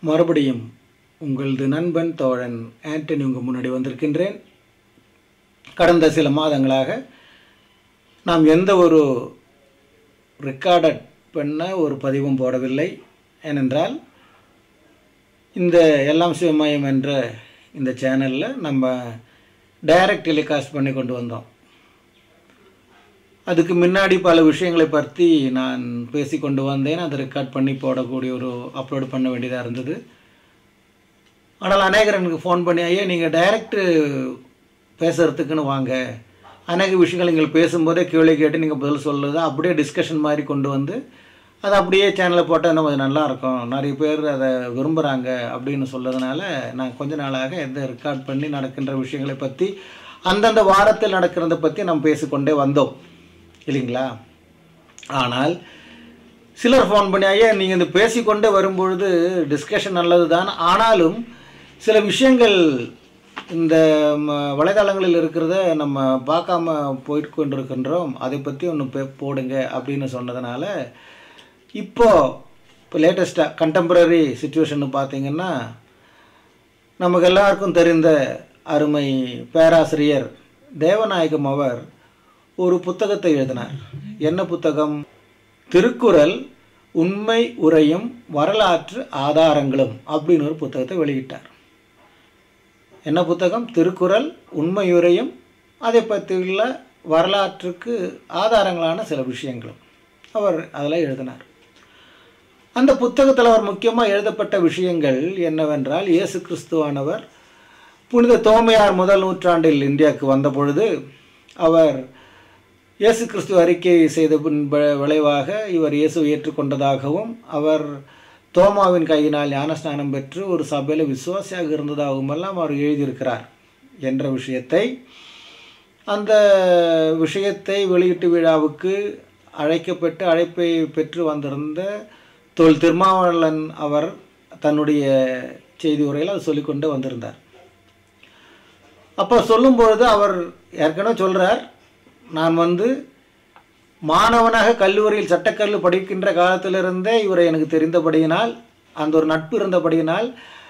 மறுபடியும் உங்களது நண்பன் தோழன் ஆண்டனி உங்கள் முன்னாடி வந்திருக்கின்றேன் கடந்த சில மாதங்களாக நாம் எந்த ஒரு ரெக்கார்டட் பண்ண ஒரு பதிவும் போடவில்லை ஏனென்றால் இந்த எல்லாம் சிவமயம் என்ற இந்த சேனலில் நம்ம டைரக்ட் டெலிகாஸ்ட் பண்ணி கொண்டு வந்தோம் அதுக்கு முன்னாடி பல விஷயங்களை பற்றி நான் பேசி கொண்டு வந்தேன் அதை ரெக்கார்ட் பண்ணி போடக்கூடிய ஒரு அப்லோட் பண்ண வேண்டியதாக இருந்தது ஆனால் அநேகர் எனக்கு ஃபோன் பண்ணி ஐயா நீங்கள் டைரக்டு பேசுகிறதுக்குன்னு வாங்க அநேக விஷயங்கள் நீங்கள் பேசும்போதே கேள்வி கேட்டு நீங்கள் பதில் சொல்லுறது அப்படியே டிஸ்கஷன் மாதிரி கொண்டு வந்து அதை அப்படியே சேனலில் போட்டால் இன்னும் கொஞ்சம் நல்லா இருக்கும் நிறைய பேர் அதை விரும்புகிறாங்க அப்படின்னு சொல்லதுனால நான் கொஞ்ச நாளாக எந்த ரெக்கார்ட் பண்ணி நடக்கின்ற விஷயங்களை பற்றி அந்தந்த வாரத்தில் நடக்கிறத பற்றி நம்ம பேசிக்கொண்டே வந்தோம் இல்லைங்களா ஆனால் சிலர் ஃபோன் பண்ணி ஐயா நீங்கள் இந்த பேசிக்கொண்டே வரும்பொழுது டிஸ்கஷன் நல்லது தான் ஆனாலும் சில விஷயங்கள் இந்த ம, வலைதளங்களில் இருக்கிறத நம்ம பார்க்காம போயிட்டு கொண்டிருக்கின்றோம் அதை பற்றி ஒன்று பே போடுங்க அப்படின்னு சொன்னதுனால இப்போ இப்போ லேட்டஸ்ட்டாக கண்டெம்பரரி சுச்சுவேஷன் பார்த்தீங்கன்னா நமக்கு எல்லாருக்கும் தெரிந்த அருமை பேராசிரியர் தேவநாயகம் அவர் ஒரு புத்தகத்தை எழுதினார் என்ன புத்தகம் திருக்குறள் உண்மை உரையும் வரலாற்று ஆதாரங்களும் அப்படின்னு ஒரு புத்தகத்தை வெளியிட்டார் என்ன புத்தகம் திருக்குறள் உண்மையுரையும் அதை பற்றியுள்ள வரலாற்றுக்கு ஆதாரங்களான சில விஷயங்களும் அவர் அதில் எழுதினார் அந்த புத்தகத்தில் அவர் முக்கியமாக எழுதப்பட்ட விஷயங்கள் என்னவென்றால் இயேசு கிறிஸ்துவானவர் புனித தோமையார் முதல் நூற்றாண்டில் இந்தியாவுக்கு வந்த பொழுது அவர் இயேசு கிறிஸ்து அறிக்கை செய்த பின் வ- விளைவாக இவர் இயேசுவை ஏற்றுக்கொண்டதாகவும் அவர் தோமாவின் கையினால் ஞானஸ்நானம் பெற்று ஒரு சபையில் விசுவாசியாக இருந்ததாகவும் எல்லாம் அவர் எழுதியிருக்கிறார் என்ற விஷயத்தை அந்த விஷயத்தை வெளியீட்டு விழாவுக்கு அழைக்கப்பட்டு அழைப்பை பெற்று வந்திருந்த தொல் திருமாவளவன் அவர் தன்னுடைய செய்தி உரையில் அதை சொல்லிக்கொண்டு வந்திருந்தார் அப்போ சொல்லும்பொழுது அவர் ஏற்கனவே சொல்கிறார் நான் வந்து மாணவனாக கல்லூரியில் சட்டக்கல்லு படிக்கின்ற காலத்திலிருந்தே இவரை எனக்கு தெரிந்தபடியினால் அந்த ஒரு நட்பு இருந்தபடியினால்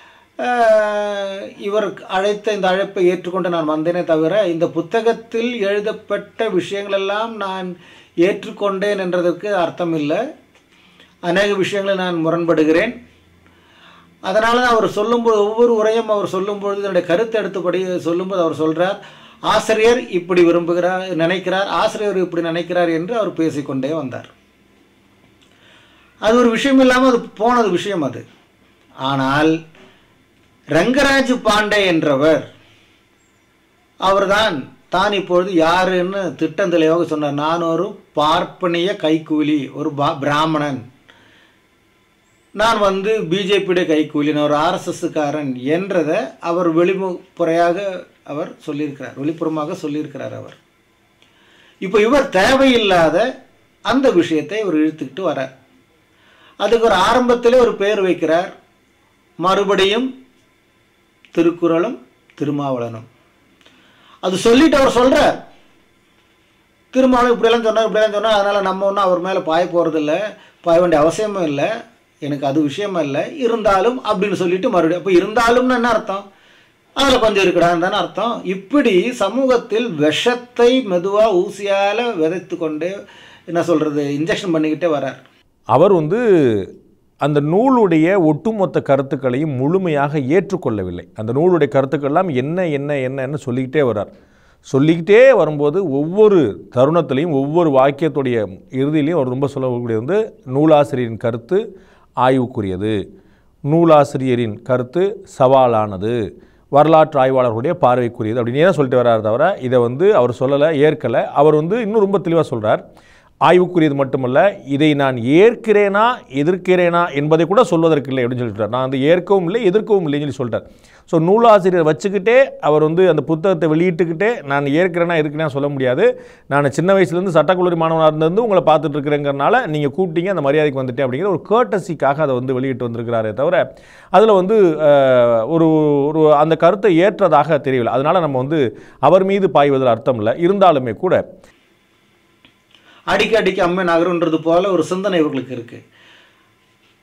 ஆஹ், இவர் அழைத்த இந்த அழைப்பை ஏற்றுக்கொண்டு நான் வந்தேனே தவிர இந்த புத்தகத்தில் எழுதப்பட்ட விஷயங்களெல்லாம் நான் ஏற்றுக்கொண்டேன் என்றதற்கு அர்த்தம் இல்லை அநேக விஷயங்களை நான் முரண்படுகிறேன் அதனால தான் அவர் சொல்லும்போது ஒவ்வொரு உரையும் அவர் சொல்லும்பொழுது என்னுடைய கருத்தை எடுத்துபடி சொல்லும்போது அவர் சொல்றார் ஆசிரியர் இப்படி விரும்புகிறார் நினைக்கிறார் ஆசிரியர் இப்படி நினைக்கிறார் என்று அவர் பேசிக்கொண்டே வந்தார் அது ஒரு விஷயம் இல்லாமல் அது போனது விஷயம் அது ஆனால் ரங்கராஜ் பாண்டே என்றவர் அவர்தான் தான் இப்பொழுது யாருன்னு திட்டம் தெளிவாக சொன்னார் நான் ஒரு பார்ப்பனிய கைக்கூலி ஒரு பா- பிராமணன் நான் வந்து பிஜேபியுடைய கைக்கூலி நான் ஒரு ஆர்எஸ்எஸ்காரன் என்றதை அவர் வெளிப்புறையாக அவர் சொல்லியிருக்கிறார் வெளிப்புறமாக சொல்லியிருக்கிறார் அவர் இப்போ இவர் தேவையில்லாத அந்த விஷயத்தை இவர் இழுத்துக்கிட்டு வரார் அதுக்கு ஒரு ஆரம்பத்திலே ஒரு பெயர் வைக்கிறார் மறுபடியும் திருக்குறளும் திருமாவளனும் அது சொல்லிட்டு அவர் சொல்றார் திருமாவளவன் இப்படியெல்லாம் சொன்னார் இப்படியெல்லாம் சொன்னார் அதனால் நம்ம ஒன்றும் அவர் மேலே பாய போகிறதில்ல பாய வேண்டிய அவசியமும் இல்லை எனக்கு அது விஷயமா இல்லை இருந்தாலும் அப்படின்னு சொல்லிட்டு மறுபடியும் அப்போ இருந்தாலும்னு என்ன அர்த்தம் அதில் கொஞ்சம் இருக்குடான்னு தானே அர்த்தம் இப்படி சமூகத்தில் விஷத்தை மெதுவாக ஊசியால் விதைத்து கொண்டே என்ன சொல்கிறது இன்ஜெக்ஷன் பண்ணிக்கிட்டே வரார் அவர் வந்து அந்த நூலுடைய ஒட்டுமொத்த கருத்துக்களையும் முழுமையாக ஏற்றுக்கொள்ளவில்லை அந்த நூலுடைய கருத்துக்கள்லாம் என்ன என்ன என்னன்னு சொல்லிக்கிட்டே வர்றார் சொல்லிக்கிட்டே வரும்போது ஒவ்வொரு தருணத்திலையும் ஒவ்வொரு வாக்கியத்துடைய இறுதியிலையும் அவர் ரொம்ப சொல்லக்கூடியது வந்து நூலாசிரியரின் கருத்து ஆய்வுக்குரியது நூலாசிரியரின் கருத்து சவாலானது வரலாற்று ஆய்வாளர்களுடைய பார்வைக்குரியது அப்படின்னே தான் சொல்லிட்டு வர்றாரு தவிர இதை வந்து அவர் சொல்லலை ஏற்கலை அவர் வந்து இன்னும் ரொம்ப தெளிவாக சொல்கிறார் ஆய்வுக்குரியது மட்டுமல்ல இதை நான் ஏற்கிறேனா எதிர்க்கிறேனா என்பதை கூட சொல்வதற்கு இல்லை அப்படின்னு சொல்லிட்டார் நான் வந்து ஏற்கவும் இல்லை எதிர்க்கவும் இல்லைன்னு சொல்லி சொல்லிட்டார் ஸோ நூலாசிரியர் வச்சுக்கிட்டே அவர் வந்து அந்த புத்தகத்தை வெளியிட்டுக்கிட்டே நான் ஏற்கிறேனா எதிர்க்கிறேனா சொல்ல முடியாது நான் சின்ன வயசுலேருந்து சட்டக்கல்லூரி மாணவனாக இருந்திருந்து உங்களை பார்த்துட்டு இருக்கிறேங்கிறனால நீங்கள் கூப்பிட்டீங்க அந்த மரியாதைக்கு வந்துட்டேன் அப்படிங்கிற ஒரு கேர்டசிக்காக அதை வந்து வெளியிட்டு வந்திருக்கிறாரே தவிர அதில் வந்து அஹ், ஒரு ஒரு அந்த கருத்தை ஏற்றதாக தெரியவில்லை அதனால் நம்ம வந்து அவர் மீது பாய்வதில் அர்த்தம் இல்லை இருந்தாலுமே கூட அடிக்க அடிக்க அம்மை நகருன்றது போல ஒரு சிந்தனை இவர்களுக்கு இருக்கு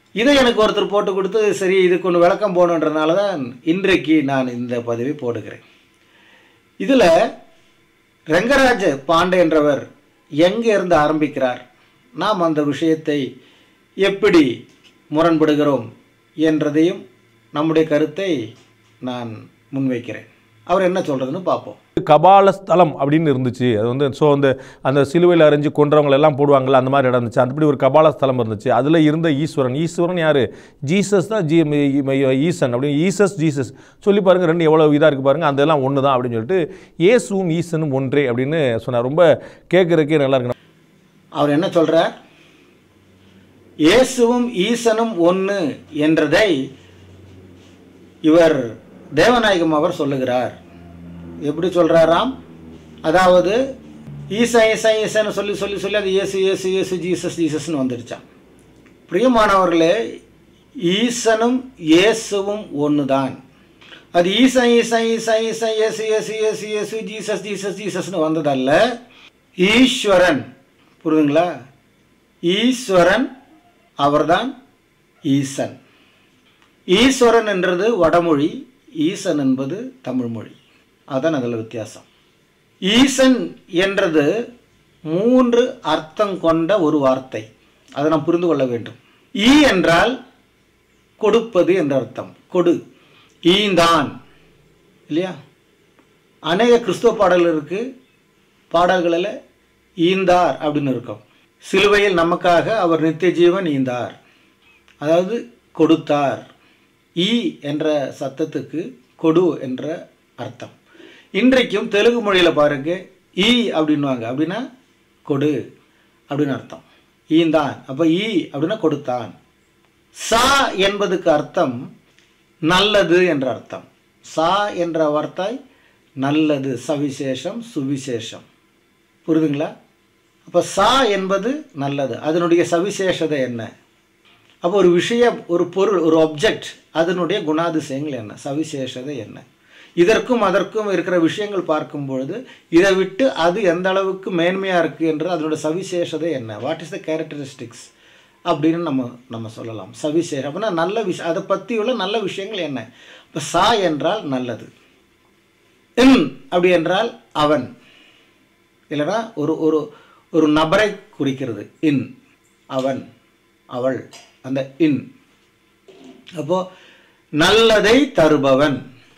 இதை எனக்கு ஒருத்தர் போட்டு கொடுத்து சரி இதுக்கு ஒன்று விளக்கம் போகணுன்றதுனால தான் இன்றைக்கு நான் இந்த பதவி போடுகிறேன் இதில் ரெங்கராஜ பாண்டே என்றவர் எங்கே இருந்து ஆரம்பிக்கிறார் நாம் அந்த விஷயத்தை எப்படி முரண்படுகிறோம் என்றதையும் நம்முடைய கருத்தை நான் முன்வைக்கிறேன் அவர் என்ன சொல்கிறதுன்னு பார்ப்போம் கபால ஸ்தலம் அப்படின்னு இருந்துச்சு அது வந்து ஸோ அந்த அந்த சிலுவையில் அரைஞ்சு கொன்றவங்க எல்லாம் போடுவாங்கல்ல அந்த மாதிரி இடம் இருந்துச்சு அப்படி ஒரு கபால ஸ்தலம் இருந்துச்சு அதில் இருந்த ஈஸ்வரன் ஈஸ்வரன் யார் ஜீசஸ் தான் ஜீ ஈசன் அப்படின்னு ஈசஸ் ஜீசஸ் சொல்லி பாருங்க ரெண்டு எவ்வளோ இதாக இருக்குது பாருங்க அதெல்லாம் ஒன்று தான் அப்படின்னு சொல்லிட்டு இயேசுவும் ஈசனும் ஒன்றே அப்படின்னு சொன்னார் ரொம்ப கேட்குறதுக்கே நல்லா இருக்கு அவர் என்ன சொல்றார் இயேசுவும் ஈசனும் ஒன்று என்றதை இவர் தேவநாயகம் அவர் சொல்லுகிறார் எப்படி சொல்றாராம் அதாவது ஈசா ஈசா ஈசன்னு சொல்லி சொல்லி சொல்லி அது இயேசு இயேசு இயேசு ஜீசஸ் ஜீசஸ்னு வந்துடுச்சான் பிரியமானவர்களே ஈசனும் இயேசுவும் ஒன்று தான் அது ஈசா ஈசா ஈசா ஈசா இயேசு இயேசு இயேசு இயேசு ஜீசஸ் ஜீசஸ் ஜீசஸ்னு வந்ததல்ல ஈஸ்வரன் புரியுதுங்களா ஈஸ்வரன் அவர்தான் ஈசன் ஈஸ்வரன் என்றது வடமொழி ஈசன் என்பது தமிழ்மொழி அதான் அதில் வித்தியாசம் ஈசன் என்றது மூன்று அர்த்தம் கொண்ட ஒரு வார்த்தை அதை நாம் புரிந்து கொள்ள வேண்டும் ஈ என்றால் கொடுப்பது என்ற அர்த்தம் கொடு ஈந்தான் இல்லையா அநேக கிறிஸ்துவ பாடல் இருக்கு பாடல்களில் ஈந்தார் அப்படின்னு இருக்கும் சிலுவையில் நமக்காக அவர் நித்திய ஜீவன் ஈந்தார் அதாவது கொடுத்தார் ஈ என்ற சத்தத்துக்கு கொடு என்ற அர்த்தம் இன்றைக்கும் தெலுங்கு மொழியில் பாருங்க ஈ அப்படின்வாங்க அப்படின்னா கொடு அப்படின்னு அர்த்தம் ஈந்தான் அப்போ ஈ அப்படின்னா கொடுத்தான் சா என்பதுக்கு அர்த்தம் நல்லது என்ற அர்த்தம் சா என்ற வார்த்தை நல்லது சவிசேஷம் சுவிசேஷம் புரியுதுங்களா அப்போ சா என்பது நல்லது அதனுடைய சவிசேஷதை என்ன அப்போ ஒரு விஷயம் ஒரு பொருள் ஒரு ஆப்ஜெக்ட் அதனுடைய குணாதிசயங்கள் என்ன சவிசேஷதை என்ன இதற்கும் அதற்கும் இருக்கிற விஷயங்கள் பார்க்கும் பொழுது இதை விட்டு அது எந்த அளவுக்கு மேன்மையாக இருக்குது என்று அதனுடைய சவிசேஷதை என்ன வாட் இஸ் த கேரக்டரிஸ்டிக்ஸ் அப்படின்னு நம்ம நம்ம சொல்லலாம் சவிசேஷம் அப்படின்னா நல்ல விஷயம் அதை பற்றி உள்ள நல்ல விஷயங்கள் என்ன இப்போ சா என்றால் நல்லது இன் அப்படி என்றால் அவன் இல்லைனா ஒரு ஒரு ஒரு நபரை குறிக்கிறது இன் அவன் அவள் அந்த இன் அப்போ நல்லதை தருபவன்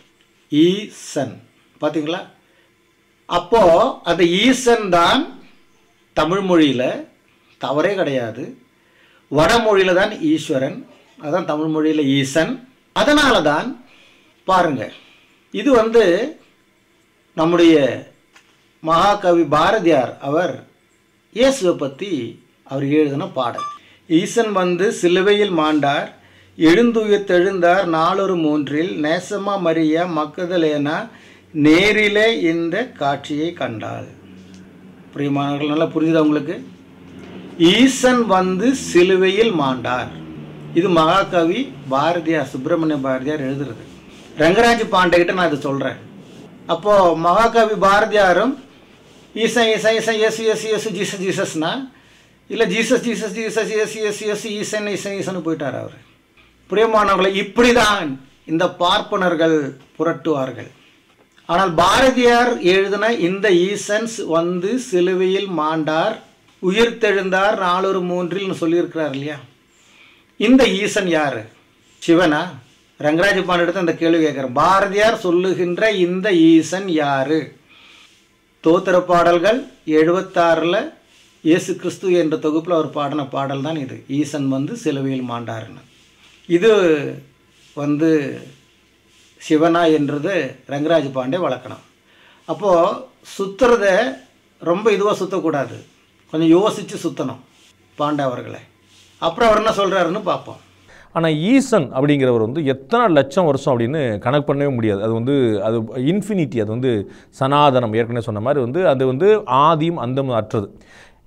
ஈசன் பார்த்தீங்களா அப்போ அந்த ஈசன் தான் தமிழ் மொழியில் தவறே கிடையாது வடமொழியில் தான் ஈஸ்வரன் அதான் தமிழ் மொழியில் ஈசன் அதனால தான் பாருங்க இது வந்து நம்முடைய மகாகவி பாரதியார் அவர் இயேசுவை பற்றி அவர் எழுதின பாடல் ஈசன் வந்து சிலுவையில் மாண்டார் எழுந்துயிர் தெழுந்தார் நாளொரு மூன்றில் நேசமா மரிய மக்கதலேனா நேரிலே இந்த காட்சியை கண்டாள் பிரியமானவர்கள் நல்லா புரிஞ்சுதா உங்களுக்கு ஈசன் வந்து சிலுவையில் மாண்டார் இது மகாகவி பாரதியார் சுப்பிரமணிய பாரதியார் எழுதுறது ரங்கராஜ் பாண்டே கிட்ட நான் இதை சொல்கிறேன் அப்போது மகாகவி பாரதியாரும் ஈசன் ஈசன் ஈசன் எஸ் எஸ் எஸ் ஜீசஸ் ஜீசஸ்னா இல்லை ஜீசஸ் ஜீசஸ் ஜீசஸ் எஸ் எஸ் எஸ் ஈசன் ஈசன் ஈசன் போயிட்டார் அவர் பிரியமானவர்களை இப்படி தான் இந்த பார்ப்பனர்கள் புரட்டுவார்கள் ஆனால் பாரதியார் எழுதின இந்த ஈசன்ஸ் வந்து சிலுவையில் மாண்டார் உயிர் தெழுந்தார் நாலொரு மூன்றில் சொல்லியிருக்கிறார் இல்லையா இந்த ஈசன் யாரு சிவனா ரங்கராஜ பாண்டியத்தை அந்த கேள்வி கேட்குறேன் பாரதியார் சொல்லுகின்ற இந்த ஈசன் யாரு தோத்திர பாடல்கள் எழுபத்தாறில் இயேசு கிறிஸ்து என்ற தொகுப்பில் அவர் பாடின பாடல் தான் இது ஈசன் வந்து சிலுவையில் மாண்டாருன்னு இது வந்து சிவனா என்றது ரங்கராஜ் பாண்டே வளர்க்கணும் அப்போது சுற்றுறத ரொம்ப இதுவாக சுற்றக்கூடாது கொஞ்சம் யோசித்து சுற்றணும் பாண்டே அவர்களை அப்புறம் அவர் என்ன சொல்கிறாருன்னு பார்ப்போம் ஆனால் ஈசன் அப்படிங்கிறவர் வந்து எத்தனை லட்சம் வருஷம் அப்படின்னு கணக்கு பண்ணவே முடியாது அது வந்து அது இன்ஃபினிட்டி அது வந்து சனாதனம் ஏற்கனவே சொன்ன மாதிரி வந்து அது வந்து ஆதியும் அந்தம் அற்றது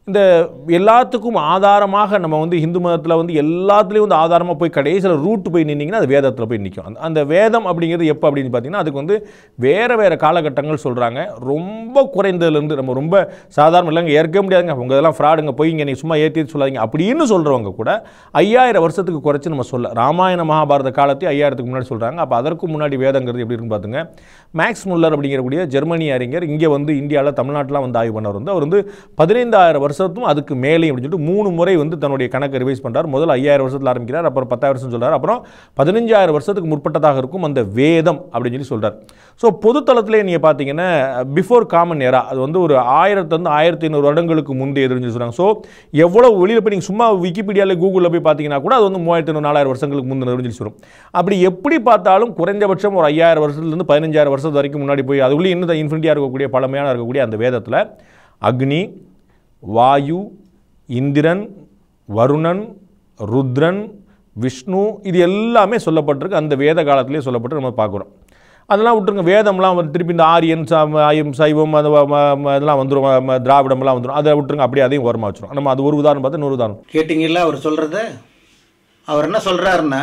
இந்த எல்லாத்துக்கும் ஆதாரமாக நம்ம வந்து இந்து மதத்தில் வந்து எல்லாத்துலேயும் வந்து ஆதாரமாக போய் கடைசியில் ரூட் போய் நின்னீங்கன்னா அது வேதத்தில் போய் நிற்கும் அந்த அந்த வேதம் அப்படிங்கிறது எப்போ அப்படின்னு பார்த்தீங்கன்னா அதுக்கு வந்து வேறு வேறு காலகட்டங்கள் சொல்கிறாங்க ரொம்ப குறைந்ததுலேருந்து நம்ம ரொம்ப சாதாரண இல்லைங்க ஏற்க முடியாதுங்க உங்கள் இதெல்லாம் ஃப்ராடுங்க போய் இங்கே நீங்கள் சும்மா ஏற்றி சொல்லாதீங்க அப்படின்னு சொல்கிறவங்க கூட ஐயாயிரம் வருஷத்துக்கு குறைச்சி நம்ம சொல்ல ராமாயண மகாபாரத காலத்தையும் ஐயாயிரத்துக்கு முன்னாடி சொல்கிறாங்க அப்போ அதற்கு முன்னாடி வேதங்கிறது எப்படி இருக்குன்னு பார்த்துங்க மேக்ஸ் முல்லர் அப்படிங்கிறக்கூடிய ஜெர்மனி அறிஞர் இங்கே வந்து இந்தியாவில் தமிழ்நாட்டில் வந்து ஆய்வு பண்ணவர் வந்து அவர் வந்து பதினைந்தாயிரம் வருஷத்தும் அதுக்கு மேலேயும் அப்படின்னு சொல்லிட்டு மூணு முறை வந்து தன்னுடைய கணக்கை ரிவைஸ் பண்ணுறார் முதல்ல ஐயாயிரம் வருஷத்தில் ஆரம்பிக்கிறார் அப்புறம் பத்தாயிரம் வருஷம் சொல்றார் அப்புறம் பதினஞ்சாயிரம் வருஷத்துக்கு முற்பட்டதாக இருக்கும் அந்த வேதம் அப்படின்னு சொல்லி சொல்கிறார் ஸோ பொதுத்தளத்திலே நீங்கள் பார்த்தீங்கன்னா பிஃபோர் காமன் எரா அது வந்து ஒரு ஆயிரத்துலேருந்து ஆயிரத்தி ஐநூறு வருடங்களுக்கு முந்தையதுன்னு சொல்லி சொல்கிறாங்க ஸோ எவ்வளோ வெளியில் போய் நீங்கள் சும்மா விக்கிபீடியாவில் கூகுளில் போய் பார்த்தீங்கன்னா கூட அது வந்து மூவாயிரத்தி ஐநூறு நாலாயிரம் வருஷங்களுக்கு முந்தினதுன்னு சொல்லி சொல்லும் அப்படி எப்படி பார்த்தாலும் குறைந்தபட்சம் ஒரு ஐயாயிரம் வருஷத்துலேருந்து பதினஞ்சாயிரம் வருஷத்து வரைக்கும் முன்னாடி போய் அதுக்குள்ளே இன்னும் இன்ஃபினிட்டியாக இருக்கக்கூடிய பழமையான இருக்கக்கூடிய அந்த வேதத்தில் அக்னி வாயு இந்திரன் வருணன் ருத்ரன் விஷ்ணு இது எல்லாமே சொல்லப்பட்டிருக்கு அந்த வேத காலத்திலே சொல்லப்பட்டு நம்ம பார்க்குறோம் அதெல்லாம் விட்டுருங்க வேதம்லாம் வந்து திருப்பி இந்த ஆரியன் ச- ஆயம் சைவம் அது வ- ம- ம- இதெல்லாம் வந்துடும் ம- ம- திராவிடம்லாம் வந்துடும் அதை விட்டுருங்க அப்படியே அதையும் ஓரமாக வச்சிரும் நம்ம அது ஒரு உதாரணம் பார்த்து இன்னொரு உதாரணம் கேட்டிங்கல்ல அவர் சொல்கிறத அவர் என்ன சொல்கிறாருன்னா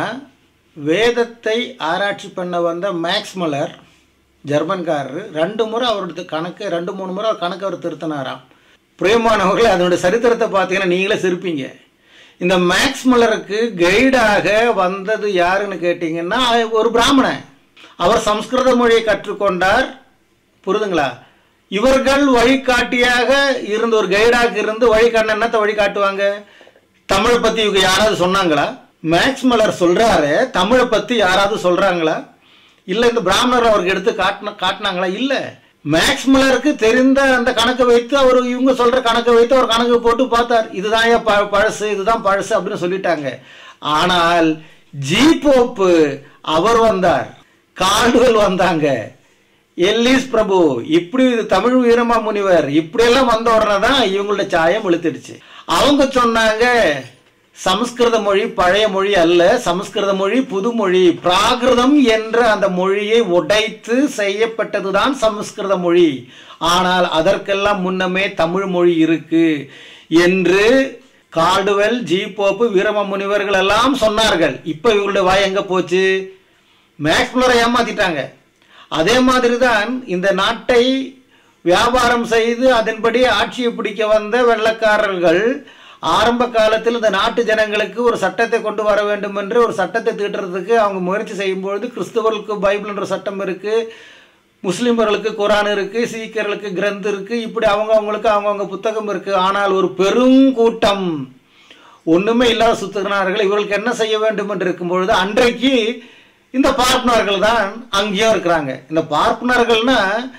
வேதத்தை ஆராய்ச்சி பண்ண வந்த மேக்ஸ் மலர் ஜெர்மன்காரர் ரெண்டு முறை அவரோட கணக்கு ரெண்டு மூணு முறை அவர் கணக்கு அவர் திருத்தினாராம் பிரியமானவர்களே அதனுடைய சரித்திரத்தை பார்த்தீங்கன்னா நீங்களே சிரிப்பீங்க இந்த மேக்ஸ் மலருக்கு கைடாக வந்தது யாருன்னு கேட்டிங்கன்னா ஒரு பிராமணன் அவர் சம்ஸ்கிருத மொழியை கற்றுக்கொண்டார் புரிதுங்களா இவர்கள் வழிகாட்டியாக இருந்து ஒரு கைடாக இருந்து வழிகாட்டின என்னத்தை வழிகாட்டுவாங்க தமிழை பத்தி இவங்க யாராவது சொன்னாங்களா மேக்ஸ் மலர் சொல்றாரு தமிழை பத்தி யாராவது சொல்றாங்களா இல்ல இந்த பிராமணர் அவருக்கு எடுத்து காட்டின காட்டினாங்களா இல்ல மேக்ஸ் மலருக்கு தெரிந்த அந்த கணக்கை வைத்து அவர் இவங்க சொல்ற கணக்கை வைத்து அவர் கணக்கு போட்டு பார்த்தார் இதுதான் ஏன் ப- பழசு இதுதான் பழசு அப்படின்னு சொல்லிட்டாங்க ஆனால் ஜி போப்பு அவர் வந்தார் கால்டுவெல் வந்தாங்க எல்லிஸ் பிரபு இப்படி இது தமிழ் வீரமா முனிவர் இப்படியெல்லாம் வந்த உடனே தான் இவங்களோட சாயம் இழுத்துடுச்சு அவங்க சொன்னாங்க சமஸ்கிருத மொழி பழைய மொழி அல்ல சமஸ்கிருத மொழி புது மொழி பிராகிருதம் என்ற அந்த மொழியை உடைத்து செய்யப்பட்டதுதான் சமஸ்கிருத மொழி ஆனால் அதற்கெல்லாம் முன்னமே தமிழ் மொழி இருக்கு என்று கால்டுவெல் ஜி போப்பு வீரம முனிவர்கள் எல்லாம் சொன்னார்கள் இப்போ இவங்களுடைய வாய் எங்க போச்சு மேக்ஸ்முலரை ஏமாத்திட்டாங்க அதே மாதிரி தான் இந்த நாட்டை வியாபாரம் செய்து அதன்படி ஆட்சியை பிடிக்க வந்த வெள்ளக்காரர்கள் ஆரம்ப காலத்தில் இந்த நாட்டு ஜனங்களுக்கு ஒரு சட்டத்தை கொண்டு வர வேண்டும் என்று ஒரு சட்டத்தை தீட்டுறதுக்கு அவங்க முயற்சி செய்யும்பொழுது கிறிஸ்தவர்களுக்கு பைபிள் என்ற சட்டம் இருக்கு முஸ்லிம்களுக்கு குரான் இருக்கு சீக்கியர்களுக்கு கிரந்த் இருக்கு இப்படி அவங்க அவங்களுக்கு அவங்கவுங்க புத்தகம் இருக்கு ஆனால் ஒரு பெருங்கூட்டம் ஒண்ணுமே இல்லாத சுத்துகிறார்கள் இவர்களுக்கு என்ன செய்ய வேண்டும் என்று இருக்கும் பொழுது அன்றைக்கு இந்த பார்ப்பனர்கள் தான் அங்கேயும் இருக்கிறாங்க இந்த பார்ப்பனர்கள்னா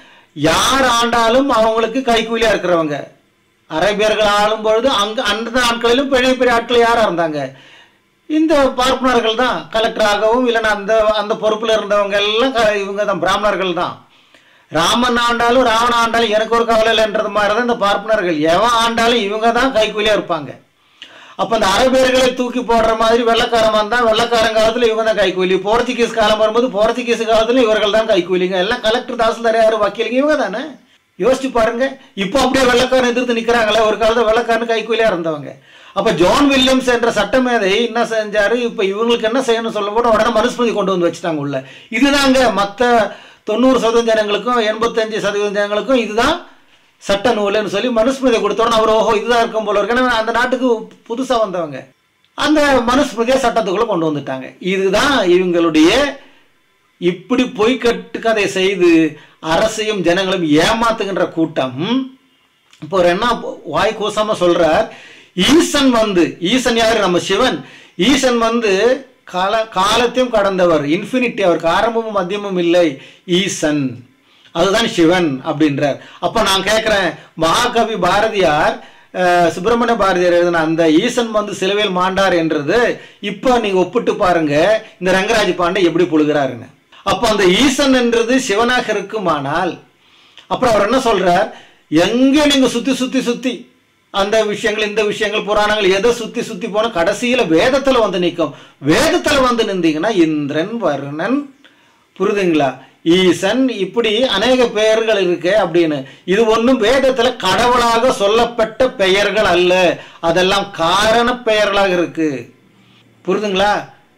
யார் ஆண்டாலும் அவங்களுக்கு கைக்கூலியா இருக்கிறவங்க அரேபியர்கள் ஆளும் பொழுது அங்க அந்த நாட்களிலும் பெரிய பெரிய ஆட்கள் யாரா இருந்தாங்க இந்த பார்ப்பனர்கள் தான் கலெக்டராகவும் இல்லைன்னா அந்த அந்த பொறுப்புல இருந்தவங்க எல்லாம் க- இவங்க தான் பிராமணர்கள் தான் ராமன் ஆண்டாலும் ராவண ஆண்டாலும் எனக்கு ஒரு கவலை இல்லைன்றது மாதிரி தான் இந்த பார்ப்பனர்கள் எவன் ஆண்டாலும் இவங்க தான் கைக்கூலியா இருப்பாங்க அப்ப இந்த அரபியர்களை தூக்கி போடுற மாதிரி வெள்ளக்காரன் வந்தா வெள்ளக்காரன் காலத்துல இவங்க தான் கைக்கூலி போர்ச்சுகீஸ் காலம் வரும்போது போர்ச்சுகீஸ் காலத்துல இவர்கள் தான் கைக்கூலிங்க எல்லாம் கலெக்டர் தாசில்தார் யாரு வக்கீலுங்க இவங்க தானே யோசிச்சு பாருங்க இப்போ அப்படியே வெள்ளக்காரன் எதிர்த்து நிக்கிறாங்களே ஒரு காலத்துல வெள்ளக்காரன் கைக்கூலியா இருந்தவங்க அப்ப ஜான் வில்லியம்ஸ் என்ற சட்டமேதை என்ன செஞ்சாரு இப்ப இவங்களுக்கு என்ன செய்யணும்னு சொல்ல போட உடனே மனுஸ்மிருதி கொண்டு வந்து வச்சுட்டாங்க உள்ள இதுதாங்க மத்த தொண்ணூறு சதவீதம் ஜனங்களுக்கும் எண்பத்தஞ்சு சதவீதம் ஜனங்களுக்கும் இதுதான் சட்ட நூலுன்னு சொல்லி மனுஸ்மிருதி கொடுத்தோன்னு அவர் ஓஹோ இதுதான் இருக்கும் போல இருக்கு ஏன்னா அந்த நாட்டுக்கு புதுசா வந்தவங்க அந்த மனுஸ்மிருதியை சட்டத்துக்குள்ள கொண்டு வந்துட்டாங்க இதுதான் இவங்களுடைய இப்படி பொய்க்கட்டு கதை செய்து அரசையும் ஜனங்களும் ஏமாத்துகின்ற கூட்டம் இப்போ ஒரு என்ன வாய் கூசாம சொல்றார் ஈசன் வந்து ஈசன் யாரு நம்ம சிவன் ஈசன் வந்து கால காலத்தையும் கடந்தவர் இன்ஃபினிட்டி அவருக்கு ஆரம்பமும் மத்தியமும் இல்லை ஈசன் அதுதான் சிவன் அப்படின்றார் அப்ப நான் கேட்கிறேன் மகாகவி பாரதியார் அஹ், சுப்பிரமணிய பாரதியார் எழுதின அந்த ஈசன் வந்து சிலுவையில் மாண்டார் என்றது இப்போ நீங்க ஒப்பிட்டு பாருங்க இந்த ரங்கராஜ் பாண்டே எப்படி புழுகிறாருன்னு அப்போ அந்த ஈசன் என்றது சிவனாக இருக்குமானால் அப்புறம் அவர் என்ன சொல்றார் எங்க நீங்க சுத்தி சுத்தி சுத்தி அந்த விஷயங்கள் இந்த விஷயங்கள் புராணங்கள் எதை சுத்தி சுத்தி போன கடைசியில வேதத்துல வந்து நிற்கும் வேதத்துல வந்து நின்றீங்கன்னா இந்திரன் வருணன் புரிதுங்களா ஈசன் இப்படி அநேக பெயர்கள் இருக்கு அப்படின்னு இது ஒன்றும் வேதத்துல கடவுளாக சொல்லப்பட்ட பெயர்கள் அல்ல அதெல்லாம் காரண பெயர்களாக இருக்கு புரிதுங்களா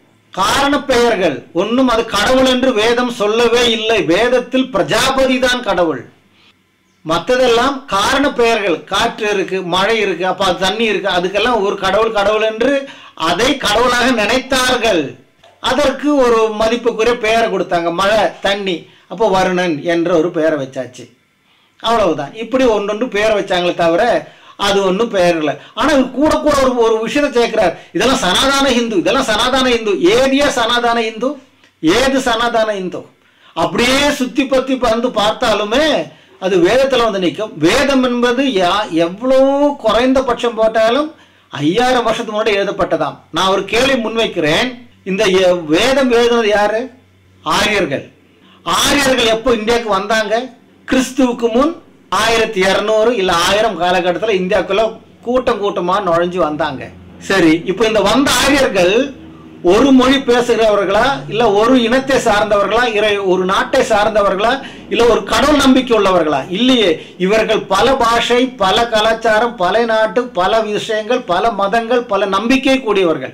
காரண பெயர்கள் ஒன்றும் அது கடவுள் என்று வேதம் சொல்லவே இல்லை வேதத்தில் பிரஜாபதி தான் கடவுள் மற்றதெல்லாம் காரண பெயர்கள் காற்று இருக்கு மழை இருக்கு அப்ப அது தண்ணி இருக்கு அதுக்கெல்லாம் ஒரு கடவுள் கடவுள் என்று அதை கடவுளாக நினைத்தார்கள் அதற்கு ஒரு மதிப்புக்குரிய பெயரை கொடுத்தாங்க மழை தண்ணி அப்போ வருணன் என்ற ஒரு பெயரை வச்சாச்சு அவ்வளவுதான் இப்படி ஒன்றொன்று பெயரை வச்சாங்களே தவிர அது ஒன்றும் பெயர் இல்லை ஆனால் இவர் கூட கூட ஒரு ஒரு விஷயத்தை சேர்க்கிறார் இதெல்லாம் சனாதான இந்து இதெல்லாம் சனாதான இந்து ஏதியா சனாதான இந்து ஏது சனாதான இந்து அப்படியே சுத்தி பத்தி வந்து பார்த்தாலுமே அது வேதத்தில் வந்து நிற்கும் வேதம் என்பது யா எவ்வளோ குறைந்தபட்சம் போட்டாலும் ஐயாயிரம் வருஷத்துக்கு முன்னாடி எழுதப்பட்டதாம் நான் ஒரு கேள்வி முன்வைக்கிறேன் இந்த எ- வேதம் எழுதுனது யாரு ஆரியர்கள் ஆரியர்கள் எப்போ இந்தியாவுக்கு வந்தாங்க கிறிஸ்துவுக்கு முன் ஆயிரத்தி இரநூறு இல்ல ஆயிரம் காலகட்டத்தில் இந்தியாவுக்குள்ள கூட்டம் கூட்டமா நுழைஞ்சு வந்தாங்க சரி இப்போ இந்த வந்த ஆரியர்கள் ஒரு மொழி பேசுகிறவர்களா இல்ல ஒரு இனத்தை சார்ந்தவர்களா இறை ஒரு நாட்டை சார்ந்தவர்களா இல்ல ஒரு கடவுள் நம்பிக்கை உள்ளவர்களா இல்லையே இவர்கள் பல பாஷை பல கலாச்சாரம் பல நாட்டு பல விஷயங்கள் பல மதங்கள் பல நம்பிக்கை கூடியவர்கள்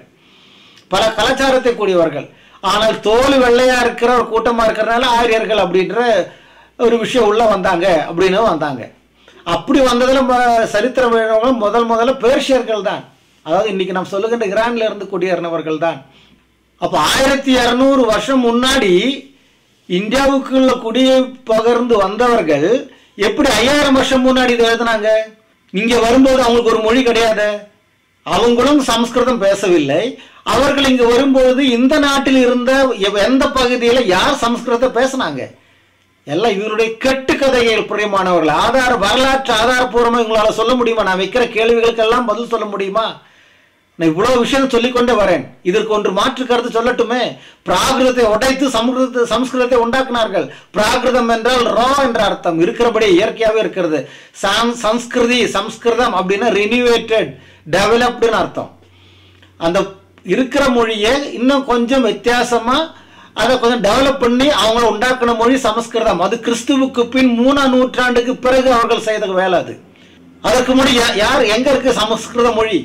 பல கலாச்சாரத்தை கூடியவர்கள் ஆனால் தோல் வெள்ளையா இருக்கிற ஒரு கூட்டமா இருக்கிறனால ஆரியர்கள் அப்படின்ற ஒரு விஷயம் உள்ள வந்தாங்க அப்படின்னு வந்தாங்க அப்படி வந்ததுல ம- சரித்திரம் எழுதினவங்க முதல் முதல்ல பேர்ஷியர்கள் தான் அதாவது இன்னைக்கு நாம் சொல்லுகின்ற ஈரான்ல இருந்து குடியேறினவர்கள் தான் அப்போ ஆயிரத்தி இரநூறு வருஷம் முன்னாடி இந்தியாவுக்குள்ள குடியை பகர்ந்து வந்தவர்கள் எப்படி ஐயாயிரம் வருஷம் முன்னாடி இதை எழுதுனாங்க இங்க வரும்போது அவங்களுக்கு ஒரு மொழி கிடையாது அவங்களும் சமஸ்கிருதம் பேசவில்லை அவர்கள் இங்கு வரும்போது இந்த நாட்டில் இருந்த எவ்- எந்த பகுதியில் யார் சமஸ்கிருதத்தை பேசினாங்க எல்லாம் இவருடைய கெட்டு கதைகள் பிரியமானவர்கள் ஆதார வரலாற்று ஆதாரபூர்வமா உங்களால சொல்ல முடியுமா நான் வைக்கிற கேள்விகளுக்கெல்லாம் பதில் சொல்ல முடியுமா நான் இவ்வளவு விஷயம் சொல்லிக்கொண்டே வரேன் இதற்கு ஒன்று மாற்று கருத்து சொல்லட்டுமே பிராகிருதத்தை உடைத்து சமஸ்கிருத சமஸ்கிருதத்தை உண்டாக்குனார்கள் பிராகிருதம் என்றால் ரா என்ற அர்த்தம் இருக்கிறபடி இயற்கையாகவே இருக்கிறது சாம் சம்ஸ்கிருதி சம்ஸ்கிருதம் அப்படின்னா ரினிவேட்டட் டெவலப்டுன்னு அர்த்தம் அந்த இருக்கிற மொழியை இன்னும் கொஞ்சம் வித்தியாசமா அதை கொஞ்சம் டெவலப் பண்ணி அவங்கள உண்டாக்குன மொழி சமஸ்கிருதம் அது கிறிஸ்துவுக்கு பின் மூணாம் நூற்றாண்டுக்கு பிறகு அவர்கள் செய்த வேலை அது அதற்கு முன்னாடி யா- யார் எங்க இருக்கு சமஸ்கிருத மொழி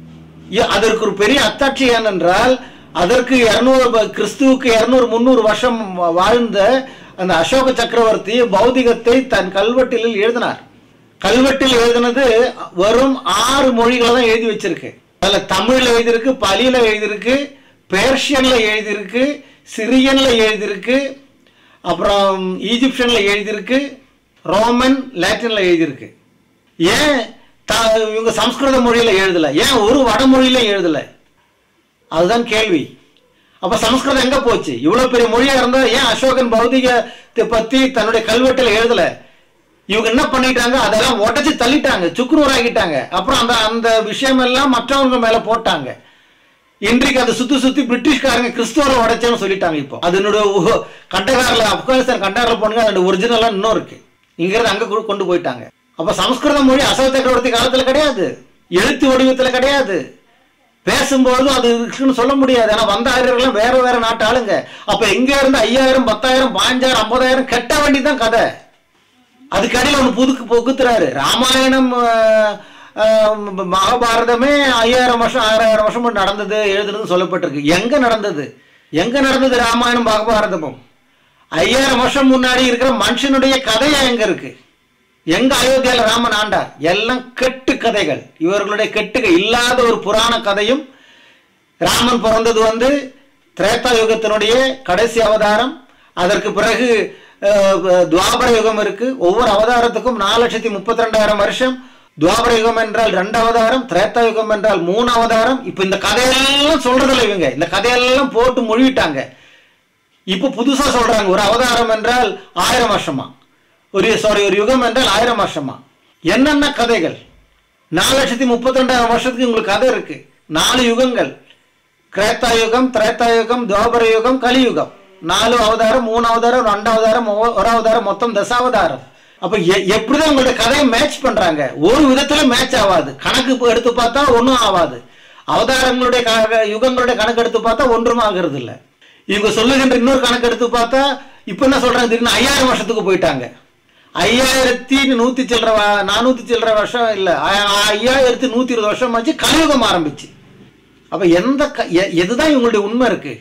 ஏ- அதற்கு ஒரு பெரிய அத்தாட்சி ஏனென்றால் அதற்கு இருநூறு கிறிஸ்துவுக்கு இருநூறு முந்நூறு வருஷம் வா- வாழ்ந்த அந்த அசோக சக்கரவர்த்தி பௌதிகத்தை தன் கல்வெட்டில் எழுதினார் கல்வெட்டில் எழுதினது வெறும் ஆறு மொழிகளை தான் எழுதி வச்சிருக்கு அதுல தமிழ்ல எழுதியிருக்கு பலியில எழுதியிருக்கு பேர்ஷியன்ல எழுதியிருக்கு சிரியன்ல எழுதியிருக்கு அப்புறம் ஈஜிப்சியன்ல எழுதியிருக்கு ரோமன் லாட்டின்ல எழுதியிருக்கு ஏன் த- இவங்க சம்ஸ்கிருத மொழியில எழுதல ஏன் ஒரு வடமொழியில எழுதல அதுதான் கேள்வி அப்ப சமஸ்கிருதம் எங்க போச்சு இவ்வளவு பெரிய மொழியா இருந்தா ஏன் அசோகன் பௌதிகத்தை பத்தி தன்னுடைய கல்வெட்டுல எழுதல இவங்க என்ன பண்ணிட்டாங்க அதெல்லாம் உடைச்சு தள்ளிட்டாங்க சுக்குநூறாக்கிட்டாங்க அப்புறம் அந்த அந்த விஷயம் எல்லாம் மற்றவங்க மேல போட்டாங்க இன்றைக்கு அதை சுத்தி சுத்தி பிரிட்டிஷ்காரங்க கிறிஸ்துவரை உடைச்சேன்னு சொல்லிட்டாங்க இப்போ அதனுடைய உ- கண்டகாரில் ஆப்கானிஸ்தான் கண்டகாரில் போனுங்க அதோட ஒரிஜினலாக இன்னும் இருக்கு இங்கிருந்து அங்க கொண்டு- கொண்டு போயிட்டாங்க அப்ப சமஸ்கிருத மொழி அசோக சக்கரவர்த்தி காலத்துல கிடையாது எழுத்து வடிவத்துல கிடையாது பேசும்போது அது இருக்குன்னு சொல்ல முடியாது ஏன்னா வந்த ஆரியர்களும் வேற வேற நாட்டு ஆளுங்க அப்ப எங்க இருந்து ஐயாயிரம் பத்தாயிரம் பாஞ்சாயிரம் ஐம்பதாயிரம் கட்ட வேண்டியதுதான் கதை அதுக்கு அடியில் ஒன்று புதுக்கு புகுத்துறாரு ராமாயணம் அஹ், அஹ், மகாபாரதமே ஐயாயிரம் வருஷம் ஆறாயிரம் வருஷம் முன்னாடி நடந்தது எழுதுனது சொல்லப்பட்டிருக்கு எங்க நடந்தது எங்க நடந்தது ராமாயணம் மகாபாரதமும் ஐயாயிரம் வருஷம் முன்னாடி இருக்கிற மனுஷனுடைய கதையா எங்க இருக்கு எங்க அயோத்தியால ராமன் ஆண்டார் எல்லாம் கெட்டு கதைகள் இவர்களுடைய கெட்டுக இல்லாத ஒரு புராண கதையும் ராமன் பிறந்தது வந்து திரேதா யுகத்தினுடைய கடைசி அவதாரம் அதற்கு பிறகு அஹ், துவாபர யுகம் இருக்கு ஒவ்வொரு அவதாரத்துக்கும் நாலு லட்சத்தி முப்பத்தி ரெண்டாயிரம் வருஷம் துவாபர யுகம் என்றால் ரெண்டு அவதாரம் திரேதா யுகம் என்றால் மூணு அவதாரம் இப்ப இந்த கதையெல்லாம் சொல்றதில்ல இவங்க இந்த கதையெல்லாம் போட்டு மொழிவிட்டாங்க இப்ப புதுசா சொல்றாங்க ஒரு அவதாரம் என்றால் ஆயிரம் வருஷமா ஒரு சாரி ஒரு யுகம் என்றால் ஆயிரம் வருஷமா என்னென்ன கதைகள் நாலு லட்சத்தி முப்பத்தி ரெண்டாயிரம் வருஷத்துக்கு உங்களுக்கு கதை இருக்கு நாலு யுகங்கள் கிரேத்தா யுகம் திரேத்தா யுகம் துவாபர யுகம் கலியுகம் நாலு அவதாரம் மூணு அவதாரம் ரெண்டு அவதாரம் ஒ- ஒரு அவதாரம் மொத்தம் தசாவதாரம் அப்ப எ- எப்படிதான் உங்களுடைய கதையை மேட்ச் பண்றாங்க ஒரு விதத்துல மேட்ச் ஆகாது கணக்கு இப்ப எடுத்து பார்த்தா ஒன்றும் ஆகாது அவதாரங்களுடைய க- யுகங்களுடைய கணக்கு எடுத்து பார்த்தா ஒன்றும் ஆகிறது இல்லை இவங்க சொல்லுகின்ற இன்னொரு கணக்கு எடுத்து பார்த்தா இப்போ என்ன சொல்றாங்க திடீர்னு ஐயாயிரம் வருஷத்துக்கு போயிட்டாங்க ஐயாயிரத்தி நூத்தி சில்லற வ- நானூத்தி சில்லற வருஷம் இல்ல ஐ- ஐயாயிரத்தி நூத்தி இருபது வருஷம் ஆச்சு கலியுகம் ஆரம்பிச்சு அப்ப எந்த க- எ- எதுதான் இவங்களுடைய உண்மை இருக்கு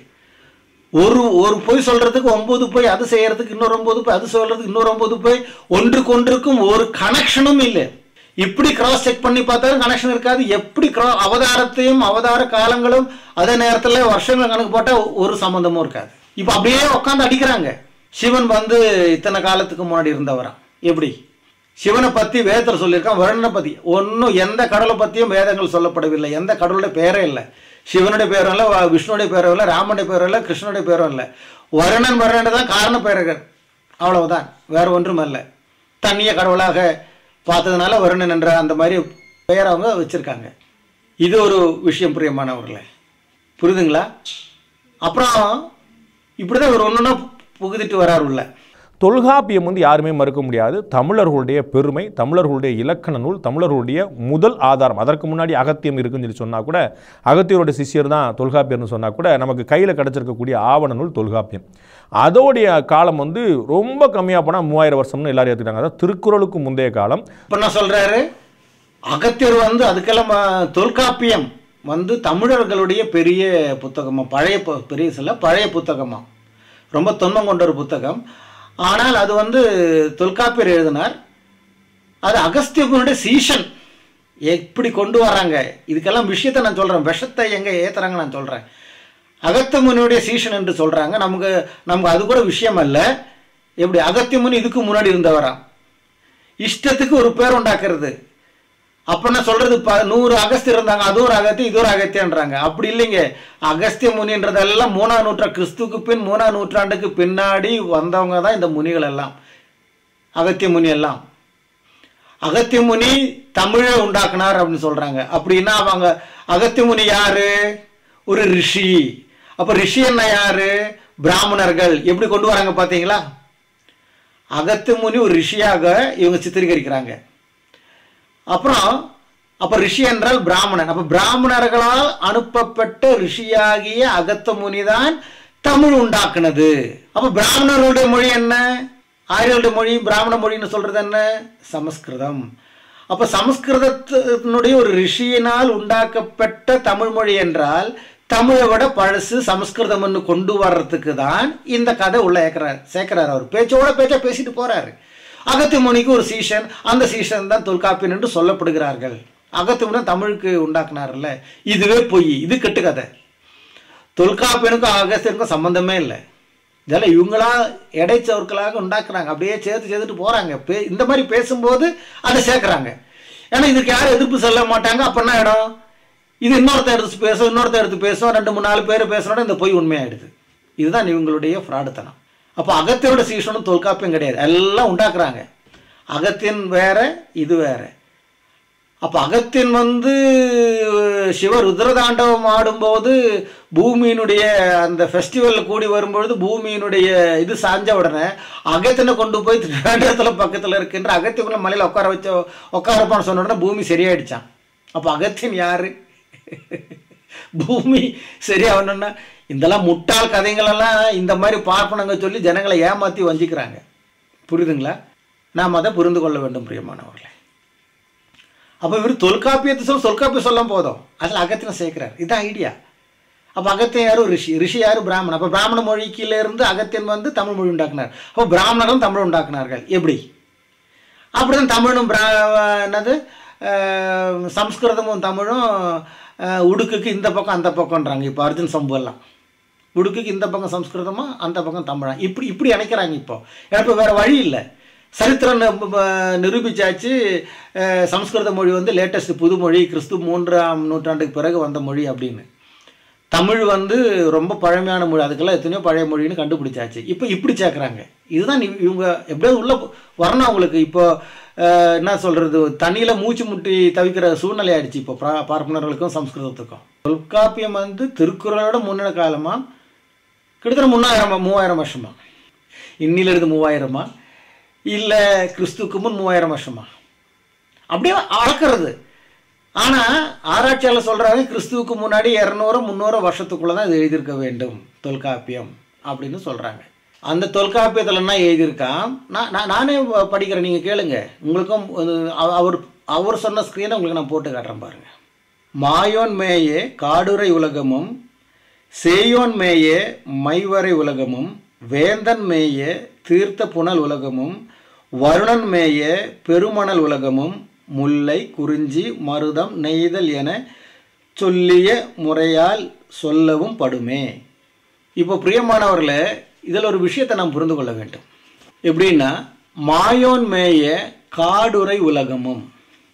ஒரு ஒரு பொய் சொல்றதுக்கு ஒன்பது போய் அது செய்யறதுக்கு இன்னொரு ஒன்பது போய் அது சொல்றதுக்கு இன்னொரு ஒன்பது போய் ஒன்றுக்கு ஒன்றுக்கும் ஒரு கனெக்ஷனும் இல்லை இப்படி கிராஸ் செக் பண்ணி பார்த்தாலும் கனெக்ஷன் இருக்காது எப்படி கிரா- அவதாரத்தையும் அவதார காலங்களும் அதே நேரத்தில் வருஷங்கள் கணக்கு போட்டால் ஒரு சம்மந்தமும் இருக்காது இப்போ அப்படியே உட்காந்து அடிக்கிறாங்க சிவன் வந்து இத்தனை காலத்துக்கு முன்னாடி இருந்தவரா எப்படி சிவனை பற்றி வேதத்தில் சொல்லியிருக்கான் வருணனை பற்றி ஒன்றும் எந்த கடவுளை பற்றியும் வேதங்கள் சொல்லப்படவில்லை எந்த கடவுளுடைய பேரே இல்லை சிவனுடைய பேரும் இல்லை வ- விஷ்ணுடைய பேரும் இல்லை ராமனுடைய பேரும் இல்லை கிருஷ்ணனுடைய பேரும் இல்லை வருணன் வருணன் தான் காரண பேரர்கள் அவ்வளவுதான் வேற ஒன்றும் அல்ல தண்ணிய கடவுளாக பார்த்ததுனால வருணன் என்ற அந்த மாதிரி பெயர் அவங்க வச்சிருக்காங்க இது ஒரு விஷயம் பிரியமானவர்களே புரியுதுங்களா அப்புறம் இப்படிதான் ஒரு ஒன்றுனா புகுதிட்டு வராரு உள்ள தொல்காப்பியம் வந்து யாருமே மறுக்க முடியாது தமிழர்களுடைய பெருமை தமிழர்களுடைய இலக்கண நூல் தமிழர்களுடைய முதல் ஆதாரம் அதற்கு முன்னாடி அகத்தியம் இருக்குன்னு சொல்லி சொன்னால் கூட அகத்தியருடைய சிஷ்யர் தான் தொல்காப்பியர்னு சொன்னால் கூட நமக்கு கையில் கிடச்சிருக்கக்கூடிய ஆவண நூல் தொல்காப்பியம் அதோடைய காலம் வந்து ரொம்ப கம்மியாக போனால் மூவாயிரம் வருஷம்னு எல்லாரும் ஏற்றுக்கிட்டாங்க அதாவது திருக்குறளுக்கு முந்தைய காலம் இப்போ என்ன சொல்றாரு அகத்தியர் வந்து அதுக்கெல்லாம் ம- தொல்காப்பியம் வந்து தமிழர்களுடைய பெரிய புத்தகமா பழைய பு- பெரிய சில பழைய புத்தகமா ரொம்ப தொன்மம் கொண்ட ஒரு புத்தகம் ஆனால் அது வந்து தொல்காப்பியர் எழுதினார் அது அகஸ்தியனுடைய சீசன் எப்படி கொண்டு வராங்க இதுக்கெல்லாம் விஷயத்தை நான் சொல்கிறேன் விஷத்தை எங்கே ஏற்றுறாங்க நான் சொல்கிறேன் அகத்தியமுனியுடைய சீசன் என்று சொல்கிறாங்க நமக்கு நமக்கு அது கூட விஷயம் அல்ல எப்படி அகத்தியமுனி இதுக்கு முன்னாடி இருந்தவராம் இஷ்டத்துக்கு ஒரு பேர் உண்டாக்குறது அப்ப என்ன சொல்றது ப நூறு அகஸ்தியர் இருந்தாங்க அது ஒரு அகத்தியம் இது ஒரு அகத்தியன்றாங்க அப்படி இல்லைங்க அகஸ்திய முனின்றதெல்லாம் மூணாம் நூற்றா கிறிஸ்துக்கு பின் மூணாம் நூற்றாண்டுக்கு பின்னாடி வந்தவங்க தான் இந்த முனிகள் எல்லாம் அகத்திய முனி எல்லாம் அகத்திய முனி தமிழை உண்டாக்குனார் அப்படின்னு சொல்றாங்க அப்படின்னா அவங்க அகத்திய முனி யாரு ஒரு ரிஷி அப்ப ரிஷி என்ன யாரு பிராமணர்கள் எப்படி கொண்டு வராங்க பாத்தீங்களா அகத்திய முனி ஒரு ரிஷியாக இவங்க சித்தரிக்கிறாங்க அப்புறம் அப்ப ரிஷி என்றால் பிராமணன் அப்ப பிராமணர்களால் அனுப்பப்பட்ட ரிஷியாகிய அகத்த முனிதான் தமிழ் உண்டாக்குனது அப்ப பிராமணர்களுடைய மொழி என்ன ஆரியர்களுடைய மொழி பிராமண மொழின்னு சொல்றது என்ன சமஸ்கிருதம் அப்ப சமஸ்கிருதத்தினுடைய ஒரு ரிஷியினால் உண்டாக்கப்பட்ட தமிழ் மொழி என்றால் தமிழை விட பழசு சமஸ்கிருதம்னு கொண்டு வர்றதுக்கு தான் இந்த கதை உள்ள ஏற்கிறார் சேர்க்கிறார் அவர் பேச்சோட பேச்சா பேசிட்டு போறாரு அகத்திய முனிக்கு ஒரு சீசன் அந்த சீசன் தான் தொல்காப்பியன் என்று சொல்லப்படுகிறார்கள் அகத்திய முனி தமிழுக்கு உண்டாக்குனார்ல இதுவே பொய் இது கட்டுக்கதை தொல்காப்பியனுக்கும் அகஸ்தியனுக்கும் சம்பந்தமே இல்லை இதெல்லாம் இவங்களா இடைச்சவர்களாக உண்டாக்குறாங்க அப்படியே சேர்த்து சேர்த்துட்டு போறாங்க பே இந்த மாதிரி பேசும்போது அதை சேர்க்குறாங்க ஏன்னா இதுக்கு யாரும் எதிர்ப்பு சொல்ல மாட்டாங்க அப்ப என்ன இடம் இது இன்னொருத்தன் எடுத்து பேசும் இன்னொருத்தன் எடுத்து பேசும் ரெண்டு மூணு நாலு பேர் பேசுனோட இந்த பொய் உண்மையாயிடுது இதுதான் இவங்களுடைய ஃப்ராடுத்தனம் அப்போ அகத்தியோட சீசனும் தொல்காப்பியம் கிடையாது எல்லாம் உண்டாக்குறாங்க அகத்தியன் வேற இது வேற அப்போ அகத்தியன் வந்து சிவ ருத்ரதாண்டவம் ஆடும்போது பூமியினுடைய அந்த ஃபெஸ்டிவல் கூடி வரும்பொழுது பூமியினுடைய இது சாஞ்ச உடனே அகத்தியனை கொண்டு போய் திருவேண்டத்தில் பக்கத்தில் இருக்கின்ற அகத்தியக்குள்ள மலையில் உட்கார வச்ச உட்காரப்பான்னு சொன்ன உடனே பூமி சரியாயிடுச்சான் அப்போ அகத்தியன் யாரு பூமி சரியாகணும்னா இதெல்லாம் முட்டாள் கதைங்களெல்லாம் இந்த மாதிரி பார்ப்பனங்க சொல்லி ஜனங்களை ஏமாற்றி வஞ்சிக்கிறாங்க புரியுதுங்களா நாம் அதை புரிந்து கொள்ள வேண்டும் பிரியமானவர்களே அப்போ இவர் தொல்காப்பியத்தை சொல்ல தொல்காப்பியம் சொல்ல போதும் அதில் அகத்தியம் சேர்க்கிறார் இதுதான் ஐடியா அப்போ அகத்தியம் யாரும் ரிஷி ரிஷி யாரு பிராமணன் அப்போ பிராமண மொழிக்கில இருந்து அகத்தியன் வந்து தமிழ் மொழி உண்டாக்குனார் அப்போ பிராமணர்களும் தமிழ் உண்டாக்குனார்கள் எப்படி அப்படிதான் தமிழும் பிரா என்னது அஹ், சம்ஸ்கிருதமும் தமிழும் அஹ், உடுக்குக்கு இந்த பக்கம் அந்த பக்கம்ன்றாங்க இப்போ அர்ஜுன் சம்பு எல்லாம் உடுக்குக்கு இந்த பக்கம் சம்ஸ்கிருதமா அந்த பக்கம் தமிழா இப்படி இப்படி இணைக்கிறாங்க இப்போ ஏன்னா இப்போ வேற வழி இல்லை சரித்திரம் நி- ப- நிரூபிச்சாச்சு அஹ், சம்ஸ்கிருத மொழி வந்து லேட்டஸ்ட் புது மொழி கிறிஸ்து மூன்றாம் நூற்றாண்டுக்கு பிறகு வந்த மொழி அப்படின்னு தமிழ் வந்து ரொம்ப பழமையான மொழி அதுக்கெல்லாம் எத்தனையோ பழைய மொழின்னு கண்டுபிடிச்சாச்சு இப்போ இப்படி சேர்க்குறாங்க இதுதான் நீ- இவங்க எப்படியாவது உள்ள போ- வரணும் அவங்களுக்கு இப்போ அஹ், என்ன சொல்றது தண்ணியில் மூச்சு முட்டி தவிக்கிற சூழ்நிலை ஆயிடுச்சு இப்போ பா- பார்ப்பனர்களுக்கும் சம்ஸ்கிருதத்துக்கும் தொல்காப்பியம் வந்து திருக்குறளோட முன்னின காலமா கிட்டத்தட்ட முன்னாயிரம் மூவாயிரம் வருஷமா இன்னிலிருந்து மூவாயிரமா இல்லை கிறிஸ்துக்கு முன் மூவாயிரம் வருஷமா அப்படியே அளக்கிறது ஆனால் ஆராய்ச்சியாளர் சொல்கிறாங்க கிறிஸ்துவுக்கு முன்னாடி இரநூறு முந்நூறு வருஷத்துக்குள்ளே தான் இது எழுதியிருக்க வேண்டும் தொல்காப்பியம் அப்படின்னு சொல்கிறாங்க அந்த தொல்காப்பியத்தில் என்ன எழுதியிருக்கான் நான் நான் நானே ப- படிக்கிறேன் நீங்கள் கேளுங்க உங்களுக்கும் அது அவ- அவர் அவர் சொன்ன ஸ்க்ரீனை உங்களுக்கு நான் போட்டு காட்டுறேன் பாருங்க மாயோன் மேயே காடுரை உலகமும் சேயோன் மேயே மைவரை உலகமும் வேந்தன் மேயே தீர்த்த புனல் உலகமும் வருணன் மேயே பெருமணல் உலகமும் முல்லை குறிஞ்சி மருதம் நெய்தல் என சொல்லிய முறையால் சொல்லவும் படுமே இப்போ பிரியமானவர்களே இதில் ஒரு விஷயத்தை நாம் புரிந்து கொள்ள வேண்டும் எப்படின்னா மாயோன் மேய காடுரை உலகமும்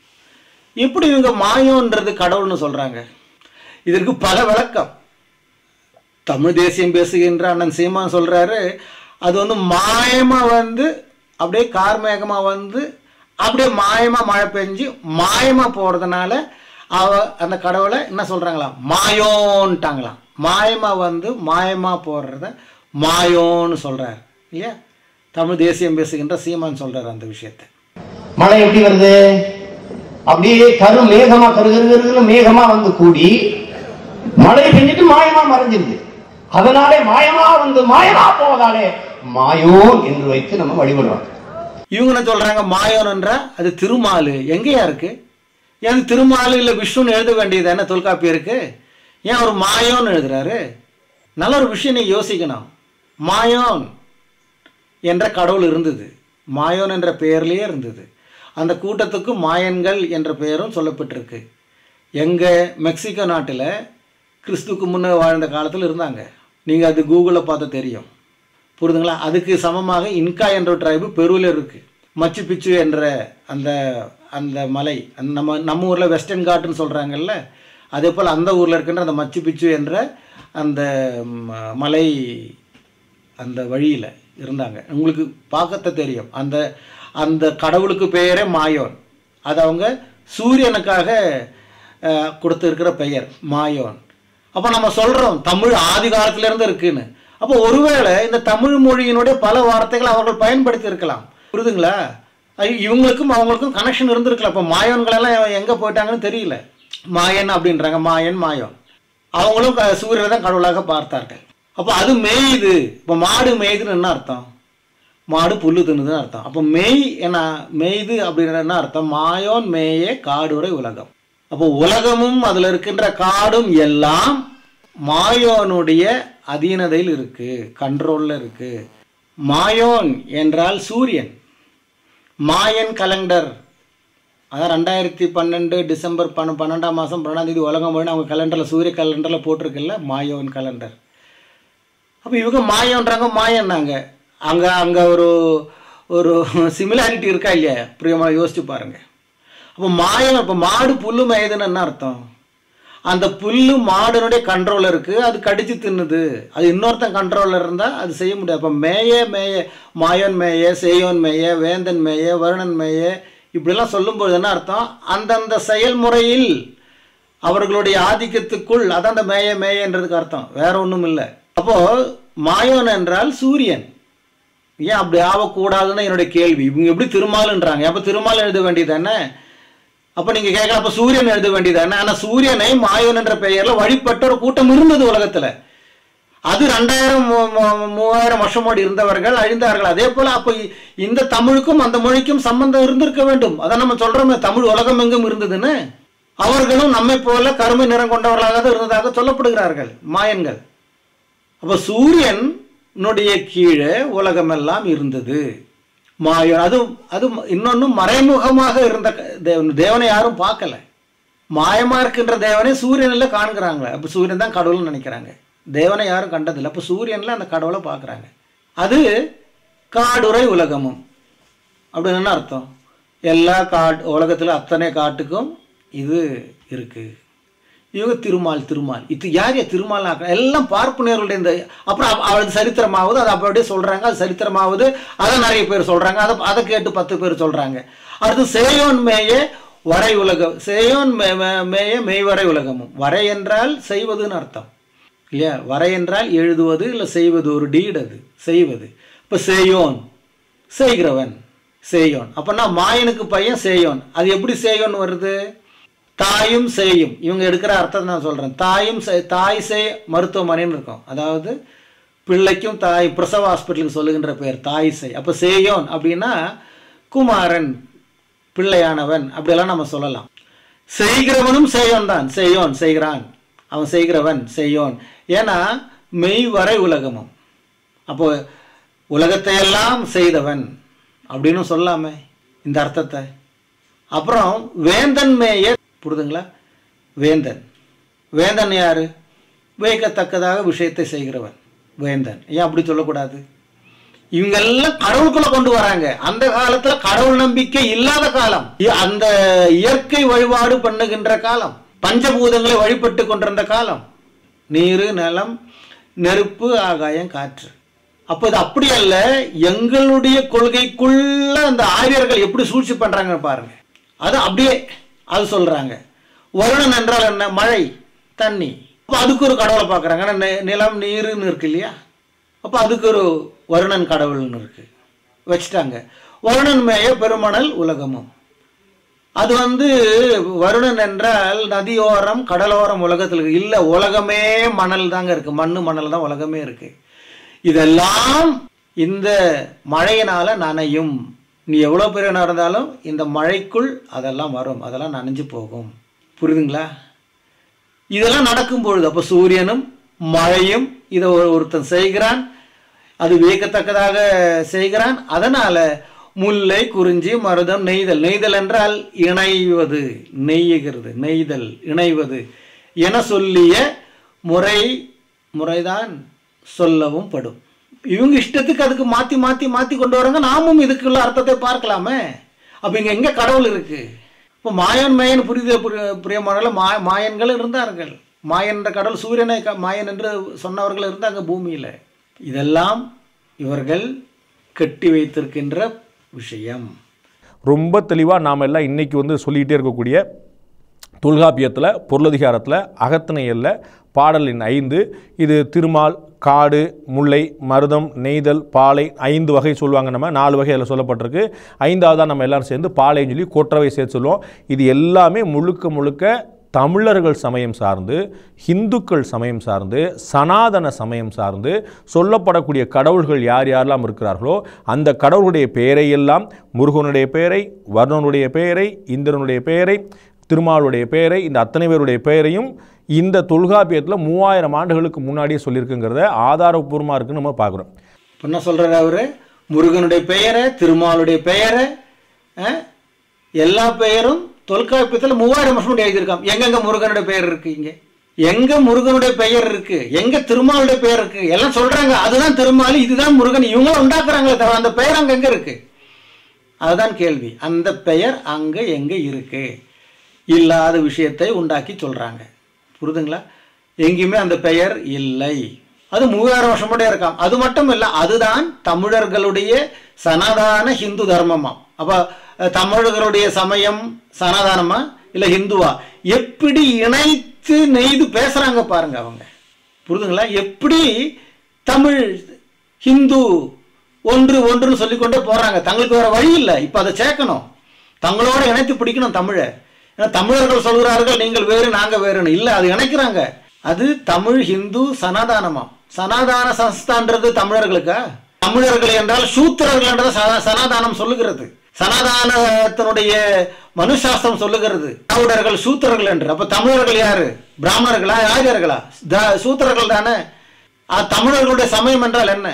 எப்படி இவங்க மாயோன்றது கடவுள்னு சொல்கிறாங்க இதற்கு பல விளக்கம் தமிழ் தேசியம் பேசுகின்ற அண்ணன் சீமான் சொல்கிறாரு அது வந்து மாயமாக வந்து அப்படியே கார்மேகமாக வந்து அப்படியே மாயமாக மழை பெஞ்சு மாயமாக போகிறதுனால அவ அந்த கடவுளை என்ன சொல்கிறாங்களாம் மாயோன்ட்டாங்களாம் மாயமாக வந்து மாயமாக போடுறத மாயோன்னு சொல்கிறார் இல்லையா தமிழ் தேசியம் பேசுகின்ற சீமான் சொல்கிறார் அந்த விஷயத்தை மழை எப்படி வருது அப்படியே கரு மேகமா கரு கரு கருன்னு மேகமா வந்து கூடி மழை பெஞ்சிட்டு மாயமா மறைஞ்சிருது அதனாலே மாயமா வந்து மாயமா போவதாலே மாயோன் என்று வைத்து நம்ம வழிபடுறோம் இவங்க என்ன சொல்றாங்க மாயோன்ன்ற அது திருமாலு எங்கேயா இருக்கு ஏன் அது திருமாலு இல்லை விஷ்ணுன்னு எழுத வேண்டியது என்ன தொல்காப்பியம் இருக்கு ஏன் அவர் மாயோன்னு எழுதுறாரு நல்ல ஒரு விஷயம் நீங்க யோசிக்கணும் மாயோன் என்ற கடவுள் இருந்தது மாயோன் என்ற பெயர்லேயே இருந்தது அந்த கூட்டத்துக்கு மாயன்கள் என்ற பெயரும் சொல்லப்பட்டிருக்கு எங்க மெக்சிகோ நாட்டில் கிறிஸ்துக்கு முன்னே வாழ்ந்த காலத்தில் இருந்தாங்க நீங்கள் அது கூகுளில் பார்த்தா தெரியும் புரியுதுங்களா அதுக்கு சமமாக இன்கா என்ற ட்ரைபு பெருவில் இருக்குது மச்சு பிச்சு என்ற அந்த அந்த மலை அந்த நம்ம நம்ம ஊரில் வெஸ்டர்ன் காட்டுன்னு சொல்கிறாங்கல்ல அதே போல் அந்த ஊரில் இருக்கின்ற அந்த மச்சு பிச்சு என்ற அந்த ம- மலை அந்த வழியில் இருந்தாங்க உங்களுக்கு பார்க்கத்த தெரியும் அந்த அந்த கடவுளுக்கு பெயரே மாயோன் அது அவங்க சூரியனுக்காக அஹ், கொடுத்திருக்கிற பெயர் மாயோன் அப்போ நம்ம சொல்கிறோம் தமிழ் ஆதி காலத்திலேருந்து இருக்குன்னு அப்போ ஒருவேளை இந்த தமிழ் மொழியினுடைய பல வார்த்தைகளை அவர்கள் பயன்படுத்தி இருக்கலாம் புரியுதுங்களா ஐ- இவங்களுக்கும் அவங்களுக்கும் கனெக்ஷன் இருந்திருக்கலாம் இப்போ மாயோன்களெல்லாம் எங்கே போயிட்டாங்கன்னு தெரியல மாயன் அப்படின்றாங்க மாயன் மாயோன் அவங்களும் க- சூரியனை தான் கடவுளாக பார்த்தார்கள் அப்போ அது மேயுது இப்போ மாடு மேயுதுன்னு என்ன அர்த்தம் மாடு புல்லு தின்னுதுன்னு அர்த்தம் அப்போ மேய் என்ன மேய்து அப்படின்ற என்ன அர்த்தம் மாயோன் மேயே காடுரை உலகம் அப்போ உலகமும் அதில் இருக்கின்ற காடும் எல்லாம் மாயோனுடைய அதீனதையில் இருக்கு கண்ட்ரோலில் இருக்கு மாயோன் என்றால் சூரியன் மாயன் கலண்டர் அதான் ரெண்டாயிரத்தி பன்னெண்டு டிசம்பர் பன்ன பன்னெண்டாம் மாதம் பன்னெண்டாம் தேதி உலகம் போயின்னு அவங்க கலண்டரில் சூரிய கலண்டரில் போட்டிருக்குல்ல மாயோன் கலண்டர் அப்போ இவங்க மாயன்றாங்க மாயன்னாங்க அங்கே அங்கே ஒரு ஒரு சிமிலாரிட்டி இருக்கா இல்லையா பிரியமாக யோசிச்சு பாருங்க அப்போ மாயம் இப்போ மாடு புல்லு மேயுதுன்னு என்ன அர்த்தம் அந்த புல்லு மாடுனுடைய கண்ட்ரோலில் இருக்குது அது கடிச்சு தின்னுது அது இன்னொருத்தன் கண்ட்ரோலில் இருந்தால் அது செய்ய முடியாது அப்போ மேய மேய மாயோன் மேய சேயோன் மேய வேந்தன் மேய வருணன் மேய இப்படிலாம் சொல்லும்போது என்ன அர்த்தம் அந்தந்த செயல்முறையில் அவர்களுடைய ஆதிக்கத்துக்குள் அதான் அந்த மேய மேயன்றதுக்கு அர்த்தம் வேற ஒன்றும் இல்லை அப்போ மாயோன் என்றால் சூரியன் ஏன் அப்படி ஆகக்கூடாதுன்னு என்னுடைய கேள்வி இவங்க எப்படி திருமாலுன்றாங்க அப்போ திருமால் எழுத வேண்டியது என்ன அப்போ நீங்கள் கேட்கலாம் அப்போ சூரியன் எழுத வேண்டியது என்ன ஆனால் சூரியனை மாயோன் என்ற பெயரில் வழிபட்ட ஒரு கூட்டம் இருந்தது உலகத்தில் அது ரெண்டாயிரம் மூ- மூ- மூவாயிரம் வருஷமோடு இருந்தவர்கள் அழிந்தார்கள் அதே போல அப்போ இ- இந்த தமிழுக்கும் அந்த மொழிக்கும் சம்பந்தம் இருந்திருக்க வேண்டும் அதான் நம்ம சொல்றோமே தமிழ் உலகம் எங்கும் இருந்ததுன்னு அவர்களும் நம்மை போல கருமை நிறம் கொண்டவர்களாக தான் இருந்ததாக சொல்லப்படுகிறார்கள் மாயன்கள் அப்போ சூரியனுடைய கீழே உலகமெல்லாம் இருந்தது மாயன் அது அது இன்னொன்று மறைமுகமாக இருந்த க- தேவன் தேவனை யாரும் பார்க்கல மாயமா இருக்கின்ற தேவனை சூரியனில் காண்கிறாங்களே அப்போ சூரியன் தான் கடவுள்னு நினைக்கிறாங்க தேவனை யாரும் கண்டதில்லை அப்போ சூரியனில் அந்த கடவுளை பார்க்குறாங்க அது காடுரை உலகமும் அப்படின்னு என்ன அர்த்தம் எல்லா காட் உலகத்தில் அத்தனை காட்டுக்கும் இது இருக்கு இவங்க திருமால் திருமால் இது யார் யார் திருமால் ஆக்க எல்லாம் பார்ப்பனர்களுடைய இந்த அப்புறம் அவ- அவரது சரித்திரமாவது அதை அப்படியே சொல்கிறாங்க அது சரித்திரமாவது அதை நிறைய பேர் சொல்கிறாங்க அதை அதை கேட்டு பத்து பேர் சொல்கிறாங்க அடுத்து சேயோன் மேய வரை உலகம் சேயோன் மே மே- மேய மெய்வரை உலகமும் வரை என்றால் செய்வதுன்னு அர்த்தம் இல்லையா வரை என்றால் எழுதுவது இல்லை செய்வது ஒரு டீட் அது செய்வது இப்போ சேயோன் செய்கிறவன் சேயோன் அப்போனா மாயனுக்கு பையன் சேயோன் அது எப்படி சேயோன் வருது தாயும் சேயும் இவங்க எடுக்கிற அர்த்தத்தை நான் சொல்கிறேன் தாயும் சே தாய் சே மருத்துவமனைன்னு இருக்கும் அதாவது பிள்ளைக்கும் தாய் பிரசவ ஹாஸ்பிட்டலுக்கு சொல்லுகின்ற பேர் தாய் சே அப்போ சேயோன் அப்படின்னா குமாரன் பிள்ளையானவன் அப்படியெல்லாம் நம்ம சொல்லலாம் செய்கிறவனும் செய்யோன் தான் செய்யோன் செய்கிறான் அவன் செய்கிறவன் செய்யோன் ஏன்னா மெய் வரை உலகமும் அப்போ உலகத்தை எல்லாம் செய்தவன் அப்படின்னு சொல்லாமே இந்த அர்த்தத்தை அப்புறம் வேந்தன் மேய புரிதுங்களா வேந்தன் வேந்தன் யாரு வியக்கத்தக்கதாக விஷயத்தை செய்கிறவன் வேந்தன் ஏன் அப்படி சொல்லக்கூடாது இவங்கெல்லாம் கடவுளுக்குள்ள கொண்டு வராங்க அந்த காலத்துல கடவுள் நம்பிக்கை இல்லாத காலம் இ- அந்த இயற்கை வழிபாடு பண்ணுகின்ற காலம் பஞ்சபூதங்களை வழிபட்டு கொண்டிருந்த காலம் நீரு நிலம் நெருப்பு ஆகாயம் காற்று அப்போ இது அப்படி அல்ல எங்களுடைய கொள்கைக்குள்ள அந்த ஆரியர்கள் எப்படி சூழ்ச்சி பண்றாங்க பாருங்க அது அப்படியே அது சொல்றாங்க வருணன் என்றால் என்ன மழை தண்ணி அப்போ அதுக்கு ஒரு கடவுளை பார்க்குறாங்க ஆனா நி- நிலம் நீருன்னு இருக்கு இல்லையா அப்போ அதுக்கு ஒரு வருணன் கடவுள்னு இருக்கு வச்சுட்டாங்க வருணன் மேய பெருமணல் உலகமும் அது வந்து வருணன் என்றால் நதியோரம் கடலோரம் உலகத்தில் இருக்கு இல்லை உலகமே மணல் தாங்க இருக்கு மண்ணு மணல் தான் உலகமே இருக்கு இதெல்லாம் இந்த மழையினால நனையும் நீ எவ்வளோ பெரிய நடந்தாலும் இந்த மழைக்குள் அதெல்லாம் வரும் அதெல்லாம் நனைஞ்சு போகும் புரியுதுங்களா இதெல்லாம் நடக்கும் பொழுது அப்போ சூரியனும் மழையும் இதை ஒரு- ஒருத்தன் செய்கிறான் அது வியக்கத்தக்கதாக செய்கிறான் அதனால முல்லை குறிஞ்சி மருதம் நெய்தல் நெய்தல் என்றால் இணைவது நெய்யுகிறது நெய்தல் இணைவது என சொல்லிய முறை முறைதான் சொல்லவும் படும் இவங்க இஷ்டத்துக்கு அதுக்கு மாத்தி மாத்தி மாத்தி கொண்டு வராங்க நாமும் இதுக்குள்ள அர்த்தத்தை பார்க்கலாமே அப்ப இங்க எங்க கடவுள் இருக்கு இப்போ மாயன் மேயன் புரித பிரியமான மா மாயன்கள் இருந்தார்கள் மாயன் என்ற கடவுள் சூரியனை க- மாயன் என்று சொன்னவர்கள் இருந்தாங்க பூமியில இதெல்லாம் இவர்கள் கட்டி வைத்திருக்கின்ற விஷயம் ரொம்ப தெளிவாக நாம் எல்லாம் இன்றைக்கி வந்து சொல்லிக்கிட்டே இருக்கக்கூடிய தொல்காப்பியத்தில் பொருளதிகாரத்தில் அகத்திணையல்ல பாடல் எண் ஐந்து இது திருமால் காடு முல்லை மருதம் நெய்தல் பாலை ஐந்து வகை சொல்லுவாங்க நம்ம நாலு வகை அதில் சொல்லப்பட்டிருக்கு ஐந்தாவதாக நம்ம எல்லாரும் சேர்ந்து பாலைன்னு சொல்லி கொற்றவை சேர்த்து சொல்லுவோம் இது எல்லாமே முழுக்க முழுக்க தமிழர்கள் சமயம் சார்ந்து இந்துக்கள் சமயம் சார்ந்து சனாதன சமயம் சார்ந்து சொல்லப்படக்கூடிய கடவுள்கள் யார் யாரெல்லாம் இருக்கிறார்களோ அந்த கடவுளுடைய பெயரையெல்லாம் முருகனுடைய பெயரை வர்ணனுடைய பெயரை இந்திரனுடைய பெயரை திருமாலுடைய பெயரை இந்த அத்தனை பேருடைய பெயரையும் இந்த தொல்காப்பியத்தில் மூவாயிரம் ஆண்டுகளுக்கு முன்னாடியே சொல்லியிருக்குங்கிறத ஆதாரபூர்வமாக இருக்குன்னு நம்ம பார்க்குறோம் இப்ப என்ன சொல்றாரு அவரு முருகனுடைய பெயரை திருமாலுடைய பெயரை அஹ், எல்லா பெயரும் தொல்காப்பியத்தில் மூவாயிரம் வருஷம் முன்னாடி எழுதியிருக்கான் எங்கெங்க முருகனுடைய பெயர் இருக்கு இங்க எங்க முருகனுடைய பெயர் இருக்கு எங்க திருமாலுடைய பெயர் இருக்கு எல்லாம் சொல்றாங்க அதுதான் திருமால் இதுதான் முருகன் இவங்களும் உண்டாக்குறாங்களே தவிர அந்த பெயர் அங்க எங்க இருக்கு அதுதான் கேள்வி அந்த பெயர் அங்க எங்க இருக்கு இல்லாத விஷயத்தை உண்டாக்கி சொல்றாங்க புரியுதுங்களா எங்கேயுமே அந்த பெயர் இல்லை அது மூவாயிரம் வருஷம் கூட இருக்காம் அது மட்டும் இல்லை அதுதான் தமிழர்களுடைய சனாதான ஹிந்து தர்மமாம் அப்போ அஹ், தமிழர்களுடைய சமயம் சனாதானமா இல்லை ஹிந்துவா எப்படி இணைத்து நெய்து பேசுறாங்க பாருங்க அவங்க புரியுதுங்களா எப்படி தமிழ் ஹிந்து ஒன்று ஒன்றுன்னு சொல்லிக்கொண்டே போறாங்க தங்களுக்கு வேற வழி இல்லை இப்போ அதை சேர்க்கணும் தங்களோட இணைத்து பிடிக்கணும் தமிழை ஏன்னா தமிழர்கள் சொல்கிறார்கள் நீங்கள் வேறு நாங்க வேறுன்னு இல்லை அது இணைக்கிறாங்க அது தமிழ் ஹிந்து சனாதானமா சனாதான சன்ஸ்தான்றது தமிழர்களுக்கா தமிழர்கள் என்றால் சூத்திரர்கள் என்றது சனா- சனாதானம் சொல்லுகிறது சனாதானத்தினுடைய மனுசாஸ்திரம் சொல்லுகிறது திராவிடர்கள் சூத்திரர்கள் என்று அப்ப தமிழர்கள் யாரு பிராமணர்களா ஆரியர்களா த- சூத்திரர்கள் தானே ஆ, தமிழர்களுடைய சமயம் என்றால் என்ன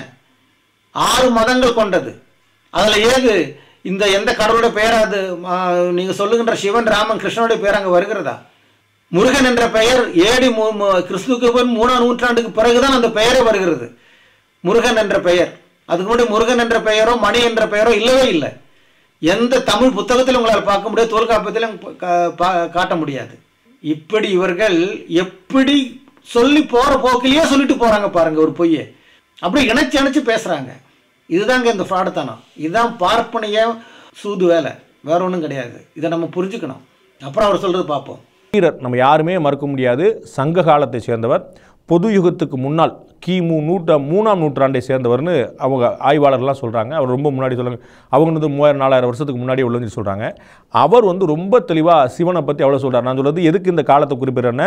ஆறு மதங்கள் கொண்டது அதுல ஏது இந்த எந்த கடவுளுடைய பெயர் அது ஆ, நீங்க சொல்லுகின்ற சிவன் ராமன் கிருஷ்ணனுடைய பெயர் அங்க வருகிறதா முருகன் என்ற பெயர் ஏடி மு- மு- கிறிஸ்துவுக்கு பின் மூணாம் நூற்றாண்டுக்கு பிறகுதான் அந்த பெயரே வருகிறது முருகன் என்ற பெயர் அதுக்கு முன்னாடி முருகன் என்ற பெயரோ மணி என்ற பெயரோ இல்லவே இல்லை எந்த தமிழ் புத்தகத்திலும் உங்களால் பார்க்க முடியாது தொல்காப்பியத்திலும் கா- பா- காட்ட முடியாது இப்படி இவர்கள் எப்படி சொல்லி போற போக்கிலேயே சொல்லிட்டு போறாங்க பாருங்க ஒரு பொய்யை அப்படியே இணைச்சு இணைச்சு பேசுறாங்க இதுதாங்க இந்த ஃப்ராடுத்தனம் இதுதான் பார்ப்பனிய சூது வேலை வேற ஒன்றும் கிடையாது இதை நம்ம புரிஞ்சுக்கணும் அப்புறம் அவர் சொல்றது பார்ப்போம் வீரர் நம்ம யாருமே மறுக்க முடியாது சங்க காலத்தை சேர்ந்தவர் பொது யுகத்துக்கு முன்னால் கிமு நூற்றா மூணாம் நூற்றாண்டை சேர்ந்தவர்னு அவங்க ஆய்வாளர்லாம் சொல்கிறாங்க அவர் ரொம்ப முன்னாடி சொல்லுங்க அவங்க வந்து மூவாயிரம் நாலாயிரம் வருஷத்துக்கு முன்னாடி உள்ளதுன்னு சொல்கிறாங்க அவர் வந்து ரொம்ப தெளிவாக சிவனை பற்றி அவ்வளோ சொல்கிறார் நான் சொல்கிறது எதுக்கு இந்த காலத்தை குறிப்பிட்றேன்னா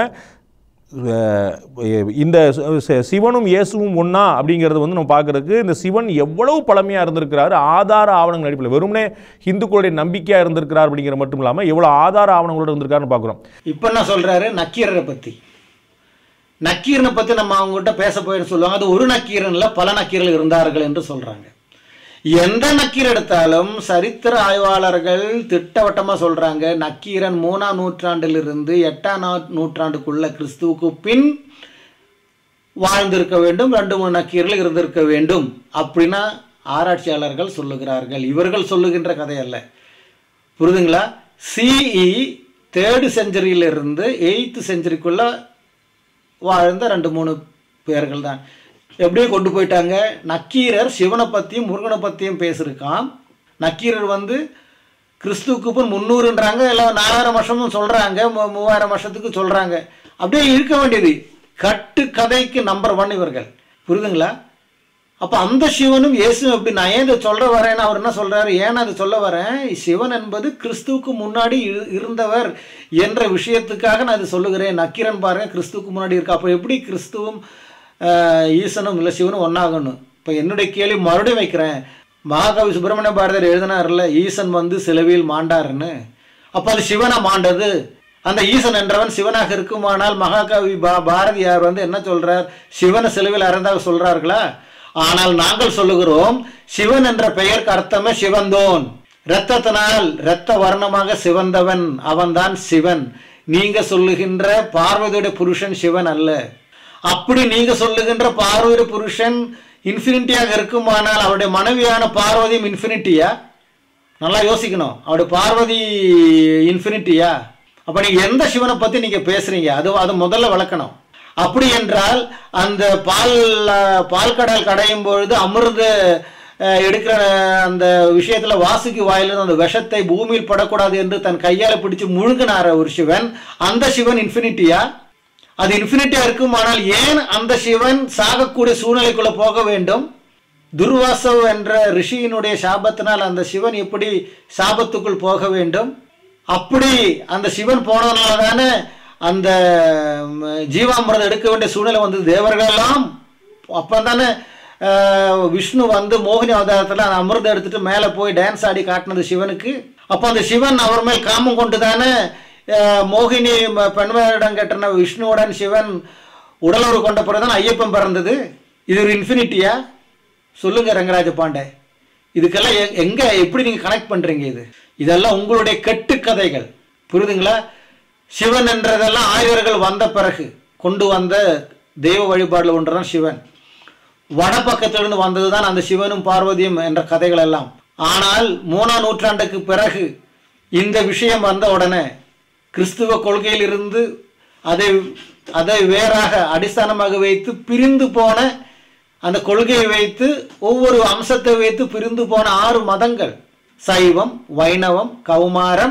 அஹ் இந்த ச- சிவனும் இயேசுவும் ஒன்றா அப்படிங்கிறது வந்து நம்ம பார்க்குறதுக்கு இந்த சிவன் எவ்வளவு பழமையாக இருந்திருக்கிறாரு ஆதார ஆவணங்கள் அடிப்படையில் வெறுமனே இந்துக்களுடைய நம்பிக்கையாக இருந்திருக்கிறார் அப்படிங்கிற மட்டும் இல்லாமல் எவ்வளோ ஆதார ஆவணங்களோட இருந்திருக்காருன்னு பார்க்குறோம் இப்போ என்ன சொல்றாரு நக்கீரரை பத்தி நக்கீரனை பத்தி நம்ம அவங்ககிட்ட பேச போயின்னு சொல்லுவாங்க அது ஒரு நக்கீரன் இல்ல பல நக்கீரர்கள் இருந்தார்கள் என்று சொல்றாங்க எந்த நக்கீர் எடுத்தாலும் சரித்திர ஆய்வாளர்கள் திட்டவட்டமா சொல்றாங்க நக்கீரன் மூணாம் நூற்றாண்டிலிருந்து எட்டாம் நா- நூற்றாண்டுக்குள்ள கிறிஸ்துவுக்கு பின் வாழ்ந்திருக்க வேண்டும் ரெண்டு மூணு நக்கீரர்கள் இருந்திருக்க வேண்டும் அப்படின்னா ஆராய்ச்சியாளர்கள் சொல்லுகிறார்கள் இவர்கள் சொல்லுகின்ற கதை அல்ல புரியுதுங்களா சிஇ தேர்டு செஞ்சுரியிலிருந்து எயித்து செஞ்சுரிக்குள்ள வாழ்ந்த ரெண்டு மூணு பேர்கள் தான் எப்படியோ கொண்டு போயிட்டாங்க நக்கீரர் சிவனை பற்றியும் முருகனை பற்றியும் பேசியிருக்கான் நக்கீரர் வந்து கிறிஸ்துவுக்கு பின் முந்நூறுன்றாங்க எல்லாம் நாலாயிரம் வருஷமும் சொல்கிறாங்க மூவாயிரம் வருஷத்துக்கு சொல்கிறாங்க அப்படியே இருக்க வேண்டியது கட்டு கதைக்கு நம்பர் ஒன் இவர்கள் புரியுதுங்களா அப்போ அந்த சிவனும் இயேசுவும் எப்படி நான் ஏன் இதை சொல்ல வரேன்னு அவர் என்ன சொல்றாரு ஏன் அதை சொல்ல வரேன் சிவன் என்பது கிறிஸ்துவுக்கு முன்னாடி இரு- இருந்தவர் என்ற விஷயத்துக்காக நான் இதை சொல்லுகிறேன் நக்கீரன் பாருங்க கிறிஸ்துவுக்கு முன்னாடி இருக்கு அப்போ எப்படி கிறிஸ்துவும் ஆஹ், ஈசனும் இல்லை சிவனும் ஒன்றாகணும் இப்போ என்னுடைய கேள்வி மறுபடியும் வைக்கிறேன் மகாகவி சுப்பிரமணிய பாரதியார் எழுதினார்ல ஈசன் வந்து சிலுவையில் மாண்டாருன்னு அப்போ அது சிவனா மாண்டது அந்த ஈசன் என்றவன் சிவனாக இருக்குமானால் மகாகவி பா பாரதியார் வந்து என்ன சொல்றார் சிவனை சிலுவையில் அறந்தாக சொல்றார்களா ஆனால் நாங்கள் சொல்லுகிறோம் சிவன் என்ற பெயருக்கு அர்த்தமே சிவந்தோன் இரத்தத்தினால் இரத்த வர்ணமாக சிவந்தவன் அவன்தான் சிவன் நீங்க சொல்லுகின்ற பார்வதியுடைய புருஷன் சிவன் அல்ல அப்படி நீங்க சொல்லுகின்ற பார்வதியுடைய புருஷன் இன்ஃபினிட்டியாக இருக்குமானால் அவருடைய மனைவியான பார்வதியும் இன்ஃபினிட்டியா நல்லா யோசிக்கணும் அவருடைய பார்வதி இன்ஃபினிட்டியா அப்ப நீங்க எந்த சிவனை பத்தி நீங்க பேசுறீங்க அது அது முதல்ல விளக்கணும் அப்படி என்றால் அந்த பால் அஹ், பால் கடல் கடையும் பொழுது அமிர்த அஹ், எடுக்கிற அந்த விஷயத்துல வாசுகி வாயிலிருந்து அந்த விஷத்தை பூமியில் படக்கூடாது என்று தன் கையால பிடிச்சு முழுங்கினார ஒரு சிவன் அந்த சிவன் இன்ஃபினிட்டியா அது இன்ஃபினிட்டியா இருக்குமானால் ஏன் அந்த சிவன் சாகக்கூடிய சூழ்நிலைக்குள்ள போக வேண்டும் துர்வாசவ் என்ற ரிஷியினுடைய சாபத்தினால் அந்த சிவன் எப்படி சாபத்துக்குள் போக வேண்டும் அப்படி அந்த சிவன் போனதுனால தானே அந்த ம், ஜீவாமிரதம் எடுக்க வேண்டிய சூழ்நிலை வந்தது தேவர்கள் எல்லாம் அப்போ தானே விஷ்ணு வந்து மோகினி அவதாரத்தில் அந்த அமிர்தம் எடுத்துட்டு மேலே போய் டான்ஸ் ஆடி காட்டினது சிவனுக்கு அப்போ அந்த சிவன் அவர் மேல் காமம் கொண்டு தானே அஹ், மோகினி ம- பெண்மையிடம் கட்டின விஷ்ணுவுடன் சிவன் உடலுறவு கொண்ட பிறகுதான் ஐயப்பன் பிறந்தது இது ஒரு இன்ஃபினிட்டியா சொல்லுங்க ரங்கராஜ பாண்டே இதுக்கெல்லாம் எ- எங்க எப்படி நீங்க கனெக்ட் பண்றீங்க இது இதெல்லாம் உங்களுடைய கட்டுக்கதைகள் புரியுதுங்களா சிவன் என்றதெல்லாம் ஆயுதர்கள் வந்த பிறகு கொண்டு வந்த தெய்வ வழிபாடுல ஒன்றுதான் சிவன் வடபக்கத்திலிருந்து வந்ததுதான் அந்த சிவனும் பார்வதியும் என்ற கதைகள் எல்லாம் ஆனால் மூணாம் நூற்றாண்டுக்கு பிறகு இந்த விஷயம் வந்த உடனே கிறிஸ்துவ கொள்கையிலிருந்து அதை அதை வேறாக அடிസ്ഥാனமாக வைத்து பிரிந்து போன அந்த கொள்கையை வைத்து ஒவ்வொரு அம்சத்தை வைத்து பிரிந்து போன ஆறு மதங்கள் சைவம் வைணவம் கௌமாரம்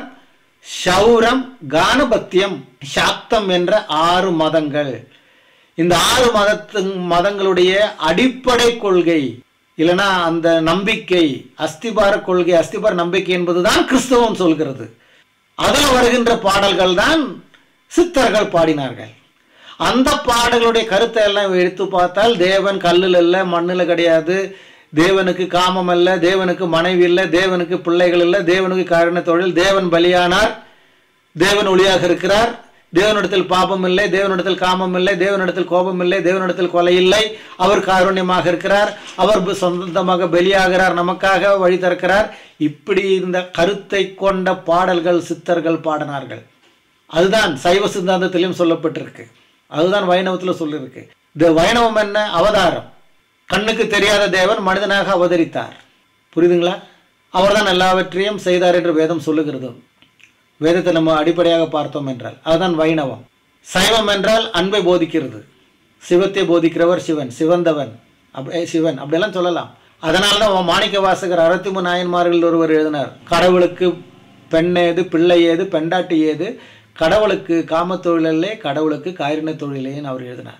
சௌரம் கானபத்தியம் சாக்தம் என்ற ஆறு மதங்கள் இந்த ஆறு மதத்து மதங்களுடைய அடிப்படை கொள்கை இல்லைன்னா அந்த நம்பிக்கை அஸ்திபார கொள்கை அஸ்திபார நம்பிக்கை என்பதுதான் கிறிஸ்தவம் சொல்கிறது அதில் வருகின்ற பாடல்கள் தான் சித்தர்கள் பாடினார்கள் அந்த பாடல்களுடைய கருத்தை எல்லாம் எடுத்து பார்த்தால் தேவன் கல்லில் இல்லை மண்ணில் கிடையாது தேவனுக்கு காமம் அல்ல தேவனுக்கு மனைவி இல்லை தேவனுக்கு பிள்ளைகள் இல்லை தேவனுக்கு காரண தொழில் தேவன் பலியானார் தேவன் ஒளியாக இருக்கிறார் தேவனிடத்தில் பாபம் இல்லை தேவனிடத்தில் காமம் இல்லை தேவனிடத்தில் கோபம் இல்லை தேவனிடத்தில் கொலை இல்லை அவர் காருண்யமாக இருக்கிறார் அவர் ப- சொந்தமாக பலியாகிறார் நமக்காக வழி திறக்கிறார் இப்படி இந்த கருத்தை கொண்ட பாடல்கள் சித்தர்கள் பாடினார்கள் அதுதான் சைவ சித்தாந்தத்திலும் சொல்லப்பட்டிருக்கு அதுதான் வைணவத்தில் சொல்லியிருக்கு இந்த வைணவம் என்ன அவதாரம் கண்ணுக்கு தெரியாத தேவன் மனிதனாக அவதரித்தார் புரியுதுங்களா அவர்தான் எல்லாவற்றையும் செய்தார் என்று வேதம் சொல்லுகிறது வேதத்தை நம்ம அடிப்படையாக பார்த்தோம் என்றால் அதுதான் வைணவம் சைவம் என்றால் அன்பை போதிக்கிறது சிவத்தை போதிக்கிறவர் சிவன் சிவந்தவன் அப்படி சிவன் அப்படியெல்லாம் சொல்லலாம் அதனால தான் மாணிக்க வாசகர் அறுபத்தி நாயன்மார்கள் ஒருவர் எழுதினார் கடவுளுக்கு பெண் ஏது பிள்ளை ஏது பெண்டாட்டி ஏது கடவுளுக்கு காமத் தொழிலே கடவுளுக்கு காரின தொழிலேன்னு அவர் எழுதினார்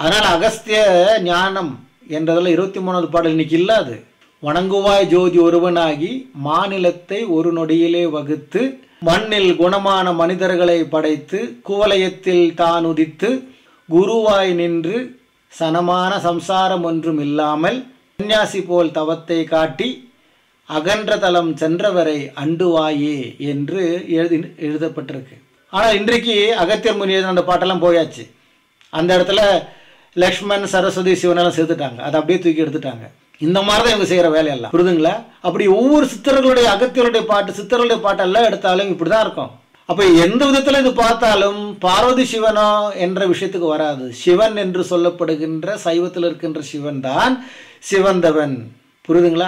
அதனால் அகஸ்திய ஞானம் என்றதில் இருபத்தி மூணாவது பாடல் இன்னைக்கு இல்லாது வணங்குவாய் ஜோதி ஒருவனாகி மாநிலத்தை ஒரு நொடியிலே வகுத்து மண்ணில் குணமான மனிதர்களை படைத்து குவலயத்தில் தான் உதித்து குருவாய் நின்று சனமான சம்சாரம் ஒன்றும் இல்லாமல் சந்நியாசி போல் தவத்தை காட்டி அகன்ற தலம் சென்றவரை அண்டுவாயே என்று எழுதி எழுதப்பட்டிருக்கு ஆனால் இன்றைக்கு அகத்தியர் முனி எழுதின அந்த பாட்டெல்லாம் போயாச்சு அந்த இடத்துல லக்ஷ்மண் சரஸ்வதி சிவனெல்லாம் சேர்த்துட்டாங்க அதை அப்படியே தூக்கி எடுத்துட்டாங்க இந்த மாதிரி தான் இவங்க செய்கிற வேலையெல்லாம் புரிதுங்களா அப்படி ஒவ்வொரு சித்தர்களுடைய அகத்தியருடைய பாட்டு சித்தர்களுடைய பாட்டு எல்லாம் எடுத்தாலும் இப்படி தான் இருக்கும் அப்போ எந்த விதத்தில் இது பார்த்தாலும் பார்வதி சிவனோ என்ற விஷயத்துக்கு வராது சிவன் என்று சொல்லப்படுகின்ற சைவத்தில் இருக்கின்ற சிவன் தான் சிவந்தவன் புரியுதுங்களா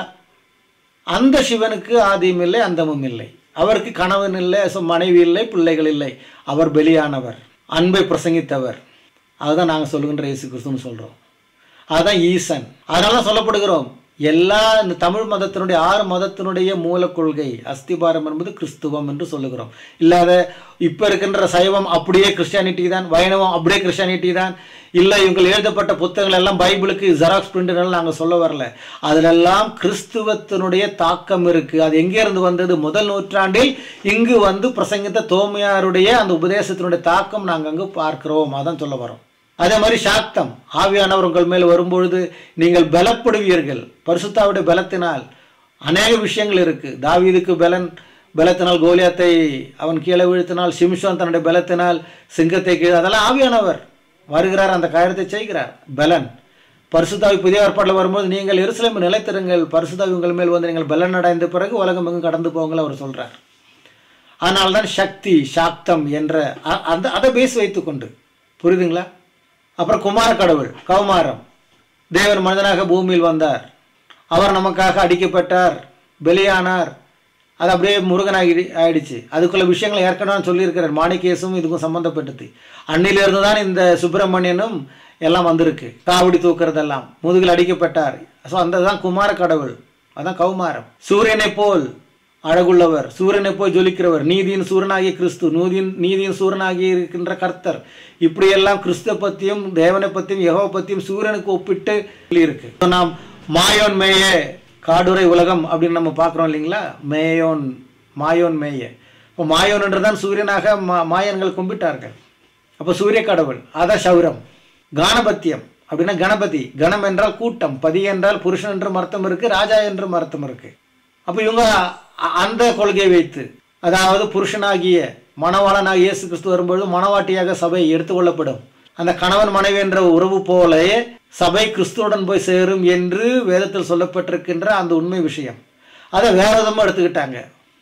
அந்த சிவனுக்கு ஆதியும் இல்லை அந்தமும் இல்லை அவருக்கு கணவன் இல்லை so மனைவி இல்லை பிள்ளைகள் இல்லை அவர் பலியானவர் அன்பை பிரசங்கித்தவர் அதுதான் நாங்கள் சொல்லுகின்ற இயேசு கிறிஸ்துன்னு சொல்கிறோம் அதுதான் ஈசன் அதனால தான் சொல்லப்படுகிறோம் எல்லா இந்த தமிழ் மதத்தினுடைய ஆறு மதத்தினுடைய மூல கொள்கை அஸ்திபாரம் என்பது கிறிஸ்துவம் என்று சொல்லுகிறோம் இல்லாத இப்போ இருக்கின்ற சைவம் அப்படியே கிறிஸ்டியானிட்டி தான் வைணவம் அப்படியே கிறிஸ்டியானிட்டி தான் இல்லை இவங்க எழுதப்பட்ட புத்தகங்கள் எல்லாம் பைபிளுக்கு ஜெராக்ஸ் பிரிண்ட்னால நாங்கள் சொல்ல வரல அதிலெல்லாம் கிறிஸ்துவத்தினுடைய தாக்கம் இருக்கு அது எங்கே இருந்து வந்தது முதல் நூற்றாண்டில் இங்கு வந்து பிரசங்கித்த தோமையாருடைய அந்த உபதேசத்தினுடைய தாக்கம் நாங்கள் அங்கு பார்க்கிறோம் அதான் சொல்ல வரோம் அதே மாதிரி சாக்தம் ஆவியானவர் உங்கள் மேல் வரும்பொழுது நீங்கள் பலப்படுவீர்கள் பரிசுத்தாவுடைய பலத்தினால் அநேக விஷயங்கள் இருக்கு தாவீதுக்கு பலன் பலத்தினால் கோலியாத்தை அவன் கீழே வீழ்த்தினால் சிம்சோன் தன்னுடைய பலத்தினால் சிங்கத்தை கீழே அதெல்லாம் ஆவியானவர் வருகிறார் அந்த காரியத்தை செய்கிறார் பலன் பரிசுத்தாவி புதிய ஏற்பாட்டில் வரும்போது நீங்கள் எருசலேம் நிலைத்திருங்கள் பரிசுத்தாவி உங்கள் மேல் வந்து நீங்கள் பலன் அடைந்த பிறகு உலகம் எங்கும் கடந்து போங்கள் அவர் சொல்றார் அதனால்தான் சக்தி சாக்தம் என்ற அ- அந்த அதை பேஸ் வைத்துக்கொண்டு புரியுதுங்களா அப்புறம் குமார கடவுள் கௌமாரம் தேவன் மனிதனாக பூமியில் வந்தார் அவர் நமக்காக அடிக்கப்பட்டார் பலியானார் அது அப்படியே முருகனாகி ஆயிடுச்சு அதுக்குள்ள விஷயங்களை ஏற்கனவே நான் சொல்லியிருக்கிறார் மாணிக்கேசும் இதுக்கும் சம்மந்தப்பட்டது அன்னிலிருந்து தான் இந்த சுப்பிரமணியனும் எல்லாம் வந்திருக்கு காவடி தூக்குறதெல்லாம் முதுகில் அடிக்கப்பட்டார் ஸோ அந்த தான் குமார கடவுள் அதான் கௌமாரம் சூரியனை போல் அழகுள்ளவர் சூரியனை போய் ஜொலிக்கிறவர் நீதியின் சூரனாகிய கிறிஸ்து நீதியின் நீதியின் சூரனாகி இருக்கின்ற கர்த்தர் இப்படியெல்லாம் கிறிஸ்துவ பற்றியும் தேவனை பற்றியும் யெகோவா பற்றியும் சூரியனுக்கு ஒப்பிட்டு இருக்கு நாம் மாயோன் மேய காடுரை உலகம் அப்படின்னு நம்ம பார்க்குறோம் இல்லைங்களா மேயோன் மாயோன் மேய இப்போ மாயோன்ன்றதான் சூரியனாக மா மாயன்கள் கும்பிட்டார்கள் அப்போ சூரிய கடவுள் அதான் சௌரம் கானபத்தியம் அப்படின்னா கணபதி கணம் என்றால் கூட்டம் பதி என்றால் புருஷன் என்றும் அர்த்தம் இருக்கு ராஜா என்றும் அர்த்தம் இருக்கு அப்போ இவங்க அ- அந்த கொள்கையை வைத்து அதாவது புருஷனாகிய மணவாளனாகிய இயேசு கிறிஸ்து வரும்பொழுது மணவாட்டியாக சபை எடுத்துக்கொள்ளப்படும் அந்த கணவன் மனைவி என்ற உறவு போலே சபை கிறிஸ்துவுடன் போய் சேரும் என்று வேதத்தில் சொல்லப்பட்டிருக்கின்ற அந்த உண்மை விஷயம் அதை வேற விதமாக எடுத்துக்கிட்டாங்க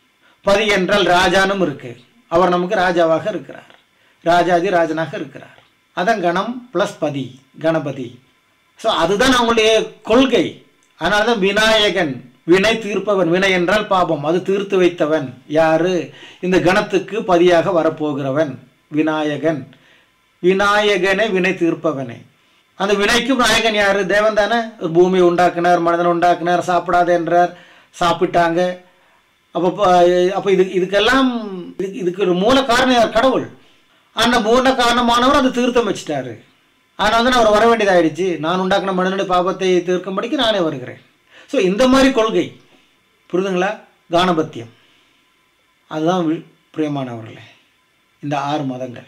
பதி என்றால் ராஜானும் இருக்கு அவர் நமக்கு ராஜாவாக இருக்கிறார் ராஜாதி ராஜனாக இருக்கிறார் அதான் கணம் ப்ளஸ் பதி கணபதி ஸோ அதுதான் அவங்களுடைய கொள்கை அதனால தான் விநாயகன் வினை தீர்ப்பவன் வினை என்றால் பாபம் அது தீர்த்து வைத்தவன் யாரு இந்த கணத்துக்கு பதியாக வரப்போகிறவன் விநாயகன் விநாயகனே வினை தீர்ப்பவனே அந்த வினைக்கும் நாயகன் யாரு தேவன் தானே பூமியை உண்டாக்குனார் மனிதனை உண்டாக்குனார் சாப்பிடாத என்றார் சாப்பிட்டாங்க அப்போ அப்போ இது இதுக்கெல்லாம் இதுக்கு இதுக்கு ஒரு மூல காரணம் யார் கடவுள் அந்த மூல காரணமானவர் அது தீர்த்தம் வச்சிட்டாரு ஆனால் வந்து நான் அவர் வர வேண்டியதாயிடுச்சு நான் உண்டாக்கின மனிதனுடைய பாபத்தை தீர்க்கும்படிக்கு நானே வருகிறேன் ஸோ இந்த மாதிரி கொள்கை புரிதுங்களா கானபத்தியம் அதுதான் வி- பிரியமானவர்களே இந்த ஆறு மதங்கள்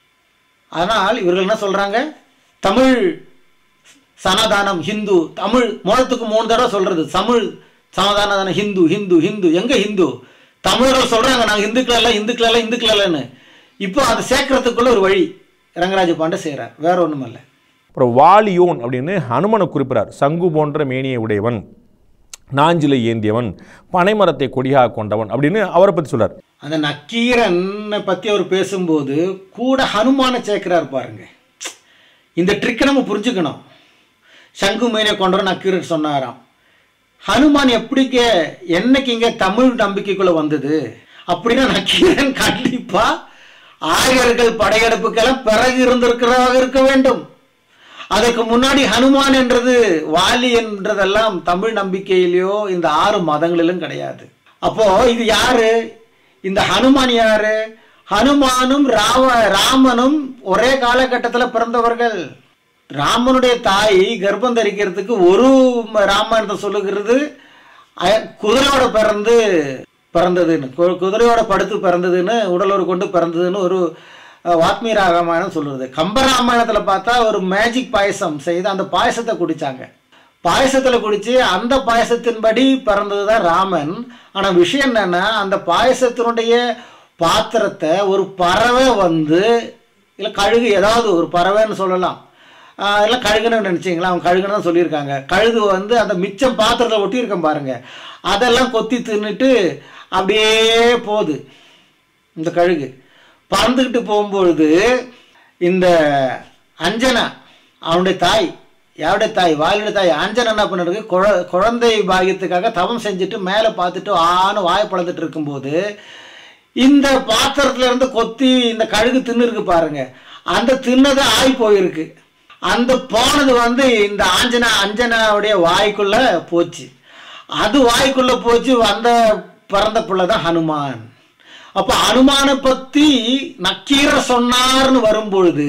ஆனால் இவர்கள் என்ன சொல்றாங்க தமிழ் சனாதானம் ஹிந்து தமிழ் மூலத்துக்கு மூணு தடவை சொல்றது தமிழ் சனாதானம் ஹிந்து ஹிந்து ஹிந்து எங்க ஹிந்து தமிழர்கள் சொல்றாங்க நாங்கள் இந்துக்கள் இல்லை இந்துக்கள் இல்லை இந்துக்கள் இல்லைன்னு இப்போ அதை சேர்க்கறதுக்குள்ள ஒரு வழி ரங்கராஜ பாண்டே செய்கிறார் வேற ஒன்றும் இல்லை அப்புறம் வாலியோன் அப்படின்னு ஹனுமனை குறிப்பிறார் சங்கு போன்ற மேனியை உடையவன் நாஞ்சிலை ஏந்தியவன் பனைமரத்தை கொடியாக கொண்டவன் அப்படின்னு அவரை பற்றி சொல்றார் அந்த நக்கீரனை பற்றி அவர் பேசும்போது கூட ஹனுமானை சேர்க்கிறார் பாருங்க இந்த ட்ரிக்கை நம்ம புரிஞ்சுக்கணும் சங்கு மீனை கொண்டவர் நக்கீரர் சொன்னாராம் ஹனுமான் எப்படிங்க என்னைக்கு இங்கே தமிழ் நம்பிக்கைக்குள்ள வந்தது அப்படின்னா நக்கீரன் கண்டிப்பா ஆயர்கள் படையெடுப்புக்கெல்லாம் பிறகு இருந்திருக்கிறதாக இருக்க வேண்டும் அதற்கு முன்னாடி ஹனுமான் என்றது வாலி என்றதெல்லாம் தமிழ் நம்பிக்கையிலையோ இந்த ஆறு மதங்களிலும் கிடையாது அப்போ இது யாரு இந்த ஹனுமான் யாரு ஹனுமானும் ராவ ராமனும் ஒரே காலகட்டத்தில் பிறந்தவர்கள் ராமனுடைய தாய் கர்ப்பம் தரிக்கிறதுக்கு ஒரு ம- ராமாயணத்தை சொல்லுகிறது அ- குதிரையோட பிறந்து பிறந்ததுன்னு கு- குதிரையோட படுத்து பிறந்ததுன்னு உடலூர் கொண்டு பிறந்ததுன்னு ஒரு அஹ், வாத்மீக ராமாயணம் சொல்லுறது கம்பராமாயணத்தில் பார்த்தா ஒரு மேஜிக் பாயசம் செய்து அந்த பாயசத்தை குடிச்சாங்க பாயசத்தில் குடிச்சு அந்த பாயசத்தின்படி பிறந்தது தான் ராமன் ஆனால் விஷயம் என்னன்னா அந்த பாயசத்தினுடைய பாத்திரத்தை ஒரு பறவை வந்து இல்லை கழுகு ஏதாவது ஒரு பறவைன்னு சொல்லலாம் ஆஹ் இல்லை கழுகுன்னு நினச்சிங்களா அவங்க கழுகுன்னு தான் சொல்லியிருக்காங்க கழுகு வந்து அந்த மிச்சம் பாத்திரத்தை ஒட்டியிருக்கேன் பாருங்க அதெல்லாம் கொத்தி தின்னுட்டு அப்படியே போகுது இந்த கழுகு பறந்துக்கிட்டு போகும்பொழுது இந்த அஞ்சனா அவனுடைய தாய் யாருடைய தாய் வாயுடைய தாய் அஞ்சனா என்ன பண்ணிருக்கு குழ குழந்தை பாகியத்துக்காக தவம் செஞ்சுட்டு மேலே பார்த்துட்டு ஆன்னு வாயை பழந்துட்டு இருக்கும்போது இந்த பாத்திரத்துல இருந்து கொத்தி இந்த கழுகு தின்னு இருக்கு பாருங்க அந்த தின்னது ஆய் போயிருக்கு அந்த போனது வந்து இந்த ஆஞ்சனா அஞ்சனாவுடைய வாய்க்குள்ள போச்சு அது வாய்க்குள்ள போச்சு அந்த பிறந்த பிள்ளை தான் ஹனுமான் அப்ப ஹனுமானை பத்தி நக்கீரர் சொன்னார்னு வரும்பொழுது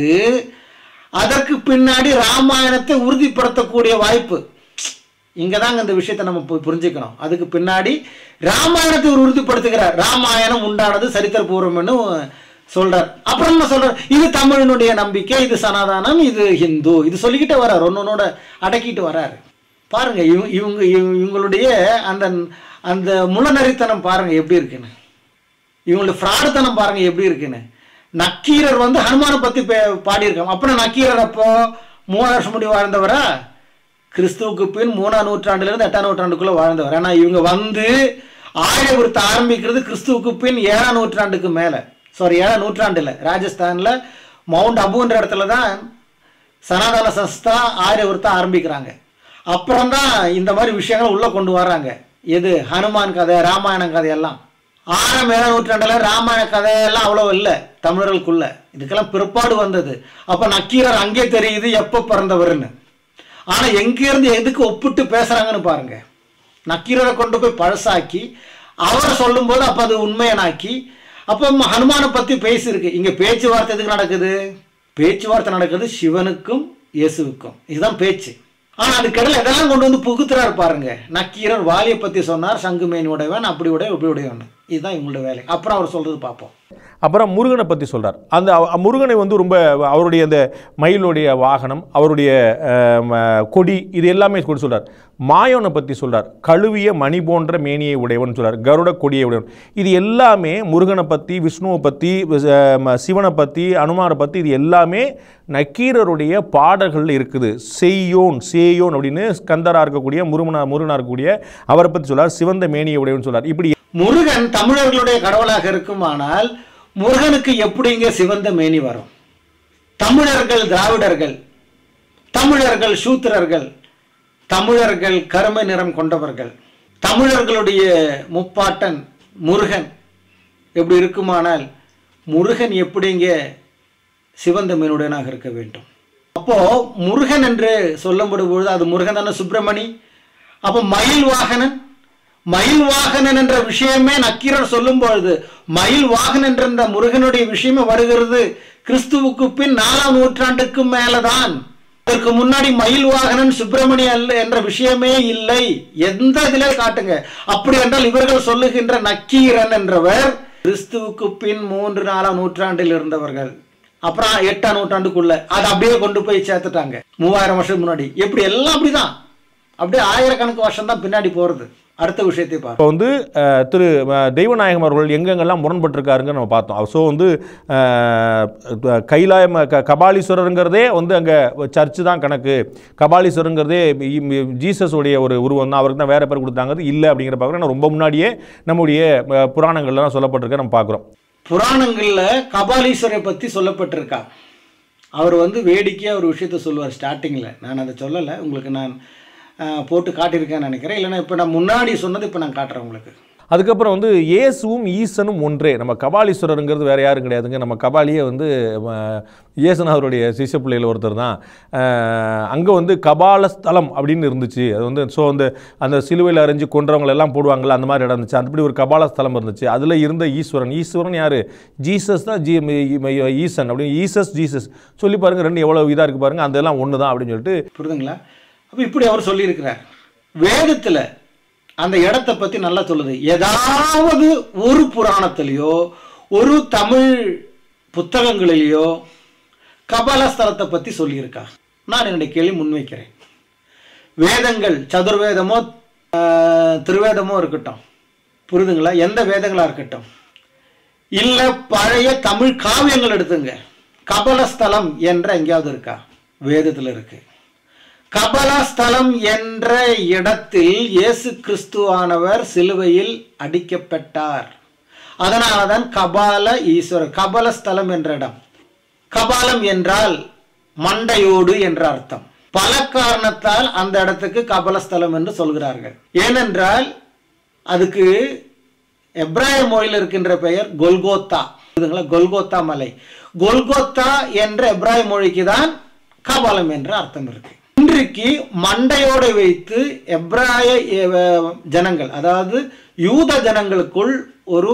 அதற்கு பின்னாடி ராமாயணத்தை உறுதிப்படுத்தக்கூடிய வாய்ப்பு இங்க தாங்க இந்த விஷயத்தை நம்ம பு- புரிஞ்சுக்கணும் அதுக்கு பின்னாடி ராமாயணத்தை இவர் உறுதிப்படுத்துகிறார் ராமாயணம் உண்டானது சரித்திரபூர்வம்னு சொல்றார் அப்புறம் என்ன சொல்றார் இது தமிழனுடைய நம்பிக்கை இது சனாதானம் இது ஹிந்து இது சொல்லிக்கிட்டே வர்றார் ஒன்னொன்னோட அடக்கிட்டு வர்றாரு பாருங்க இவங்க இவங்க இவங்க- இவங்களுடைய அந்த அந்த முளநரித்தனம் பாருங்க எப்படி இருக்குன்னு இவங்களுடைய ஃப்ராடுத்தனம் பாருங்க எப்படி இருக்குன்னு நக்கீரர் வந்து ஹனுமானை பத்தி பே- பாடியிருக்காங்க அப்புறம் நக்கீரர் அப்போ மூணாயிரம் வருஷம் முடி வாழ்ந்தவரா கிறிஸ்துவுக்கு பின் மூணாம் நூற்றாண்டுல இருந்து எட்டாம் நூற்றாண்டுக்குள்ள வாழ்ந்தவர் ஆனா இவங்க வந்து ஆய விருத்த ஆரம்பிக்கிறது கிறிஸ்துவுக்கு பின் ஏழாம் நூற்றாண்டுக்கு மேல சாரி ஏழாம் நூற்றாண்டுல ராஜஸ்தான்ல மவுண்ட் அபுன்ற இடத்துல தான் சனாதன சஸ்தா ஆரிய விருத்தம் ஆரம்பிக்கிறாங்க அப்புறம் தான் இந்த மாதிரி விஷயங்கள் உள்ள கொண்டு வராங்க எது ஹனுமான் கதை ராமாயணம் கதையெல்லாம் ஆறாம் ஏழாம் நூற்றாண்டுல ராமாயண கதையெல்லாம் அவ்வளோ இல்லை தமிழர்களுக்குள்ள இதுக்கெல்லாம் பிற்பாடு வந்தது அப்போ நக்கீரர் அங்கே தெரியுது எப்போ பிறந்தவர்னு ஆனா எங்க இருந்து எதுக்கு ஒப்பிட்டு பேசுறாங்கன்னு பாருங்க நக்கீரரை கொண்டு போய் பழசாக்கி அவர் சொல்லும்போது அப்ப அது உண்மையனாக்கி அப்போ ஹனுமானை பத்தி பேசியிருக்கு இங்க பேச்சுவார்த்தை எதுக்கு நடக்குது பேச்சுவார்த்தை நடக்குது சிவனுக்கும் இயேசுவுக்கும் இதுதான் பேச்சு ஆனா அதுக்கடையில் எதெல்லாம் கொண்டு வந்து புகுத்துறாரு பாருங்க நக்கீரர் வாலியை பத்தி சொன்னார் சங்குமேனி உடையவன் அப்படி உடைய இப்படி உடையவன் இதுதான் இவங்களோட வேலை அப்புறம் அவர் சொல்றது பார்ப்போம் அப்புறம் முருகனை பற்றி சொல்றார் அந்த அவ- முருகனை வந்து ரொம்ப அவருடைய அந்த மயிலுடைய வாகனம் அவருடைய அஹ், ம- கொடி இது எல்லாமே கூட சொல்றார் மாயோனை பற்றி சொல்றார் கழுவிய மணி போன்ற மேனியை உடையவன் சொல்றார் கருட கொடியை உடையவன் இது எல்லாமே முருகனை பற்றி விஷ்ணுவை பற்றி சிவனை பற்றி அனுமாரை பற்றி இது எல்லாமே நக்கீரருடைய பாடல்கள் இருக்குது செய்யோன் சேயோன் அப்படின்னு ஸ்கந்தரா இருக்கக்கூடிய முருகனா முருகனா இருக்கக்கூடிய அவரை பற்றி சொல்றார் சிவந்த மேனியை உடையவன் சொல்றார் இப்படி முருகன் தமிழர்களுடைய கடவுளாக இருக்குமானால் முருகனுக்கு எப்படிங்க சிவந்த மேனி வரும் தமிழர்கள் திராவிடர்கள் தமிழர்கள் சூத்திரர்கள் தமிழர்கள் கருமை நிறம் கொண்டவர்கள் தமிழர்களுடைய முப்பாட்டன் முருகன் எப்படி இருக்குமானால் முருகன் எப்படிங்க சிவந்த மீனுடனாக இருக்க வேண்டும் அப்போ முருகன் என்று சொல்லப்படும் பொழுது அது முருகன் தானே சுப்பிரமணி அப்போ மயில் வாகனன் மயில் வாகனன் என்ற விஷயமே நக்கீரர் சொல்லும் பொழுது மயில் வாகனன் என்ற இந்த முருகனுடைய விஷயமே வருகிறது கிறிஸ்துவுக்கு பின் நாலாம் நூற்றாண்டுக்கு மேலதான் அதற்கு முன்னாடி மயில் வாகனன் சுப்பிரமணி அல்ல என்ற விஷயமே இல்லை எந்த இதிலே காட்டுங்க அப்படி என்றால் இவர்கள் சொல்லுகின்ற நக்கீரன் என்றவர் கிறிஸ்துவுக்கு பின் மூன்று நாலாம் நூற்றாண்டில் இருந்தவர்கள் அப்புறம் எட்டாம் நூற்றாண்டுக்குள்ள அதை அப்படியே கொண்டு போய் சேர்த்துட்டாங்க மூவாயிரம் வருஷம் முன்னாடி எப்படி எல்லாம் அப்படிதான் அப்படியே ஆயிரக்கணக்கு வருஷம் தான் பின்னாடி போறது அடுத்த விஷயத்தை பார்ப்போம் இப்போ வந்து அஹ், திரு அஹ், தெய்வநாயகம் அவர்கள் எங்கெங்கெல்லாம் முரண்பட்டிருக்காருங்க நம்ம பார்த்தோம் ஸோ வந்து அஹ், கைலாய ம- க கபாலீஸ்வரருங்கிறதே வந்து அங்கே சர்ச்சு தான் கணக்கு கபாலீஸ்வரருங்கிறதே இ- ஜீசஸுடைய ஒரு உருவம் தான் அவருக்கு தான் வேற பேர் கொடுத்தாங்க இல்லை அப்படிங்கிற பார்க்குறோம் ரொம்ப முன்னாடியே நம்முடைய அஹ், புராணங்கள்லாம் சொல்லப்பட்டிருக்க நம்ம பார்க்குறோம் புராணங்கள்ல கபாலீஸ்வரை பத்தி சொல்லப்பட்டிருக்கா அவர் வந்து வேடிக்கையாக ஒரு விஷயத்த சொல்லுவார் ஸ்டார்டிங்கில் நான் அதை சொல்லலை உங்களுக்கு நான் அஹ், போட்டு காட்டியிருக்கேன்னு நினைக்கிறேன் இல்லைன்னா இப்போ நான் முன்னாடி சொன்னது இப்போ நான் காட்டுறேன் உங்களுக்கு அதுக்கப்புறம் வந்து இயேசுவும் ஈசனும் ஒன்றே நம்ம கபாலீஸ்வரருங்கிறது வேற யாரும் கிடையாதுங்க நம்ம கபாலியே வந்து அஹ், இயேசுநாதருடைய சிஷ்ய பிள்ளைகள் ஒருத்தர் தான் அங்கே வந்து கபால ஸ்தலம் அப்படின்னு இருந்துச்சு அது வந்து ஸோ அந்த அந்த சிலுவையில் அரைஞ்சு கொன்றவங்களை எல்லாம் போடுவாங்கல்ல அந்த மாதிரி இடம் இருந்துச்சு அப்படி ஒரு கபால ஸ்தலம் இருந்துச்சு அதில் இருந்த ஈஸ்வரன் ஈஸ்வரன் யார் ஜீசஸ் தான் ஜீ ஈசன் அப்படின்னு ஈசஸ் ஜீசஸ் சொல்லி பாருங்க ரெண்டு எவ்வளோ இதாக இருக்கு பாருங்க அந்த எல்லாம் ஒன்று தான் அப்படின்னு சொல்லிட்டு புரியுதுங்களா அப்போ இப்படி அவர் சொல்லியிருக்கிறார் வேதத்தில் அந்த இடத்தை பற்றி நல்லா சொல்லுது ஏதாவது ஒரு புராணத்திலேயோ ஒரு தமிழ் புத்தகங்களிலேயோ கபாலஸ்தலத்தை பற்றி சொல்லியிருக்கா நான் என்னுடைய கேள்வி முன்வைக்கிறேன் வேதங்கள் சதுர்வேதமோ ஆஹ், திருவேதமோ இருக்கட்டும் புரியுதுங்களா எந்த வேதங்களாக இருக்கட்டும் இல்லை பழைய தமிழ் காவியங்கள் எடுத்துங்க கபலஸ்தலம் என்ற எங்கேயாவது இருக்கா வேதத்தில் இருக்கு கபலஸ்தலம் என்ற இடத்தில் இயேசு கிறிஸ்துவானவர் சிலுவையில் அடிக்கப்பட்டார் அதனாலதான் கபால ஈஸ்வரர் கபலஸ்தலம் என்ற இடம் கபாலம் என்றால் மண்டையோடு என்ற அர்த்தம் பல காரணத்தால் அந்த இடத்துக்கு கபலஸ்தலம் என்று சொல்கிறார்கள் ஏனென்றால் அதுக்கு எப்ராய மொழியில் இருக்கின்ற பெயர் கொல்கோத்தா புரியுதுங்களா கொல்கோத்தா மலை கொல்கோத்தா என்ற எப்ராய மொழிக்கு தான் கபாலம் என்ற அர்த்தம் இருக்கு இன்றைக்கு மண்டையோடு வைத்து எப்ராய அஹ், ஜனங்கள் அதாவது யூத ஜனங்களுக்குள் ஒரு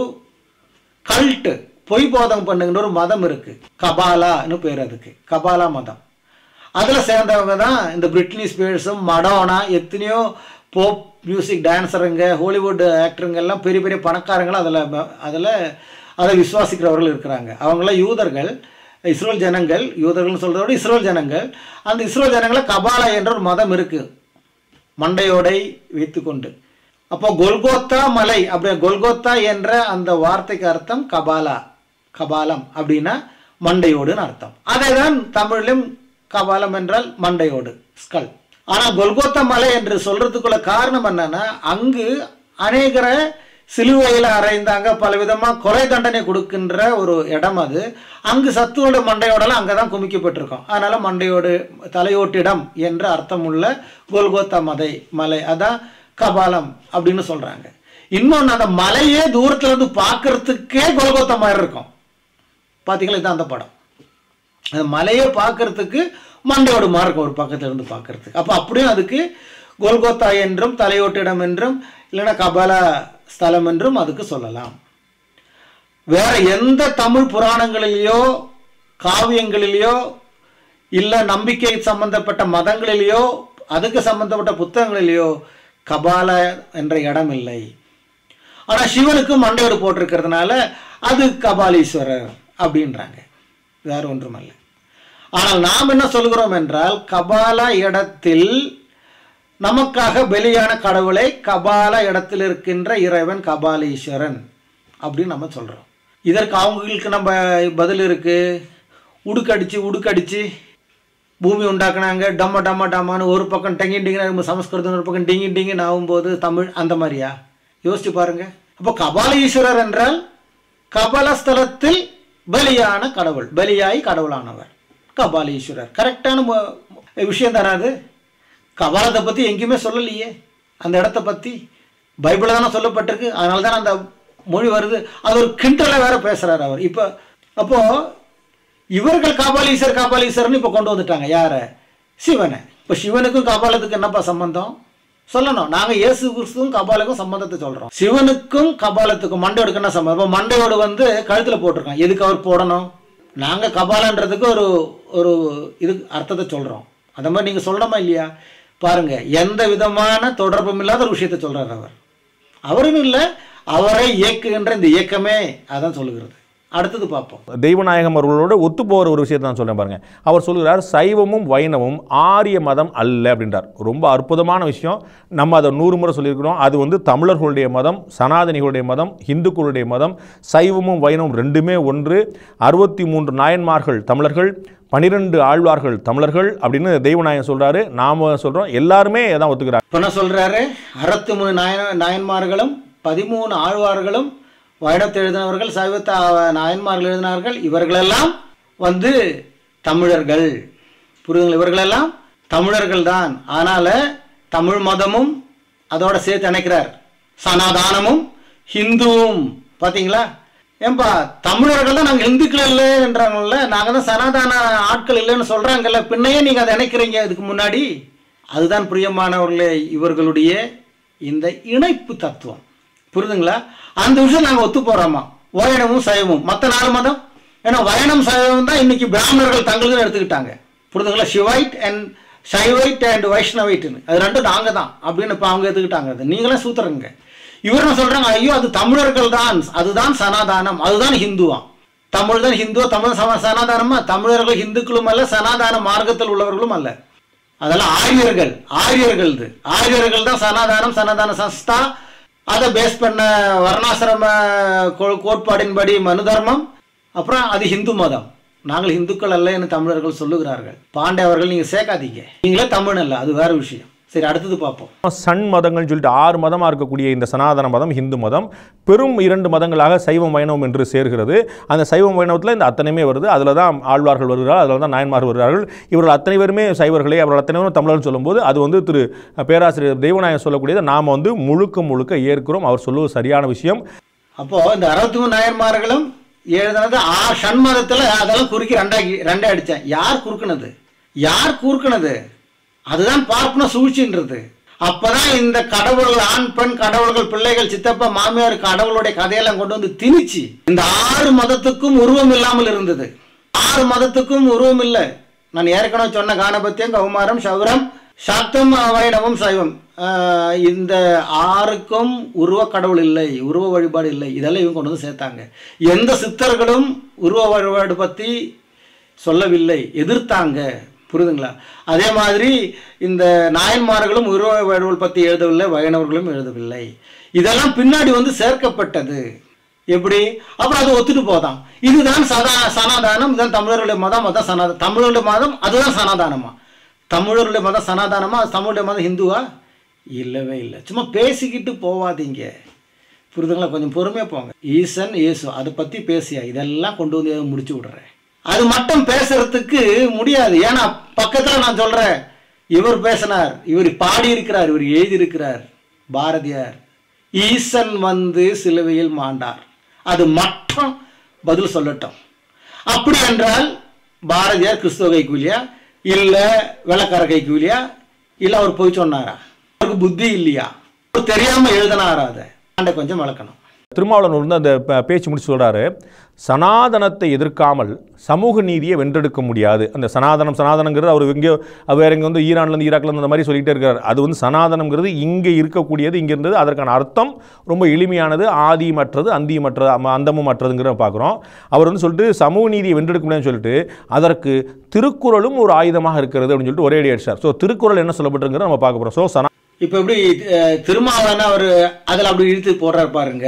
கல்ட்டு பொய் போதம் பண்ணுகின்ற ஒரு மதம் இருக்கு கபாலான்னு பேர் அதுக்கு கபாலா மதம் அதில் சேர்ந்தவங்க தான் இந்த பிரிட்னி ஸ்பீர்ஸும் மடோனா எத்தனையோ போப் மியூசிக் டான்ஸருங்க ஹாலிவுட் ஆக்டருங்க எல்லாம் பெரிய பெரிய பணக்காரங்களும் அதில் அதில் அதை விசுவாசிக்கிறவர்கள் இருக்கிறாங்க அவங்களாம் யூதர்கள் இஸ்ரோல் ஜனங்கள் யூதர்கள்னு சொல்கிறத விட இஸ்ரோல் ஜனங்கள் அந்த இஸ்ரோல் ஜனங்களை கபாலா என்ற ஒரு மதம் இருக்குது மண்டையோடை வைத்துக்கொண்டு அப்போ கொல்கோத்தா மலை அப்படி கொல்கோத்தா என்ற அந்த வார்த்தைக்கு அர்த்தம் கபாலா கபாலம் அப்படின்னா மண்டையோடுன்னு அர்த்தம் அதை தான் தமிழிலும் கபாலம் என்றால் மண்டையோடு ஸ்கல் ஆனால் கொல்கோத்தா மலை என்று சொல்றதுக்குள்ள காரணம் என்னன்னா அங்கு அநேகரை சிலுவையில் அறைந்தாங்க பல விதமாக கொலை தண்டனை கொடுக்கின்ற ஒரு இடம் அது அங்கு சத்துவோட மண்டையோடலாம் அங்கே தான் குமிக்கப்பட்டிருக்கோம் அதனால மண்டையோடு தலையோட்டிடம் என்ற அர்த்தமுள்ள கோல்கோத்தா மதை மலை அதான் கபாலம் அப்படின்னு சொல்றாங்க இன்னொன்று அந்த மலையே தூரத்துல இருந்து பார்க்கறதுக்கே கோல்கோத்தா மாதிரி இருக்கும் பார்த்தீங்களா இதுதான் அந்த படம் அந்த மலையை பார்க்கறதுக்கு மண்டையோடு மாதிரி இருக்கும் ஒரு பக்கத்துல இருந்து பார்க்கறதுக்கு அப்போ அப்படியும் அதுக்கு கோல்கோத்தா என்றும் தலையோட்டிடம் என்றும் இல்லைன்னா கபால ஸ்தலம் என்றும் அதுக்கு சொல்லலாம் வேற எந்த தமிழ் புராணங்களிலேயோ காவியங்களிலேயோ இல்லை நம்பிக்கை சம்பந்தப்பட்ட மதங்களிலேயோ அதுக்கு சம்பந்தப்பட்ட புத்தகங்களிலேயோ கபால என்ற இடம் இல்லை ஆனால் சிவனுக்கு மண்டையோடு போட்டிருக்கிறதுனால அது கபாலீஸ்வரர் அப்படின்றாங்க வேற ஒன்றுமல்ல ஆனால் நாம் என்ன சொல்கிறோம் என்றால் கபால இடத்தில் நமக்காக பலியான கடவுளை கபால இடத்தில் இருக்கின்ற இறைவன் கபாலீஸ்வரன் அப்படின்னு நம்ம சொல்கிறோம் இதற்கு அவங்களுக்கு நம்ம பதில் இருக்கு உடுக்கடிச்சு உடுக்கடிச்சு பூமி உண்டாக்குனாங்க டம்ம டம்ம டம்மான்னு ஒரு பக்கம் டங்கி டிங்கின்னு சமஸ்கிருதம் ஒரு பக்கம் டிங்கி டிங்கின்னு ஆகும்போது தமிழ் அந்த மாதிரியா யோசிச்சு பாருங்க அப்போ கபால ஈஸ்வரர் என்றால் கபாலஸ்தலத்தில் பலியான கடவுள் பலியாய் கடவுளானவர் கபாலீஸ்வரர் கரெக்டான மு- மு- விஷயம் தானே அது கபாலத்தை பற்றி எங்கேயுமே சொல்லலையே அந்த இடத்த பற்றி பைபிளில் தானே சொல்லப்பட்டிருக்கு அதனால தானே அந்த மொழி வருது அது ஒரு கிண்டலாக வேற பேசுகிறார் அவர் இப்போ அப்போது இவர்கள் காபாலீஸ்வர் காபாலீஸ்வரர்னு இப்போ கொண்டு வந்துட்டாங்க யாரை சிவனை இப்போ சிவனுக்கும் கபாலத்துக்கும் என்னப்பா சம்பந்தம் சொல்லணும் நாங்கள் இயேசு கிறிஸ்துவும் கபாலுக்கும் சம்பந்தத்தை சொல்கிறோம் சிவனுக்கும் கபாலத்துக்கும் மண்டையோடுக்கு என்ன சம்பந்தம் இப்போ மண்டையோடு வந்து கழுத்தில் போட்டிருக்கான் எதுக்கு அவர் போடணும் நாங்கள் கபாலன்றதுக்கு ஒரு ஒரு இது அர்த்தத்தை சொல்கிறோம் அந்த மாதிரி நீங்கள் சொல்லணுமா இல்லையா பாருங்க எந்த விதமான தொடர்பும் இல்லாத ஒரு விஷயத்தை சொல்கிறார் அவர் அவரும் இல்லை அவரை இயக்குகின்ற இந்த இயக்கமே அதான் சொல்லுகிறது அடுத்தது பார்ப்போம் தெய்வநாயகம் அவர்களோட ஒத்து போகிற ஒரு விஷயத்தை நான் சொல்றேன் பாருங்க அவர் சொல்கிறார் சைவமும் வைணவமும் ஆரிய மதம் அல்ல அப்படின்றார் ரொம்ப அற்புதமான விஷயம் நம்ம அதை நூறு முறை சொல்லியிருக்கிறோம் அது வந்து தமிழர்களுடைய மதம் சனாதனிகளுடைய மதம் இந்துக்களுடைய மதம் சைவமும் வைணவம் ரெண்டுமே ஒன்று அறுபத்தி மூன்று நாயன்மார்கள் தமிழர்கள் பனிரெண்டு ஆழ்வார்கள் தமிழர்கள் அப்படின்னு தெய்வநாயகம் சொல்றாரு நாம சொல்றோம் எல்லாருமே அதான் ஒத்துக்கிறாங்க இப்போ என்ன சொல்றாரு அறுபத்தி மூணு நாயன நாயன்மார்களும் பதிமூணு ஆழ்வார்களும் வைணத்தை எழுதினவர்கள் சைவத்த நாயன்மார்கள் எழுதினார்கள் இவர்களெல்லாம் வந்து தமிழர்கள் புரியுதுங்களா இவர்களெல்லாம் தமிழர்கள் தான் அதனால தமிழ் மதமும் அதோட சேர்த்து இணைக்கிறார் சனாதானமும் ஹிந்துவும் பாத்தீங்களா ஏன்பா தமிழர்கள் தான் நாங்கள் இந்துக்கள் இல்லைன்றாங்கல்ல நாங்கள் தான் சனாதன ஆட்கள் இல்லைன்னு சொல்றாங்கல்ல பின்னையே நீங்கள் அதை நினைக்கிறீங்க இதுக்கு முன்னாடி அதுதான் பிரியமானவர்களே இவர்களுடைய இந்த இணைப்பு தத்துவம் புரியுதுங்களா அந்த விஷயம் நாங்கள் ஒத்து போறோமா வயனமும் சைவமும் மற்ற நாலு மதம் ஏன்னா வயனம் சைவம் தான் இன்னைக்கு பிராமணர்கள் தங்களுக்குன்னு எடுத்துக்கிட்டாங்க புரியுதுங்களா சிவைட் அண்ட் சைவைட் அண்ட் வைஷ்ணவைட்னு அது ரெண்டும் நாங்கள் தான் அப்படின்னு இப்போ அவங்க எடுத்துக்கிட்டாங்க அது நீங்களே சூத்துறங்க இவர் என்ன சொல்றாங்க ஐயோ அது தமிழர்கள் தான் அதுதான் சனாதானம் அதுதான் ஹிந்துவாம் தமிழ் தான் ஹிந்துவா தமிழ் சம சனாதானமா தமிழர்கள் ஹிந்துக்களும் அல்ல சனாதான மார்க்கத்தில் உள்ளவர்களும் அல்ல அதெல்லாம் ஆரியர்கள் ஆரியர்கள் இது ஆரியர்கள் தான் சனாதானம் சனாதான சஸ்தா அதை பேஸ் பண்ண வர்ணாசிரம கோ- கோட்பாடின்படி மனு தர்மம் அப்புறம் அது ஹிந்து மதம் நாங்கள் இந்துக்கள் அல்ல என்று தமிழர்கள் சொல்லுகிறார்கள் பாண்டே அவர்கள் நீங்க சேர்க்காதீங்க நீங்களே தமிழ் அல்ல அது வேற விஷயம் சரி அடுத்தது பார்ப்போம் சன் மதங்கள்னு சொல்லிட்டு ஆறு மதமாக இருக்கக்கூடிய இந்த சனாதன மதம் ஹிந்து மதம் பெரும் இரண்டு மதங்களாக சைவம் வைணவம் என்று சேர்கிறது அந்த சைவம் வைணவத்தில் இந்த அத்தனையுமே வருது அதில் தான் ஆழ்வார்கள் வருகிறார்கள் அதில் தான் நாயன்மார்கள் வருகிறார்கள் இவர்கள் அத்தனை பேருமே சைவர்களே அவர்கள் அத்தனை பேரும் தமிழர்னு சொல்லும்போது அது வந்து திரு பேராசிரியர் தெய்வநாயகம் சொல்லக்கூடியதை நாம் வந்து முழுக்க முழுக்க ஏற்கிறோம் அவர் சொல்லுவது சரியான விஷயம் அப்போ இந்த அறுபத்தி மூணு நாயன்மார்களும் எழுதுனது ஆ சண்மதத்தில் அதெல்லாம் குறுக்கி ரெண்டாக்கி ரெண்டே அடித்தேன் யார் குறுக்குனது யார் குறுக்குனது அதுதான் பார்க்கணும் சூழ்ச்சின்றது அப்பதான் இந்த கடவுள்கள் ஆண் பெண் கடவுள்கள் பிள்ளைகள் சித்தப்பா மாமியார் கடவுளுடைய கதையெல்லாம் கொண்டு வந்து திணிச்சு இந்த ஆறு மதத்துக்கும் உருவம் இல்லாமல் இருந்தது ஆறு மதத்துக்கும் உருவம் இல்லை நான் ஏற்கனவே சொன்ன கானபத்தியம் கௌமாரம் சௌரம் சாக்தம் வைணவம் சைவம் ஆஹ் இந்த ஆறுக்கும் உருவ கடவுள் இல்லை உருவ வழிபாடு இல்லை இதெல்லாம் இவங்க கொண்டு வந்து சேர்த்தாங்க எந்த சித்தர்களும் உருவ வழிபாடு பற்றி சொல்லவில்லை எதிர்த்தாங்க புரியுதுங்களா அதே மாதிரி இந்த நாயன்மார்களும் உருவ வழிபாடு பற்றி எழுதவில்லை வைணவர்களும் எழுதவில்லை இதெல்லாம் பின்னாடி வந்து சேர்க்கப்பட்டது எப்படி அப்புறம் அது ஒத்துட்டு போதான் இதுதான் சதா சனாதானம் இதுதான் தமிழர்களுடைய மதம் அதான் சனாத தமிழருடைய மதம் அதுதான் சனாதானமா தமிழருடைய மதம் சனாதானமா அது தமிழுடைய மதம் ஹிந்துவா இல்லவே இல்லை சும்மா பேசிக்கிட்டு போவாதீங்க புரியுதுங்களா கொஞ்சம் பொறுமையாக போங்க ஈசன் இயேசு அதை பற்றி பேசியா இதெல்லாம் கொண்டு வந்து முடிச்சு விடுறேன் அது மட்டும் பேசுறதுக்கு முடியாது ஏன்னா பக்கத்தில் நான் சொல்கிறேன் இவர் பேசினார் இவர் பாடியிருக்கிறார் இவர் எழுதியிருக்கிறார் பாரதியார் ஈசன் வந்து சிலுவையில் மாண்டார் அது மட்டும் பதில் சொல்லட்டும் அப்படி என்றால் பாரதியார் கிறிஸ்துவ கைக்கூலியா இல்லை வெள்ளக்கார கைக்கூலியா இல்லை அவர் போய் சொன்னாரா அவருக்கு புத்தி இல்லையா அவர் தெரியாம எழுதினாரா அதை ஆண்டை கொஞ்சம் விளக்கணும் திருமாவளவன் வந்து அந்த ப- பேச்சு முடிச்சு சொல்றாரு சனாதனத்தை எதிர்க்காமல் சமூக நீதியை வென்றெடுக்க முடியாது அந்த சனாதனம் சனாதனங்கிறது அவர் எங்கேயோ அவர் வேற எங்கே வந்து ஈரான்லேருந்து ஈராக்லேருந்து அந்த மாதிரி சொல்லிட்டே இருக்கார் அது வந்து சனாதனம்ங்கிறது இங்கே இருக்கக்கூடியது இங்கே இருந்தது அதற்கான அர்த்தம் ரொம்ப எளிமையானது ஆதியமற்றது அந்தியமற்றது அம- அந்தமுமற்றதுங்கிற பார்க்குறோம் அவர் வந்து சொல்லிட்டு சமூக நீதியை வென்றெடுக்க முடியாதுன்னு சொல்லிட்டு அதற்கு திருக்குறளும் ஒரு ஆயுதமாக இருக்கிறது அப்படின்னு சொல்லிட்டு ஒரே அடி அடிச்சார் ஸோ திருக்குறள் என்ன சொல்லப்பட்டிருங்கிறத நம்ம பார்க்க போகிறோம் ஸோ சனா இப்போ எப்படி அஹ், திருமாவளவன் அவர் அதில் அப்படி இழுத்து போடுறாரு பாருங்க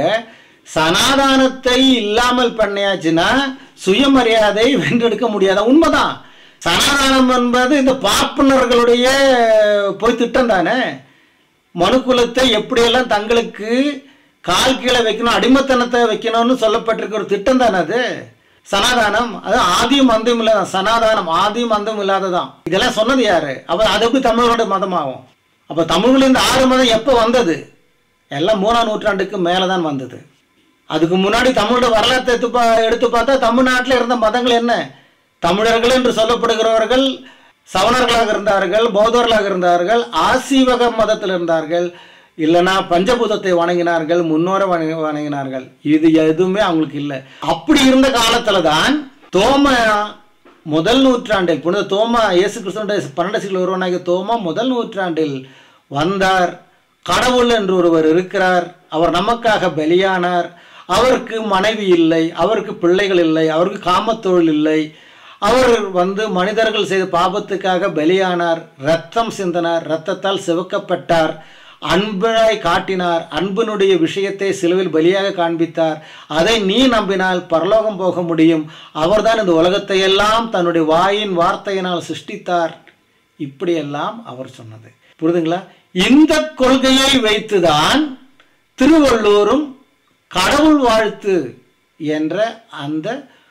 சனாதானத்தை இல்லாமல் பண்ணியாச்சுன்னா சுயமரியாதை வென்றெடுக்க முடியாத உண்மைதான் சனாதானம் என்பது இந்த பார்ப்பனர்களுடைய போய் திட்டம் தானே மனுக்குலத்தை எப்படியெல்லாம் தங்களுக்கு கால் கீழே வைக்கணும் அடிமைத்தனத்தை வைக்கணும்னு சொல்லப்பட்டிருக்க ஒரு திட்டம் தானே அது சனாதானம் அது ஆதியும் அந்தம் இல்லாத சனாதானம் ஆதியும் அந்தம் இல்லாததான் இதெல்லாம் சொன்னது யாரு அப்ப அது எப்படி தமிழரோட மதமாகும் அப்ப தமிழ்ல இந்த ஆறு மதம் எப்போ வந்தது எல்லாம் மூணாம் நூற்றாண்டுக்கு மேலே தான் வந்தது அதுக்கு முன்னாடி தமிழோட வரலாற்றை எடுத்து பா எடுத்து பார்த்தா தமிழ்நாட்டில் இருந்த மதங்கள் என்ன தமிழர்கள் என்று சொல்லப்படுகிறவர்கள் சவணர்களாக இருந்தார்கள் பௌத்தர்களாக இருந்தார்கள் ஆசீவக மதத்தில் இருந்தார்கள் இல்லைன்னா பஞ்சபூதத்தை வணங்கினார்கள் முன்னோரை வணங்கி வணங்கினார்கள் இது எதுவுமே அவங்களுக்கு இல்லை அப்படி இருந்த காலத்துல தான் தோம முதல் நூற்றாண்டில் புனித தோமா இயேசு கிறிஸ்துவனுடைய பன்னெண்டு சில ஒருவனாகிய தோமா முதல் நூற்றாண்டில் வந்தார் கடவுள் என்று ஒருவர் இருக்கிறார் அவர் நமக்காக பலியானார் அவருக்கு மனைவி இல்லை அவருக்கு பிள்ளைகள் இல்லை அவருக்கு காமத்தொழில் இல்லை அவர் வந்து மனிதர்கள் செய்த பாபத்துக்காக பலியானார் ரத்தம் சிந்தினார் ரத்தத்தால் சிவக்கப்பட்டார் அன்பாய் காட்டினார் அன்பினுடைய விஷயத்தை சிலுவில் பலியாக காண்பித்தார் அதை நீ நம்பினால் பரலோகம் போக முடியும் அவர்தான் இந்த உலகத்தை எல்லாம் தன்னுடைய வாயின் வார்த்தையினால் சிருஷ்டித்தார் இப்படியெல்லாம் அவர் சொன்னது புரியுதுங்களா இந்த கொள்கையை வைத்துதான் திருவள்ளூரும் கடவுள் வாழ்த்து என்ற அந்த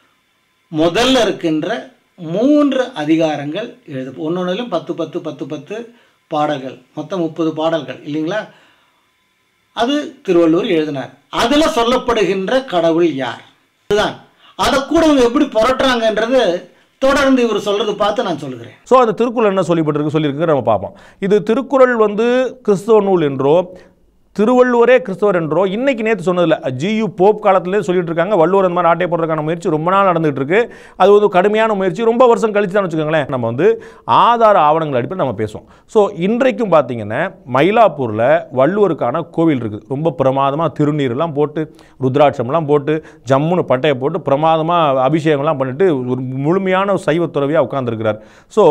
முதல்ல இருக்கின்ற மூன்று அதிகாரங்கள் எழுது ஒன்னொன்றிலும் பத்து பத்து பத்து பத்து பாடல்கள் மொத்தம் முப்பது பாடல்கள் இல்லைங்களா அது திருவள்ளுவர் எழுதினார் அதுல சொல்லப்படுகின்ற கடவுள் யார் அதுதான் அதை கூட இவங்க எப்படி புரட்டுறாங்கன்றது தொடர்ந்து இவர் சொல்றது பார்த்து நான் சொல்லுகிறேன் ஸோ அந்த திருக்குறள் என்ன சொல்லப்பட்டிருக்கு சொல்லியிருக்கு நம்ம பார்ப்போம் இது திருக்குறள் வந்து கிறிஸ்தவ நூல் என்றோ திருவள்ளுவரே கிறிஸ்தவர் என்றோ இன்னைக்கு நேற்று சொன்னதில்ல ஜியு போப் காலத்திலே சொல்லிட்டு இருக்காங்க வள்ளுவர் அந்த மாதிரி ஆட்டை போடுறதுக்கான முயற்சி ரொம்ப நாள் நடந்துகிட்டு இருக்கு அது வந்து கடுமையான முயற்சி ரொம்ப வருஷம் கழிச்சு தான் வச்சுக்கோங்களேன் நம்ம வந்து ஆதார ஆவணங்கள் அடிப்படையில் நம்ம பேசுவோம் ஸோ இன்றைக்கும் பார்த்தீங்கன்னா மயிலாப்பூரில் வள்ளுவருக்கான கோவில் இருக்குது ரொம்ப பிரமாதமாக திருநீர்லாம் போட்டு ருத்ராட்சம்லாம் போட்டு ஜம்முன்னு பட்டையை போட்டு பிரமாதமாக அபிஷேகம்லாம் பண்ணிட்டு ஒரு முழுமையான சைவ துறவியாக உட்கார்ந்திருக்கிறார் ஸோ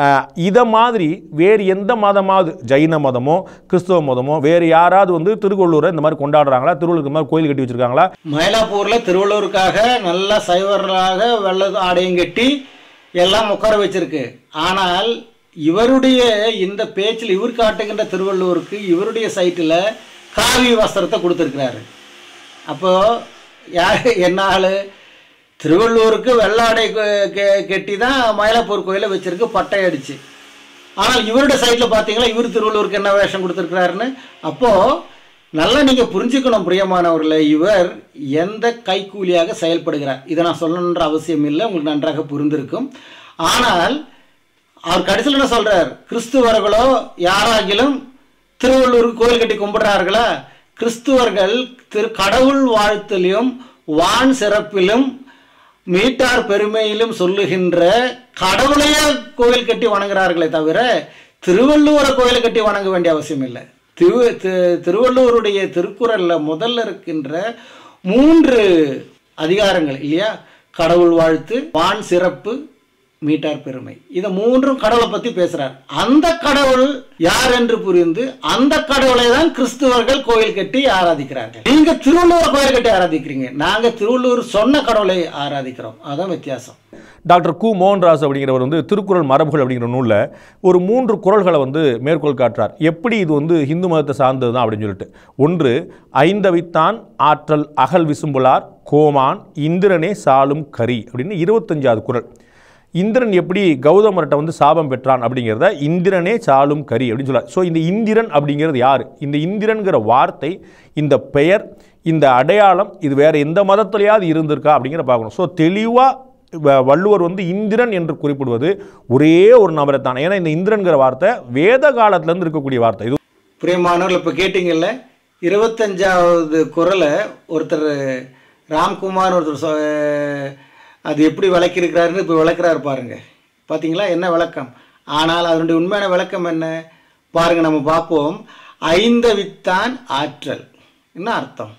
இதை மாதிரி வேறு எந்த மதமாவது ஜைன மதமோ கிறிஸ்தவ மதமோ வேறு யாராவது வந்து திருவள்ளுவரை இந்த மாதிரி கொண்டாடுறாங்களா திருவள்ளுவர் இந்த மாதிரி கோயில் கட்டி வச்சிருக்காங்களா மயிலாப்பூர்ல திருவள்ளூருக்காக நல்ல சைவர்களாக வெள்ள ஆடையும் கட்டி எல்லாம் உட்கார வச்சிருக்கு ஆனால் இவருடைய இந்த பேச்சில் இவர் காட்டுகின்ற திருவள்ளுவருக்கு இவருடைய சைட்டில் காவி வஸ்திரத்தை கொடுத்துருக்கிறாரு அப்போ யார் என்ன ஆளு திருவள்ளூருக்கு வெள்ளாடை கெ- கெ- கெட்டி தான் மயிலாப்பூர் கோயிலை வச்சிருக்கு பட்டை அடிச்சு ஆனால் இவருடைய சைட்டில் பார்த்தீங்களா இவர் திருவள்ளூருக்கு என்ன வேஷம் கொடுத்துருக்கிறாருன்னு அப்போது நல்லா நீங்கள் புரிஞ்சுக்கணும் பிரியமானவர்களே இவர் எந்த கைக்கூலியாக செயல்படுகிறார் இதை நான் சொல்லணுன்ற அவசியம் இல்லை உங்களுக்கு நன்றாக புரிந்திருக்கும் ஆனால் அவர் கடைசியில் என்ன சொல்றார் கிறிஸ்துவர்களோ யாராகிலும் திருவள்ளூருக்கு கோயில் கட்டி கும்பிடுறார்களா கிறிஸ்துவர்கள் திரு கடவுள் வாழ்த்திலும் வான் சிறப்பிலும் மீட்டார் பெருமையிலும் சொல்லுகின்ற கடவுளையே கோயில் கட்டி வணங்குறார்களே தவிர திருவள்ளுவரை கோயில் கட்டி வணங்க வேண்டிய அவசியம் இல்லை திரு தி- திருவள்ளுவருடைய திருக்குறள்ல முதல்ல இருக்கின்ற மூன்று அதிகாரங்கள் இல்லையா கடவுள் வாழ்த்து வான் சிறப்பு மீட்டார் பெருமை இதை மூன்றும் கடவுளை பத்தி பேசுறார் அந்த கடவுள் யார் என்று புரிந்து அந்த கடவுளை தான் கிறிஸ்துவர்கள் கோயில் கட்டி ஆராதிக்கிறார்கள் நீங்க திருவள்ளுவர் கோயில் கட்டி ஆராதிக்கிறீங்க நாங்க திருவள்ளுவர் சொன்ன கடவுளை ஆராதிக்கிறோம் அதான் வித்தியாசம் டாக்டர் கு மோகன்ராஜ் அப்படிங்கிறவர் வந்து திருக்குறள் மரபுகள் அப்படிங்கிற நூலில் ஒரு மூன்று குறள்களை வந்து மேற்கோள் காட்டுறார் எப்படி இது வந்து ஹிந்து மதத்தை சார்ந்தது தான் அப்படின்னு சொல்லிட்டு ஒன்று ஐந்தவித்தான் ஆற்றல் அகல் விசும்புலார் கோமான் இந்திரனே சாலும் கரி அப்படின்னு இருபத்தஞ்சாவது குறள் இந்திரன் எப்படி கௌதமர்கிட்ட வந்து சாபம் பெற்றான் அப்படிங்கிறத இந்திரனே சாலும் கரி அப்படின்னு சொல்றார் ஸோ இந்த இந்திரன் அப்படிங்கிறது யார் இந்த இந்திரன்கிற வார்த்தை இந்த பெயர் இந்த அடையாளம் இது வேற எந்த மதத்திலேயாவது இருந்திருக்கா அப்படிங்கிற பார்க்கணும் ஸோ தெளிவாக வள்ளுவர் வந்து இந்திரன் என்று குறிப்பிடுவது ஒரே ஒரு நபரை தான் ஏன்னா இந்த இந்திரன்கிற வார்த்தை வேத காலத்திலேருந்து இருக்கக்கூடிய வார்த்தை இது பிரியமானவர்கள் இப்போ கேட்டிங்கல்ல இருபத்தஞ்சாவது குரலை ஒருத்தர் ராம்குமார் ஒருத்தர் சொ- அது எப்படி விளக்கியிருக்கிறாருன்னு இப்போ விளக்குறாரு பாருங்க பார்த்தீங்களா என்ன விளக்கம் ஆனால் அதனுடைய உண்மையான விளக்கம் என்ன பாருங்க நம்ம பார்ப்போம் ஐந்தவித்தான் ஆற்றல் என்ன அர்த்தம்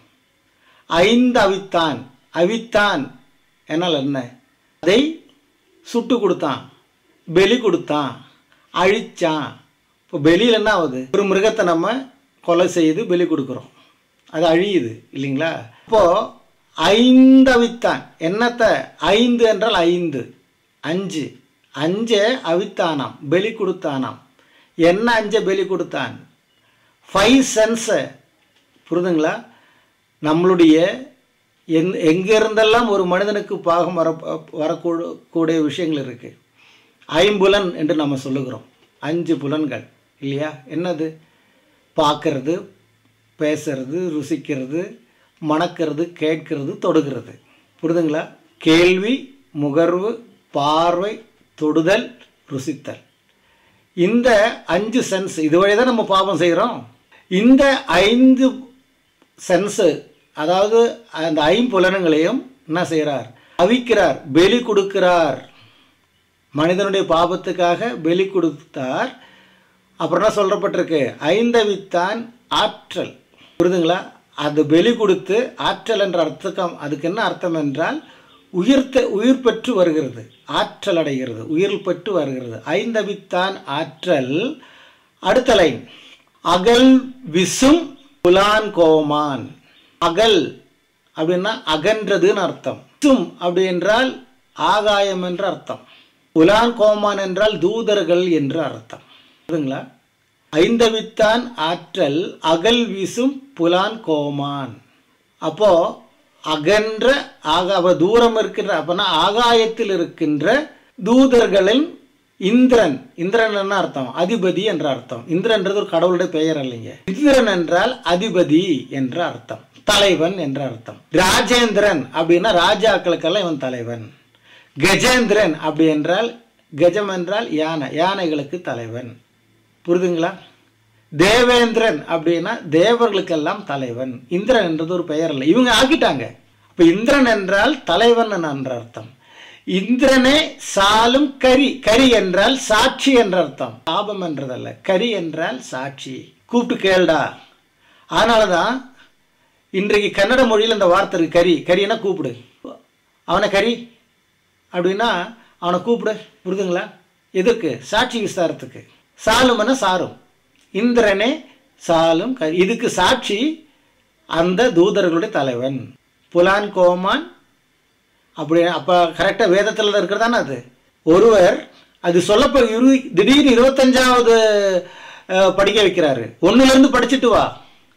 ஐந்து அவித்தான் அவித்தான் என்னால் என்ன அதை சுட்டு கொடுத்தான் பலி கொடுத்தான் அழிச்சான் இப்போ பலியில் என்ன ஆகுது ஒரு மிருகத்தை நம்ம கொலை செய்து பலி கொடுக்குறோம் அது அழியுது இல்லைங்களா இப்போ ஐந்து அவித்தான் என்னத்தை ஐந்து என்றால் ஐந்து அஞ்சு அஞ்சை அவித்தானாம் பலி கொடுத்தானாம் என்ன அஞ்சை பலி கொடுத்தான் ஃபைவ் சென்ஸை புரிதுங்களா நம்மளுடைய எந் எங்கிருந்தெல்லாம் ஒரு மனிதனுக்கு பாகம் வர வரக்கூட கூடிய விஷயங்கள் இருக்குது ஐம்புலன் என்று நம்ம சொல்லுகிறோம் அஞ்சு புலன்கள் இல்லையா என்னது பார்க்கறது பேசுறது ருசிக்கிறது மணக்கிறது கேட்கிறது தொடுகிறது புரிதுங்களா கேள்வி முகர்வு பார்வை தொடுதல் ருசித்தல் இந்த அஞ்சு சென்ஸ் இது வழி தான் நம்ம பாவம் செய்கிறோம் இந்த ஐந்து சென்ஸு அதாவது அந்த ஐம்புலன்களையும் என்ன செய்கிறார் அவிக்கிறார் பலி கொடுக்கிறார் மனிதனுடைய பாபத்துக்காக பலி கொடுத்தார் அப்புறம் என்ன சொல்லப்பட்டிருக்கு ஐந்தவித்தான் ஆற்றல் புரிதுங்களா அது பலி கொடுத்து ஆற்றல் என்ற அர்த்தம் அதுக்கு என்ன அர்த்தம் என்றால் உயிர்த்த உயிர் பெற்று வருகிறது ஆற்றல் அடைகிறது உயிர் பெற்று வருகிறது ஐந்தவித்தான் ஆற்றல் அடுத்த லைன் அகல் விசும் புலான் கோமான் அகல் அப்படின்னா அகன்றதுன்னு அர்த்தம் விசும் அப்படி என்றால் ஆகாயம் என்று அர்த்தம் புலான் கோமான் என்றால் தூதர்கள் என்று அர்த்தம் புரியுதுங்களா ஐந்தவித்தான் ஆற்றல் அகல் வீசும் புலான் கோமான் அப்போ அகன்ற ஆக அவ தூரம் இருக்கின்ற அப்பனா ஆகாயத்தில் இருக்கின்ற தூதர்களின் இந்திரன் இந்திரன் என்ன அர்த்தம் அதிபதி என்ற அர்த்தம் இந்திரன்றது ஒரு கடவுளுடைய பெயர் இல்லைங்க இந்திரன் என்றால் அதிபதி என்ற அர்த்தம் தலைவன் என்ற அர்த்தம் ராஜேந்திரன் அப்படின்னா ராஜாக்களுக்கெல்லாம் இவன் தலைவன் கஜேந்திரன் அப்படி என்றால் கஜம் என்றால் யானை யானைகளுக்கு தலைவன் புரிதுங்களா தேவேந்திரன் அப்படின்னா தேவர்களுக்கெல்லாம் தலைவன் இந்திரன் என்றது ஒரு பெயர் இல்லை இவங்க ஆக்கிட்டாங்க அப்ப இந்திரன் என்றால் தலைவன் என்ற அர்த்தம் இந்திரனே சாலும் கரி கரி என்றால் சாட்சி என்ற அர்த்தம் லாபம் என்றதல்ல கரி என்றால் சாட்சி கூப்பிட்டு கேளுடா அதனாலதான் இன்றைக்கு கன்னட மொழியில் இந்த வார்த்தை இருக்கு கரி கரின்னா கூப்பிடு அவனை கரி அப்படின்னா அவனை கூப்பிடு புரிதுங்களா எதுக்கு சாட்சி விசாரத்துக்கு சாலுமன சாரும் இந்திரனே சாலும் கரி இதுக்கு சாட்சி அந்த தூதர்களுடைய தலைவன் புலான் கோமான் அப்படி அப்போ கரெக்டாக வேதத்தில் தான் இருக்கிறதானே அது ஒருவர் அது சொல்லப்போ இரு திடீர்னு இருபத்தஞ்சாவது அஹ், படிக்க வைக்கிறாரு ஒன்றுலேருந்து படிச்சுட்டு வா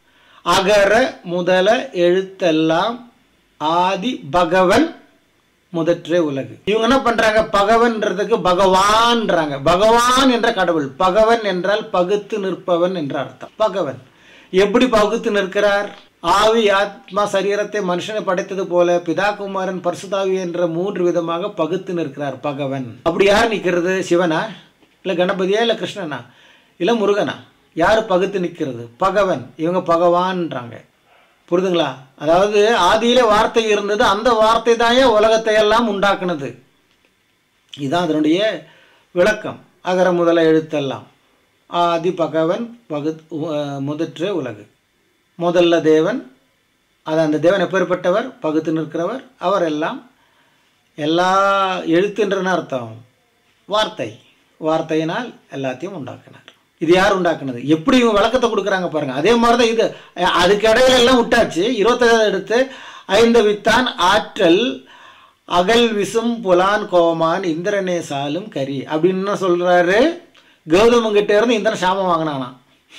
அகர முதல எழுத்தெல்லாம் ஆதி பகவன் முதற்றே உலகு இவங்க என்ன பண்றாங்க பகவன்றதுக்கு பகவான்றாங்க பகவான் என்ற கடவுள் பகவன் என்றால் பகுத்து நிற்பவன் என்ற அர்த்தம் பகவன் எப்படி பகுத்து நிற்கிறார் ஆவி ஆத்மா சரீரத்தை மனுஷனை படைத்தது போல பிதா குமாரன் பரிசுதாவி என்ற மூன்று விதமாக பகுத்து நிற்கிறார் பகவன் அப்படி யார் நிற்கிறது சிவனா இல்லை கணபதியா இல்லை கிருஷ்ணனா இல்லை முருகனா யார் பகுத்து நிற்கிறது பகவன் இவங்க பகவான்றாங்க புரிதுங்களா அதாவது ஆதியிலே வார்த்தை இருந்தது அந்த வார்த்தை தான் உலகத்தை எல்லாம் உண்டாக்குனது இதுதான் அதனுடைய விளக்கம் அகர முதல எழுத்தெல்லாம் ஆதி பகவன் பகு முதற்றே உலகு முதல்ல தேவன் அது அந்த தேவன் எப்பேற்பட்டவர் பகுத்து நிற்கிறவர் அவர் எல்லாம் எல்லா எழுத்துன்றன்னு அர்த்தம் வார்த்தை வார்த்தையினால் எல்லாத்தையும் உண்டாக்கினார் இது யார் உண்டாக்குனது எப்படி இவங்க விளக்கத்தை கொடுக்குறாங்க பாருங்க அதே மாதிரி தான் இது அஹ், அதுக்கு இடையில எல்லாம் விட்டாச்சு இருபத்தேழாவது எடுத்து ஐந்து வித்தான் ஆற்றல் அகல் விசும் புலான் கோமான் இந்திரனே சாலும் கரி அப்படின்னு என்ன சொல்றாரு கௌதமன் கிட்ட இருந்து இந்திரன் சாபம் வாங்கினானா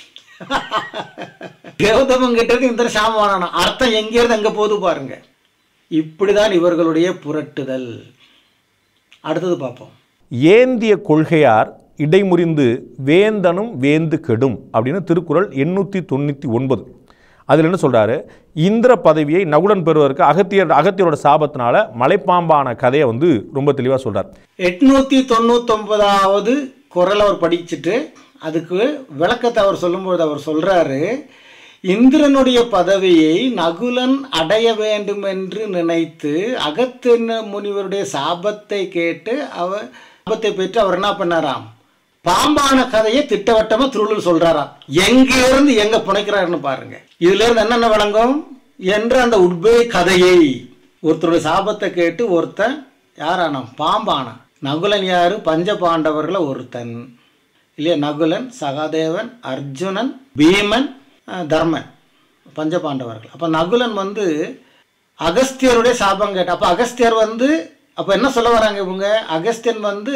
கௌதமன் கிட்ட இருந்து இந்திரன் சாபம் வாங்கினானா அர்த்தம் எங்க இருந்து எங்க போகுது பாருங்க இப்படிதான் இவர்களுடைய புரட்டுதல் அடுத்தது பார்ப்போம் ஏந்திய கொள்கையார் இடைமுறிந்து வேந்தனும் வேந்து கெடும் அப்படின்னு திருக்குறள் எண்ணூற்றி தொண்ணூற்றி ஒன்பது அதில் என்ன சொல்கிறாரு இந்திர பதவியை நகுடன் பெறுவதற்கு அகத்தியர் அகத்தியரோட சாபத்தினால மலைப்பாம்பான கதையை வந்து ரொம்ப தெளிவாக சொல்கிறார் எட்நூத்தி தொண்ணூத்தொன்பதாவது குரல் அவர் படிச்சுட்டு அதுக்கு விளக்கத்தை அவர் சொல்லும்போது அவர் சொல்றாரு இந்திரனுடைய பதவியை நகுலன் அடைய வேண்டும் என்று நினைத்து அகத்தின முனிவருடைய சாபத்தை கேட்டு அவர் சாபத்தை பெற்று அவர் என்ன பண்ணாராம் பாம்பான கதையை திட்டவட்டமா திருவள்ளுவர் சொல்றாராம் எங்க இருந்து எங்க புனைக்கிறாருன்னு பாருங்க இதுல இருந்து என்னென்ன விளங்கும் என்ற அந்த உட்பே கதையை ஒருத்தருடைய சாபத்தை கேட்டு ஒருத்தன் யாரானான் பாம்பானான் நகுலன் யாரு பஞ்ச பாண்டவர்களை ஒருத்தன் இல்லையா நகுலன் சகாதேவன் அர்ஜுனன் பீமன் அஹ், தர்மன் பஞ்ச பாண்டவர்கள் அப்போ நகுலன் வந்து அகஸ்தியருடைய சாபம் கேட்ட அப்போ அகஸ்தியர் வந்து அப்போ என்ன சொல்ல வராங்க இவங்க அகஸ்தியன் வந்து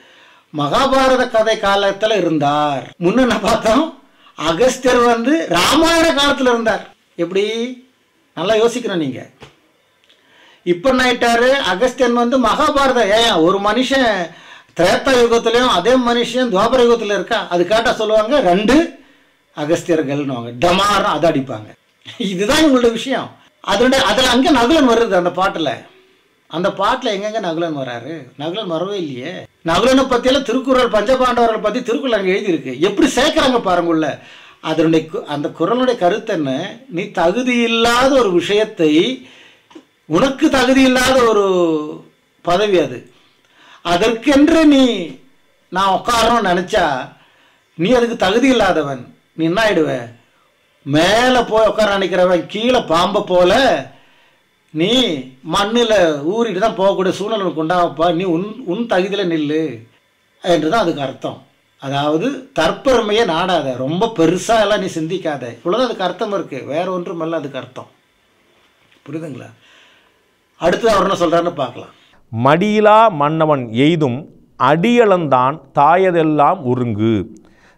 மகாபாரத கதை காலத்தில் இருந்தார் முன்ன என்ன பார்த்தோம் அகஸ்தியர் வந்து ராமாயண காலத்தில் இருந்தார் எப்படி நல்லா யோசிக்கணும் நீங்கள் இப்போ என்ன ஆயிட்டாரு அகஸ்தியன் வந்து மகாபாரத ஏன் ஒரு மனுஷன் திரேத்தா யுகத்திலையும் அதே மனுஷன் துவாபர யுகத்தில் இருக்கா அது கேட்டா சொல்லுவாங்க ரெண்டு அகஸ்தியர்கள்னுவாங்க டமாரம் அதை அடிப்பாங்க இதுதான் இவங்களோட விஷயம் அதனுடைய அதில் அங்கே நகுலன் வருது அந்த பாட்டில் அந்த பாட்டில் எங்கெங்க நகுலன் வராரு நகுலன் வரவே இல்லையே நகுலனை பற்றியெல்லாம் திருக்குறள் பஞ்சபாண்டவர்களை பற்றி திருக்குறள் அங்கே எழுதியிருக்கு எப்படி சேர்க்குறாங்க பாருங்க உள்ள அதனுடைய கு- அந்த குறளுடைய கருத்து என்ன நீ தகுதி இல்லாத ஒரு விஷயத்தை உனக்கு தகுதி இல்லாத ஒரு பதவி அது அதற்கென்று நீ நான் உட்காரணும்னு நினச்சா நீ அதுக்கு தகுதி இல்லாதவன் நீ என்ன ஆயிடுவ மேலே போய் உட்கார நினைக்கிறவன் கீழே பாம்பை போல நீ மண்ணில் ஊறிட்டு தான் போகக்கூடிய சூழ்நிலை உனக்கு உண்டாகப்பா நீ உன் உன் தகுதியில் நில்லு என்று தான் அதுக்கு அர்த்தம் அதாவது தற்பெருமையை நாடாத ரொம்ப பெருசாக எல்லாம் நீ சிந்திக்காத இவ்வளோதான் அதுக்கு அர்த்தம் இருக்குது வேற ஒன்றும் இல்லை அதுக்கு அர்த்தம் புரியுதுங்களா அடுத்து அவர் என்ன சொல்கிறாருன்னு பார்க்கலாம் மடியிலா மன்னவன் எய்தும் அடியளந்தான் தாயதெல்லாம் ஒருங்கு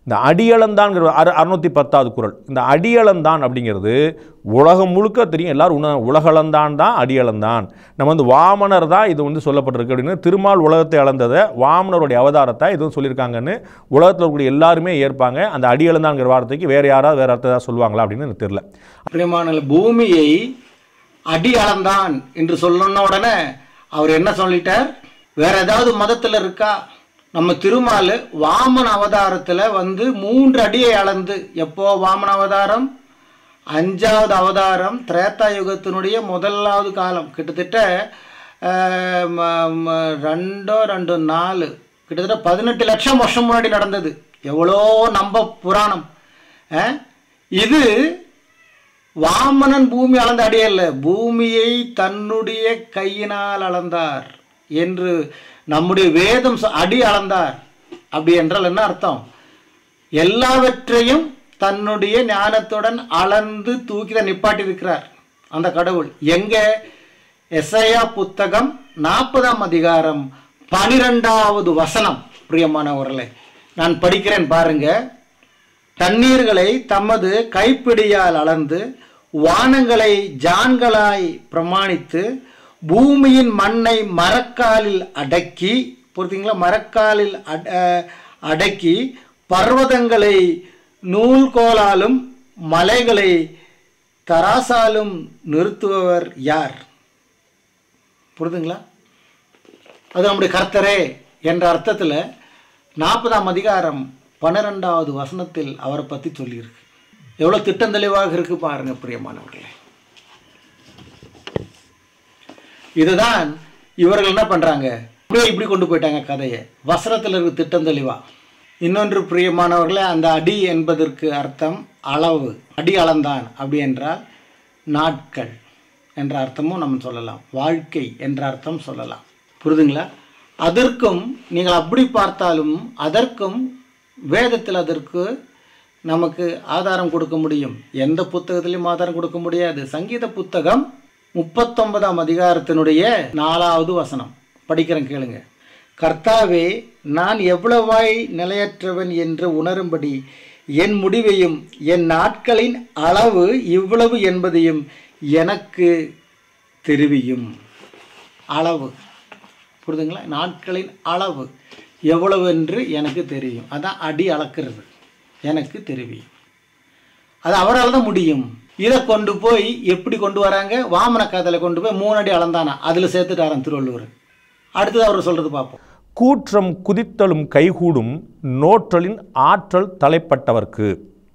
இந்த அடியளந்தான்ங்கிற அறு அறுநூற்றி பத்தாவது குறள் இந்த அடியளந்தான் அப்படிங்கிறது உலகம் முழுக்க தெரியும் எல்லாரும் உண உலகளந்தான் தான் அடியளந்தான் நம்ம வந்து வாமனர் தான் இது வந்து சொல்லப்பட்டிருக்கு அப்படின்னு திருமால் உலகத்தை அளந்ததை வாமனருடைய அவதாரத்தை இதுவும் சொல்லியிருக்காங்கன்னு உலகத்தில் இருக்கக்கூடிய எல்லாருமே ஏற்பாங்க அந்த அடியளந்தான்ங்கிற வார்த்தைக்கு வேறு யாராவது வேறு அர்த்தம் ஏதாவது சொல்லுவாங்களா அப்படின்னு எனக்கு தெரியல பிரியமான பூமியை அடி அளந்தான் என்று சொன்ன உடனே அவர் என்ன சொல்லிட்டார் வேற ஏதாவது மதத்தில் இருக்கா நம்ம திருமால் வாமன அவதாரத்தில் வந்து மூன்று அடியை அளந்து எப்போ வாமன அவதாரம் அஞ்சாவது அவதாரம் திரேத்தா யுகத்தினுடைய முதலாவது காலம் கிட்டத்தட்ட ஆஹ், ம- ம- ரெண்டோ ரெண்டு நாலு கிட்டத்தட்ட பதினெட்டு லட்சம் வருஷம் முன்னாடி நடந்தது எவ்வளோ நம்ப புராணம் ஆஹ், இது வாமனன் பூமி அளந்த அடியல்ல பூமியை தன்னுடைய கையினால் அளந்தார் என்று நம்முடைய வேதம் சொ- அடி அளந்தார் அப்படி என்றால் என்ன அர்த்தம் எல்லாவற்றையும் தன்னுடைய ஞானத்துடன் அளந்து தூக்கி தான் நிப்பாட்டி இருக்கிறார் அந்த கடவுள் எங்க எஸ்ஐயா புத்தகம் நாற்பதாம் அதிகாரம் பனிரெண்டாவது வசனம் பிரியமானவர்களே நான் படிக்கிறேன் பாருங்க தண்ணீர்களை தமது கைப்பிடியால் அளந்து வானங்களை ஜான்களாய் பிரமாணித்து பூமியின் மண்ணை மரக்காலில் அடக்கி புரியுதுங்களா மரக்காலில் அட- அஹ், அடக்கி பர்வதங்களை நூல்கோலாலும் மலைகளை தராசாலும் நிறுத்துபவர் யார் புரியுதுங்களா அது நம்முடைய கர்த்தரே என்ற அர்த்தத்தில் நாற்பதாம் அதிகாரம் பன்னிரெண்டாவது வசனத்தில் அவரை பற்றி சொல்லியிருக்கு எவ்வளோ திட்டம் தெளிவாக இருக்கு பாருங்க பிரியமானவர்களே இதுதான் இவர்கள் என்ன பண்ணுறாங்க அப்படியே இப்படி கொண்டு போயிட்டாங்க கதையை வசனத்தில் இருக்கு திட்டம் தெளிவா இன்னொன்று பிரியமானவர்களே அந்த அடி என்பதற்கு அர்த்தம் அளவு அடி அளந்தான் அப்படி என்றால் நாட்கள் என்ற அர்த்தமும் நம்ம சொல்லலாம் வாழ்க்கை என்ற அர்த்தம் சொல்லலாம் புரியுதுங்களா அதற்கும் நீங்கள் அப்படி பார்த்தாலும் அதற்கும் வேதத்தில் அதற்கு நமக்கு ஆதாரம் கொடுக்க முடியும் எந்த புத்தகத்திலையும் ஆதாரம் கொடுக்க முடியாது சங்கீத புத்தகம் முப்பத்தொன்பதாம் அதிகாரத்தினுடைய நாலாவது வசனம் படிக்கிறேன் கேளுங்க கர்த்தாவே நான் எவ்வளவாய் நிலையற்றவன் என்று உணரும்படி என் முடிவையும் என் நாட்களின் அளவு இவ்வளவு என்பதையும் எனக்கு தெரிவியும் அளவு புரியுதுங்களா நாட்களின் அளவு எவ்வளவு என்று எனக்கு தெரியும் அதான் அடி அளக்கிறது எனக்கு தெரிவியும் அது அவரால் தான் முடியும் இதை கொண்டு போய் எப்படி கொண்டு வராங்க வாமன கதையில் கொண்டு போய் மூணு அடி அளந்தானா அதில் சேர்த்துட்டாராம் திருவள்ளுவர் அடுத்தது அவர் சொல்கிறது பார்ப்போம் கூற்றம் குதித்தலும் கைகூடும் நோற்றலின் ஆற்றல் தலைப்பட்டவர்க்கு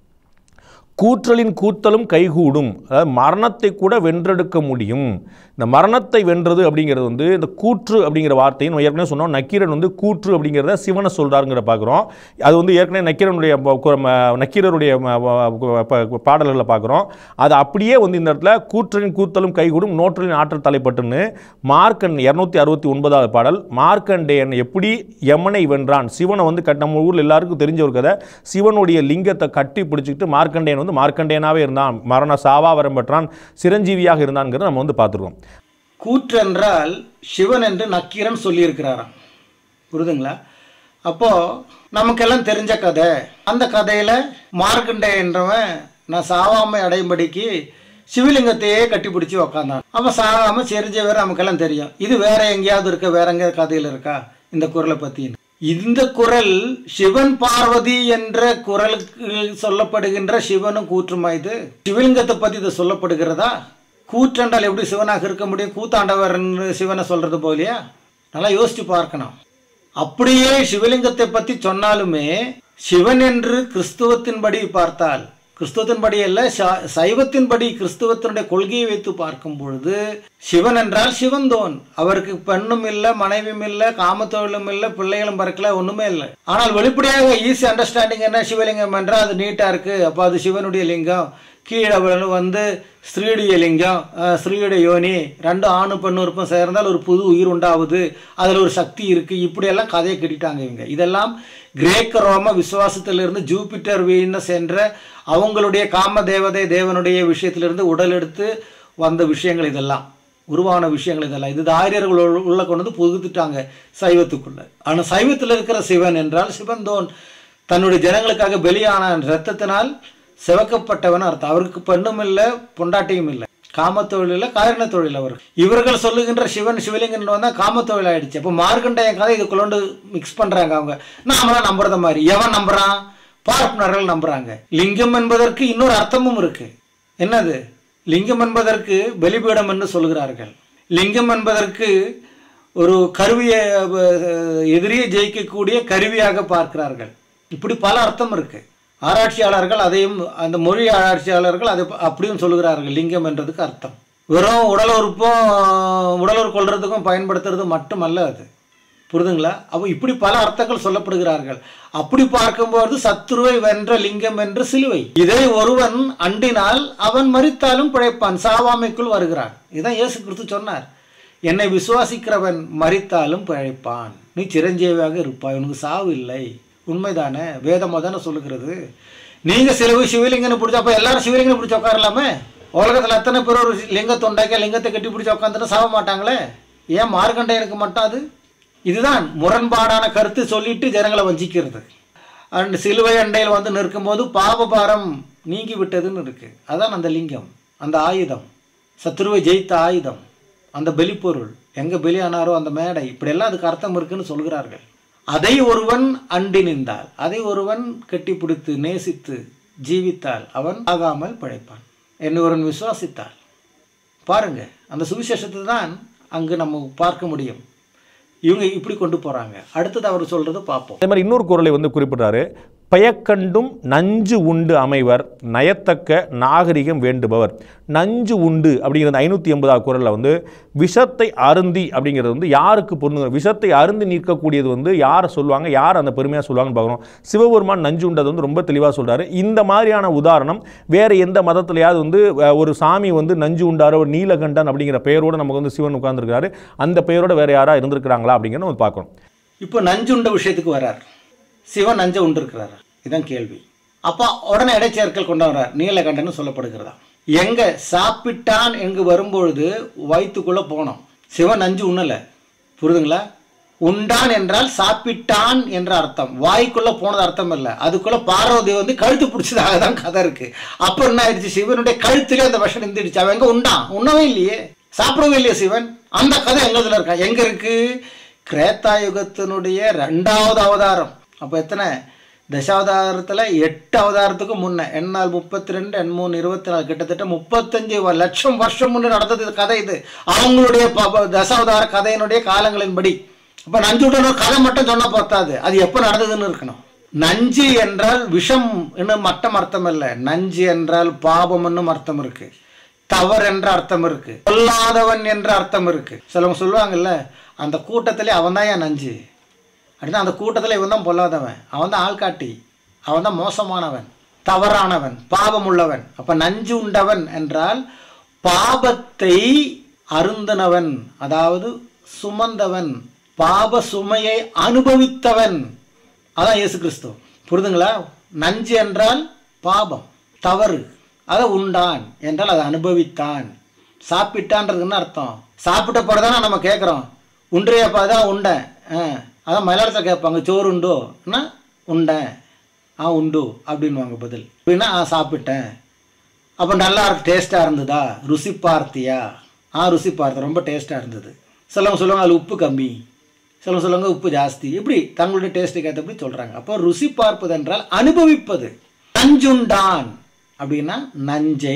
கூற்றலின் கூத்தலும் கைகூடும் அதாவது மரணத்தை கூட வென்றெடுக்க முடியும் இந்த மரணத்தை வென்றது அப்படிங்கிறது வந்து இந்த கூற்று அப்படிங்கிற வார்த்தையை நம்ம ஏற்கனவே சொன்னோம் நக்கீரன் வந்து கூற்று அப்படிங்கிறத சிவனை சொல்கிறாருங்கிற பார்க்குறோம் அது வந்து ஏற்கனவே நக்கீரனுடைய ப- கு- ம- நக்கீரருடைய ம- வ- ப- பாடல்களில் பார்க்குறோம் அது அப்படியே வந்து இந்த இடத்துல கூற்றலின் கூத்தலும் கைகூடும் நோற்றலின் ஆற்றல் தலைப்பட்டுன்னு மார்க்கன் இரநூத்தி அறுபத்தி ஒன்பதாவது பாடல் மார்க்கண்டேயன் எப்படி யமனை வென்றான் சிவனை வந்து கட் நம்ம ஊரில் எல்லாருக்கும் தெரிஞ்ச ஒரு கதை சிவனுடைய லிங்கத்தை கட்டி பிடிச்சிக்கிட்டு மார்க்கண்டேயன் வந்து மார்க்கண்டேயனாகவே இருந்தான் மரண சாவா வரம் பெற்றான் சிரஞ்சீவியாக இருந்தான்ங்கிறத நம்ம வந்து பார்த்துருக்கோம் கூற்றென்றால் சிவன் என்று நக்கீரன் சொல்லியிருக்கிறாராம் புரியுதுங்களா அப்போ நமக்கெல்லாம் தெரிஞ்ச கதை அந்த கதையில மார்க்கண்டே என்றவன் நான் சாவாமை அடையும்படிக்கு சிவலிங்கத்தையே கட்டிப்பிடிச்சு உக்காந்தான் அவன் சாகாம செரிஞ்சவர் நமக்கெல்லாம் தெரியும் இது வேற எங்கேயாவது இருக்க வேற எங்க கதையில் இருக்கா இந்த குரலை பத்தி இந்த குரல் சிவன் பார்வதி என்ற குரலுக்கு சொல்லப்படுகின்ற சிவனும் கூற்றுமா இது சிவலிங்கத்தை பத்தி இது சொல்லப்படுகிறதா கூற்றென்றால் எப்படி சிவனாக இருக்க முடியும் கூத்தாண்டவர்னு சிவனை சொல்றது போலியா நல்லா யோசிச்சு பார்க்கணும் அப்படியே சிவலிங்கத்தை பற்றி சொன்னாலுமே சிவன் என்று கிறிஸ்துவத்தின்படி பார்த்தால் கிறிஸ்துவத்தின்படி அல்ல ச- சைவத்தின்படி கிறிஸ்துவத்தினுடைய கொள்கையை வைத்து பார்க்கும் பொழுது சிவன் என்றால் சிவந்தோன் அவருக்கு பெண்ணும் இல்லை மனைவியும் இல்லை காமத்தொழிலும் இல்லை பிள்ளைகளும் பிறக்கல ஒண்ணுமே இல்லை ஆனால் வெளிப்படையாக ஈஸி அண்டர்ஸ்டாண்டிங் என்ன சிவலிங்கம் என்றால் அது நீட்டா இருக்கு அப்போ அது சிவனுடைய லிங்கம் கீழே விழு வந்து ஸ்ரீடிய லிங்கம் அஹ், ஸ்ரீயுடைய யோனி ரெண்டு ஆணு பெண்ணு உறுப்பும் சேர்ந்தால் ஒரு புது உயிர் உண்டாகுது அதில் ஒரு சக்தி இருக்கு இப்படியெல்லாம் கதையை கட்டிட்டாங்க இவங்க இதெல்லாம் கிரேக்க ரோம விசுவாசத்திலிருந்து ஜூபிட்டர் வீனஸ் என்ற அவங்களுடைய காம தேவதை தேவனுடைய விஷயத்திலிருந்து உடல் எடுத்து வந்த விஷயங்கள் இதெல்லாம் உருவான விஷயங்கள் இதெல்லாம் இது ஆரியர்கள் உள்ள- உள்ள கொண்டு வந்து புகுத்துட்டாங்க சைவத்துக்குள்ள ஆனால் சைவத்தில் இருக்கிற சிவன் என்றால் சிவந்தோன் தன்னுடைய ஜனங்களுக்காக பலியான ரத்தத்தினால் சிவக்கப்பட்டவன் அர்த்தம் அவருக்கு பெண்ணும் இல்லை பொண்டாட்டியும் இல்லை காமத்தொழில் இல்லை காரண தொழில் அவர் இவர்கள் சொல்லுகின்ற சிவன் சிவலிங்கன் வந்தால் காமத்தொழில் ஆயிடுச்சு அப்போ மார்க்கண்டைய கதை இதுக்குள்ளோண்டு மிக்ஸ் பண்றாங்க அவங்க நாமளாம் நம்புறத மாதிரி எவன் நம்புறான் பார்ப்பனர்கள் நம்புறாங்க லிங்கம் என்பதற்கு இன்னொரு அர்த்தமும் இருக்கு என்னது லிங்கம் என்பதற்கு பலிபீடம் என்று சொல்கிறார்கள் லிங்கம் என்பதற்கு ஒரு கருவியை அஹ், எதிரியை ஜெயிக்கக்கூடிய கருவியாக பார்க்கிறார்கள் இப்படி பல அர்த்தம் இருக்கு ஆராய்ச்சியாளர்கள் அதையும் அந்த மொழி ஆராய்ச்சியாளர்கள் அதை அப்படியும் சொல்லுகிறார்கள் லிங்கம் என்றதுக்கு அர்த்தம் வெறும் உடல் உறுப்பும் உடல் உறுப்பு கொள்றதுக்கும் பயன்படுத்துறது மட்டுமல்ல அது புரிதுங்களா அப்போ இப்படி பல அர்த்தங்கள் சொல்லப்படுகிறார்கள் அப்படி பார்க்கும்போது சத்துருவை வென்ற லிங்கம் என்று சிலுவை இதை ஒருவன் அண்டினால் அவன் மரித்தாலும் பிழைப்பான் சாவாமைக்குள் வருகிறான் இதான் இயேசு கிறிஸ்து சொன்னார் என்னை விசுவாசிக்கிறவன் மரித்தாலும் பிழைப்பான் நீ சிரஞ்சீவியாக இருப்பாய் உனக்கு சாவு இல்லை உண்மைதானே வேதமாக தானே சொல்லுகிறது நீங்க சிலுவை சிவலிங்கன்னு பிடிச்சா அப்போ எல்லாரும் சிவலிங்கன்னு பிடிச்சி உட்காரலாமே உலகத்தில் எத்தனை பேர் ஒரு லிங்கத்தை உண்டாக்கி லிங்கத்தை கட்டி பிடிச்சி உட்காந்துட்டு சாக மாட்டாங்களே ஏன் மார்க்கண்டையனுக்கு மட்டும் அது இதுதான் முரண்பாடான கருத்து சொல்லிட்டு ஜனங்களை வஞ்சிக்கிறது அண்ட் சிலுவை அண்டையில் வந்து நிற்கும்போது பாவபாரம் நீங்கி விட்டதுன்னு இருக்கு அதான் அந்த லிங்கம் அந்த ஆயுதம் சத்துருவை ஜெயித்த ஆயுதம் அந்த பலிப்பொருள் எங்க பலியானாரோ அந்த மேடை இப்படியெல்லாம் அதுக்கு அர்த்தம் இருக்குன்னு சொல்கிறார்கள் அதை ஒருவன் அண்டி நின்றால் அதை ஒருவன் கட்டிப்பிடித்து நேசித்து ஜீவித்தால் அவன் ஆகாமல் பிழைப்பான் என்னை ஒருவன் விசுவாசித்தால் பாருங்க அந்த சுவிசேஷத்தை தான் அங்கு நம்ம பார்க்க முடியும் இவங்க இப்படி கொண்டு போறாங்க அடுத்தது அவர் சொல்றது பார்ப்போம் அதே மாதிரி இன்னொரு குறளை வந்து குறிப்பிட்டாரு பயக்கண்டும் நஞ்சு உண்டு அமைவர் நயத்தக்க நாகரிகம் வேண்டுபவர் நஞ்சு உண்டு அப்படிங்கிறது ஐநூற்றி எண்பதாவது குரலில் வந்து விஷத்தை அருந்தி அப்படிங்கிறது வந்து யாருக்கு பொண்ணுங்க விஷத்தை அருந்தி நிற்கக்கூடியது வந்து யாரை சொல்லுவாங்க யார் அந்த பெருமையாக சொல்லுவாங்கன்னு பார்க்குறோம் சிவபெருமான் நஞ்சு உண்டது வந்து ரொம்ப தெளிவாக சொல்றாரு இந்த மாதிரியான உதாரணம் வேறு எந்த மதத்திலையாவது வந்து அஹ், ஒரு சாமி வந்து நஞ்சு உண்டாரோ ஒரு நீலகண்டன் அப்படிங்கிற பெயரோடு நமக்கு வந்து சிவன் உட்கார்ந்துருக்காரு அந்த பெயரோட வேறு யாராக இருந்திருக்கிறாங்களா அப்படிங்கிறத நம்ம பார்க்கணும் இப்போ நஞ்சுண்ட விஷயத்துக்கு வரார் சிவன் நஞ்சை உண்டிருக்கிறார் இதான் கேள்வி அப்போ உடனே இடைச்சேர்க்கல் கொண்டு வர்றார் நீலகண்டன் சொல்லப்படுகிறதா எங்க சாப்பிட்டான் எங்கு வரும்பொழுது வயிற்றுக்குள்ள போனோம் சிவன் நஞ்சு உண்ணல புரியுதுங்களா உண்டான் என்றால் சாப்பிட்டான் என்ற அர்த்தம் வாய்க்குள்ள போனது அர்த்தம் இல்லை அதுக்குள்ள பார்வதி வந்து கழுத்து பிடிச்சதாக தான் கதை இருக்கு அப்ப என்ன ஆயிடுச்சு சிவனுடைய கழுத்திலே அந்த விஷம் நின்றுடுச்சு அவன் எங்க உண்டான் உண்ணவே இல்லையே சாப்பிடவே இல்லையே சிவன் அந்த கதை எங்கதுல இருக்கா எங்க இருக்கு கிரேத்தா யுகத்தினுடைய ரெண்டாவது அவதாரம் அப்போ எத்தனை தசாவதாரத்தில் எட்டு அவதாரத்துக்கு முன்ன எண்ணால் முப்பத்தி ரெண்டு எண் மூணு இருபத்தி நாலு கிட்டத்தட்ட முப்பத்தஞ்சு வ- லட்சம் வருஷம் முன்னே நடந்தது இது கதை இது அவங்களுடைய ப- ப- தசாவதார கதையினுடைய காலங்களின்படி அப்போ நஞ்சுடன் ஒரு கதை மட்டும் சொன்னா பத்தாது அது எப்போ நடந்ததுன்னு இருக்கணும் நஞ்சு என்றால் விஷம் என்னும் மட்டும் அர்த்தம் இல்லை நஞ்சு என்றால் பாபம் என்னும் அர்த்தம் இருக்கு தவறு என்ற அர்த்தம் இருக்கு பொல்லாதவன் என்ற அர்த்தம் இருக்கு சிலவங்க சொல்லுவாங்கல்ல அந்த கூட்டத்திலே அவன் தான் என் நஞ்சு அப்படின்னா அந்த கூட்டத்தில் இவன் தான் பொல்லாதவன் அவன் தான் ஆள்காட்டி அவன் தான் மோசமானவன் தவறானவன் பாவம் உள்ளவன் அப்ப நஞ்சு உண்டவன் என்றால் பாபத்தை அருந்தினவன் அதாவது சுமந்தவன் பாப சுமையை அனுபவித்தவன் அதான் இயேசு கிறிஸ்து புரிதுங்களா நஞ்சு என்றால் பாபம் தவறு அதை உண்டான் என்றால் அதை அனுபவித்தான் சாப்பிட்டான்றதுன்னு அர்த்தம் சாப்பிட்ட பிறதானே நம்ம கேட்குறோம் உன்றையப்பா தான் உண்டேன் ஆ அதான் மலையாளத்தில் கேட்பாங்க சோறு உண்டோன்னா உண்டேன் ஆ உண்டு அப்படின்வாங்க பதில் அப்படின்னா ஆ சாப்பிட்டேன் அப்போ நல்லா இருக்கு டேஸ்ட்டாக இருந்ததா ருசி பார்த்தியா ஆ ருசி பார்த்தேன் ரொம்ப டேஸ்ட்டாக இருந்தது சிலவங்க சொல்லுவாங்க அதில் உப்பு கம்மி சிலவங்க சொல்லுவாங்க உப்பு ஜாஸ்தி இப்படி தங்களுடைய டேஸ்ட்டுக்கு ஏற்றபடி சொல்கிறாங்க அப்போ ருசி பார்ப்பது என்றால் அனுபவிப்பது நஞ்சுண்டான் அப்படின்னா நஞ்சை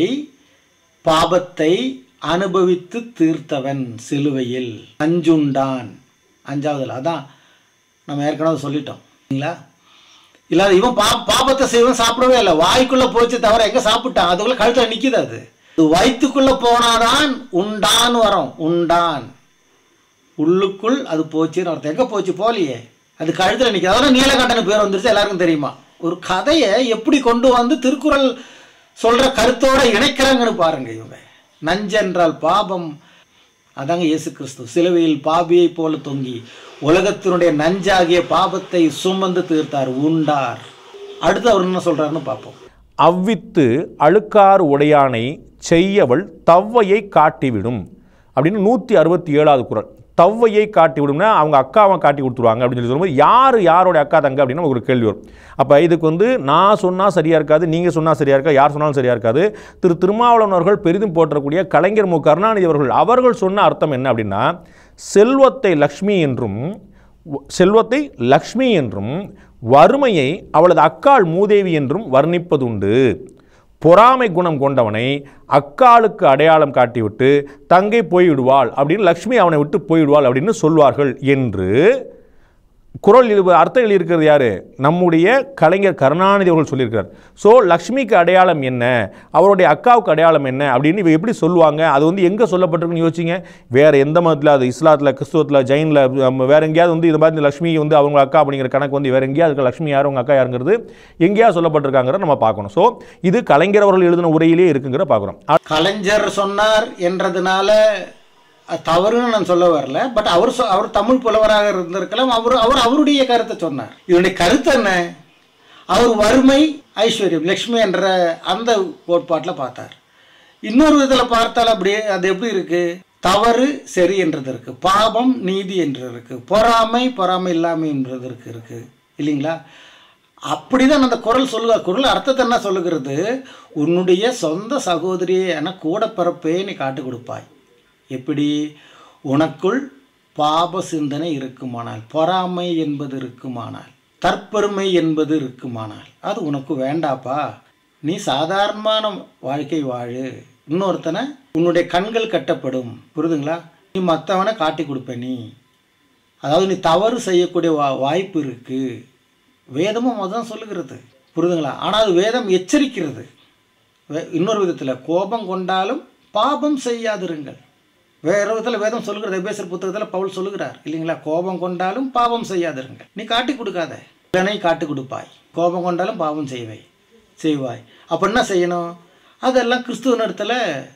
பாபத்தை அனுபவித்து தீர்த்தவன் சிலுவையில் நஞ்சுண்டான் அஞ்சாவதுல அதான் நம்ம ஏற்கனவே சொல்லிட்டோம் சரிங்களா இல்லாத இவன் பா பாபத்தை செய்வன் சாப்பிடவே இல்லை வாய்க்குள்ள போச்சு தவிர எங்க சாப்பிட்டான் அதுக்குள்ள கழுத்துல நிக்குது அது இது வயிற்றுக்குள்ள போனாதான் உண்டான் வரும் உண்டான் உள்ளுக்குள் அது போச்சுன்னு அர்த்தம் எங்க போச்சு போலியே அது கழுத்துல நிக்குது அதனால நீலகண்டன் பேர் வந்துருச்சு எல்லாருக்கும் தெரியுமா ஒரு கதையை எப்படி கொண்டு வந்து திருக்குறள் சொல்ற கருத்தோட இணைக்கிறாங்கன்னு பாருங்க இவங்க நஞ்சென்றால் பாபம் அதாங்க இயேசு கிறிஸ்து சிலுவையில் பாபியை போல தொங்கி உலகத்தினுடைய நஞ்சாகிய பாபத்தை சுமந்து தீர்த்தார் உண்டார் அடுத்து அவர் என்ன சொல்றாருன்னு பார்ப்போம் அவ்வித்து அழுக்காறு உடையானை செய்யவள் தவ்வையை காட்டிவிடும் அப்படின்னு நூற்றி அறுபத்தி ஏழாவது குரல் தவ்வையை காட்டி விடும்னா அவங்க அக்காவை காட்டி கொடுத்துருவாங்க அப்படின்னு சொல்லி சொல்லும்போது யார் யாரோட அக்கா தங்க அப்படின்னு நமக்கு ஒரு கேள்வி வரும் அப்போ இதுக்கு வந்து நான் சொன்னால் சரியாக இருக்காது நீங்கள் சொன்னால் சரியாக இருக்கா யார் சொன்னாலும் சரியாக இருக்காது திரு திருமாவளவன் அவர்கள் பெரிதும் போற்றக்கூடிய கலைஞர் மு கருணாநிதி அவர்கள் அவர்கள் சொன்ன அர்த்தம் என்ன அப்படின்னா செல்வத்தை லக்ஷ்மி என்றும் வ- செல்வத்தை லக்ஷ்மி என்றும் வறுமையை அவளது அக்காள் மூதேவி என்றும் வர்ணிப்பதுண்டு பொறாமை குணம் கொண்டவனை அக்காளுக்கு அடையாளம் காட்டிவிட்டு தங்கை போய்விடுவாள் அப்படின்னு லக்ஷ்மி அவனை விட்டு போய்விடுவாள் அப்படின்னு சொல்வார்கள் என்று குரல் இது அர்த்தம் எழுதியிருக்கிறது யாரு நம்முடைய கலைஞர் கருணாநிதி அவர்கள் சொல்லியிருக்கிறார் ஸோ லக்ஷ்மிக்கு அடையாளம் என்ன அவருடைய அக்காவுக்கு அடையாளம் என்ன அப்படின்னு இவ எப்படி சொல்லுவாங்க அது வந்து எங்கே சொல்லப்பட்டிருக்குன்னு யோசிச்சிங்க வேறு எந்த மதத்தில் அது இஸ்லாத்தில் கிறிஸ்துவத்தில் ஜெயினில் வேற எங்கேயாவது வந்து இது மாதிரி இந்த லக்ஷ்மி வந்து அவங்க அக்கா அப்படிங்கிற கணக்கு வந்து வேற எங்கேயாவது இருக்க லக்ஷ்மி யார் அவங்க அக்கா யாருங்கிறது எங்கேயாவது சொல்லப்பட்டிருக்காங்கிறத நம்ம பார்க்கணும் ஸோ இது கலைஞர் அவர்கள் எழுதின உரையிலே இருக்குங்கிற பார்க்குறோம் கலைஞர் சொன்னார் என்றதுனால அது தவறுன்னு நான் சொல்ல வரல பட் அவர் சொ- அவர் தமிழ் புலவராக இருந்திருக்கலாம் அவர் அவர் அவருடைய கருத்தை சொன்னார் இதனுடைய கருத்து என்ன அவர் வறுமை ஐஸ்வர்யம் லக்ஷ்மி என்ற அந்த கோட்பாட்டில் பார்த்தார் இன்னொரு விதத்தில் பார்த்தால் அப்படியே அது எப்படி இருக்கு தவறு சரி என்றது இருக்கு பாபம் நீதி என்று இருக்கு பொறாமை பொறாமை இல்லாமை என்றது இருக்கு இருக்கு இல்லைங்களா அப்படிதான் அந்த குரல் சொல்லுவா குரல் அர்த்தத்தை என்ன சொல்லுகிறது உன்னுடைய சொந்த சகோதரியை என கூட பிறப்பே நீ காட்டு கொடுப்பாய் எப்படி உனக்குள் பாப சிந்தனை இருக்குமானால் பொறாமை என்பது இருக்குமானால் தற்பெருமை என்பது இருக்குமானால் அது உனக்கு வேண்டாப்பா நீ சாதாரணமான வாழ்க்கை வாழு இன்னொருத்தனை உன்னுடைய கண்கள் கட்டப்படும் புரியுதுங்களா நீ மற்றவனை காட்டி கொடுப்ப நீ அதாவது நீ தவறு செய்யக்கூடிய வா வாய்ப்பு இருக்கு வேதமும் அதான் சொல்லுகிறது புரியுதுங்களா ஆனால் அது வேதம் எச்சரிக்கிறது வே- இன்னொரு விதத்தில் கோபம் கொண்டாலும் பாபம் செய்யாதிருங்கள் வேற விதத்தில் வேதம் சொல்லுகிறது எபேசர் புத்தகத்தில் பவுல் சொல்லுகிறார் இல்லைங்களா கோபம் கொண்டாலும் பாவம் செய்யாதிருங்கள் நீ காட்டி கொடுக்காத இல்லைனை காட்டி கொடுப்பாய் கோபம் கொண்டாலும் பாவம் செய்வாய் செய்வாய் அப்போ என்ன செய்யணும் அதெல்லாம் கிறிஸ்துவ இடத்துல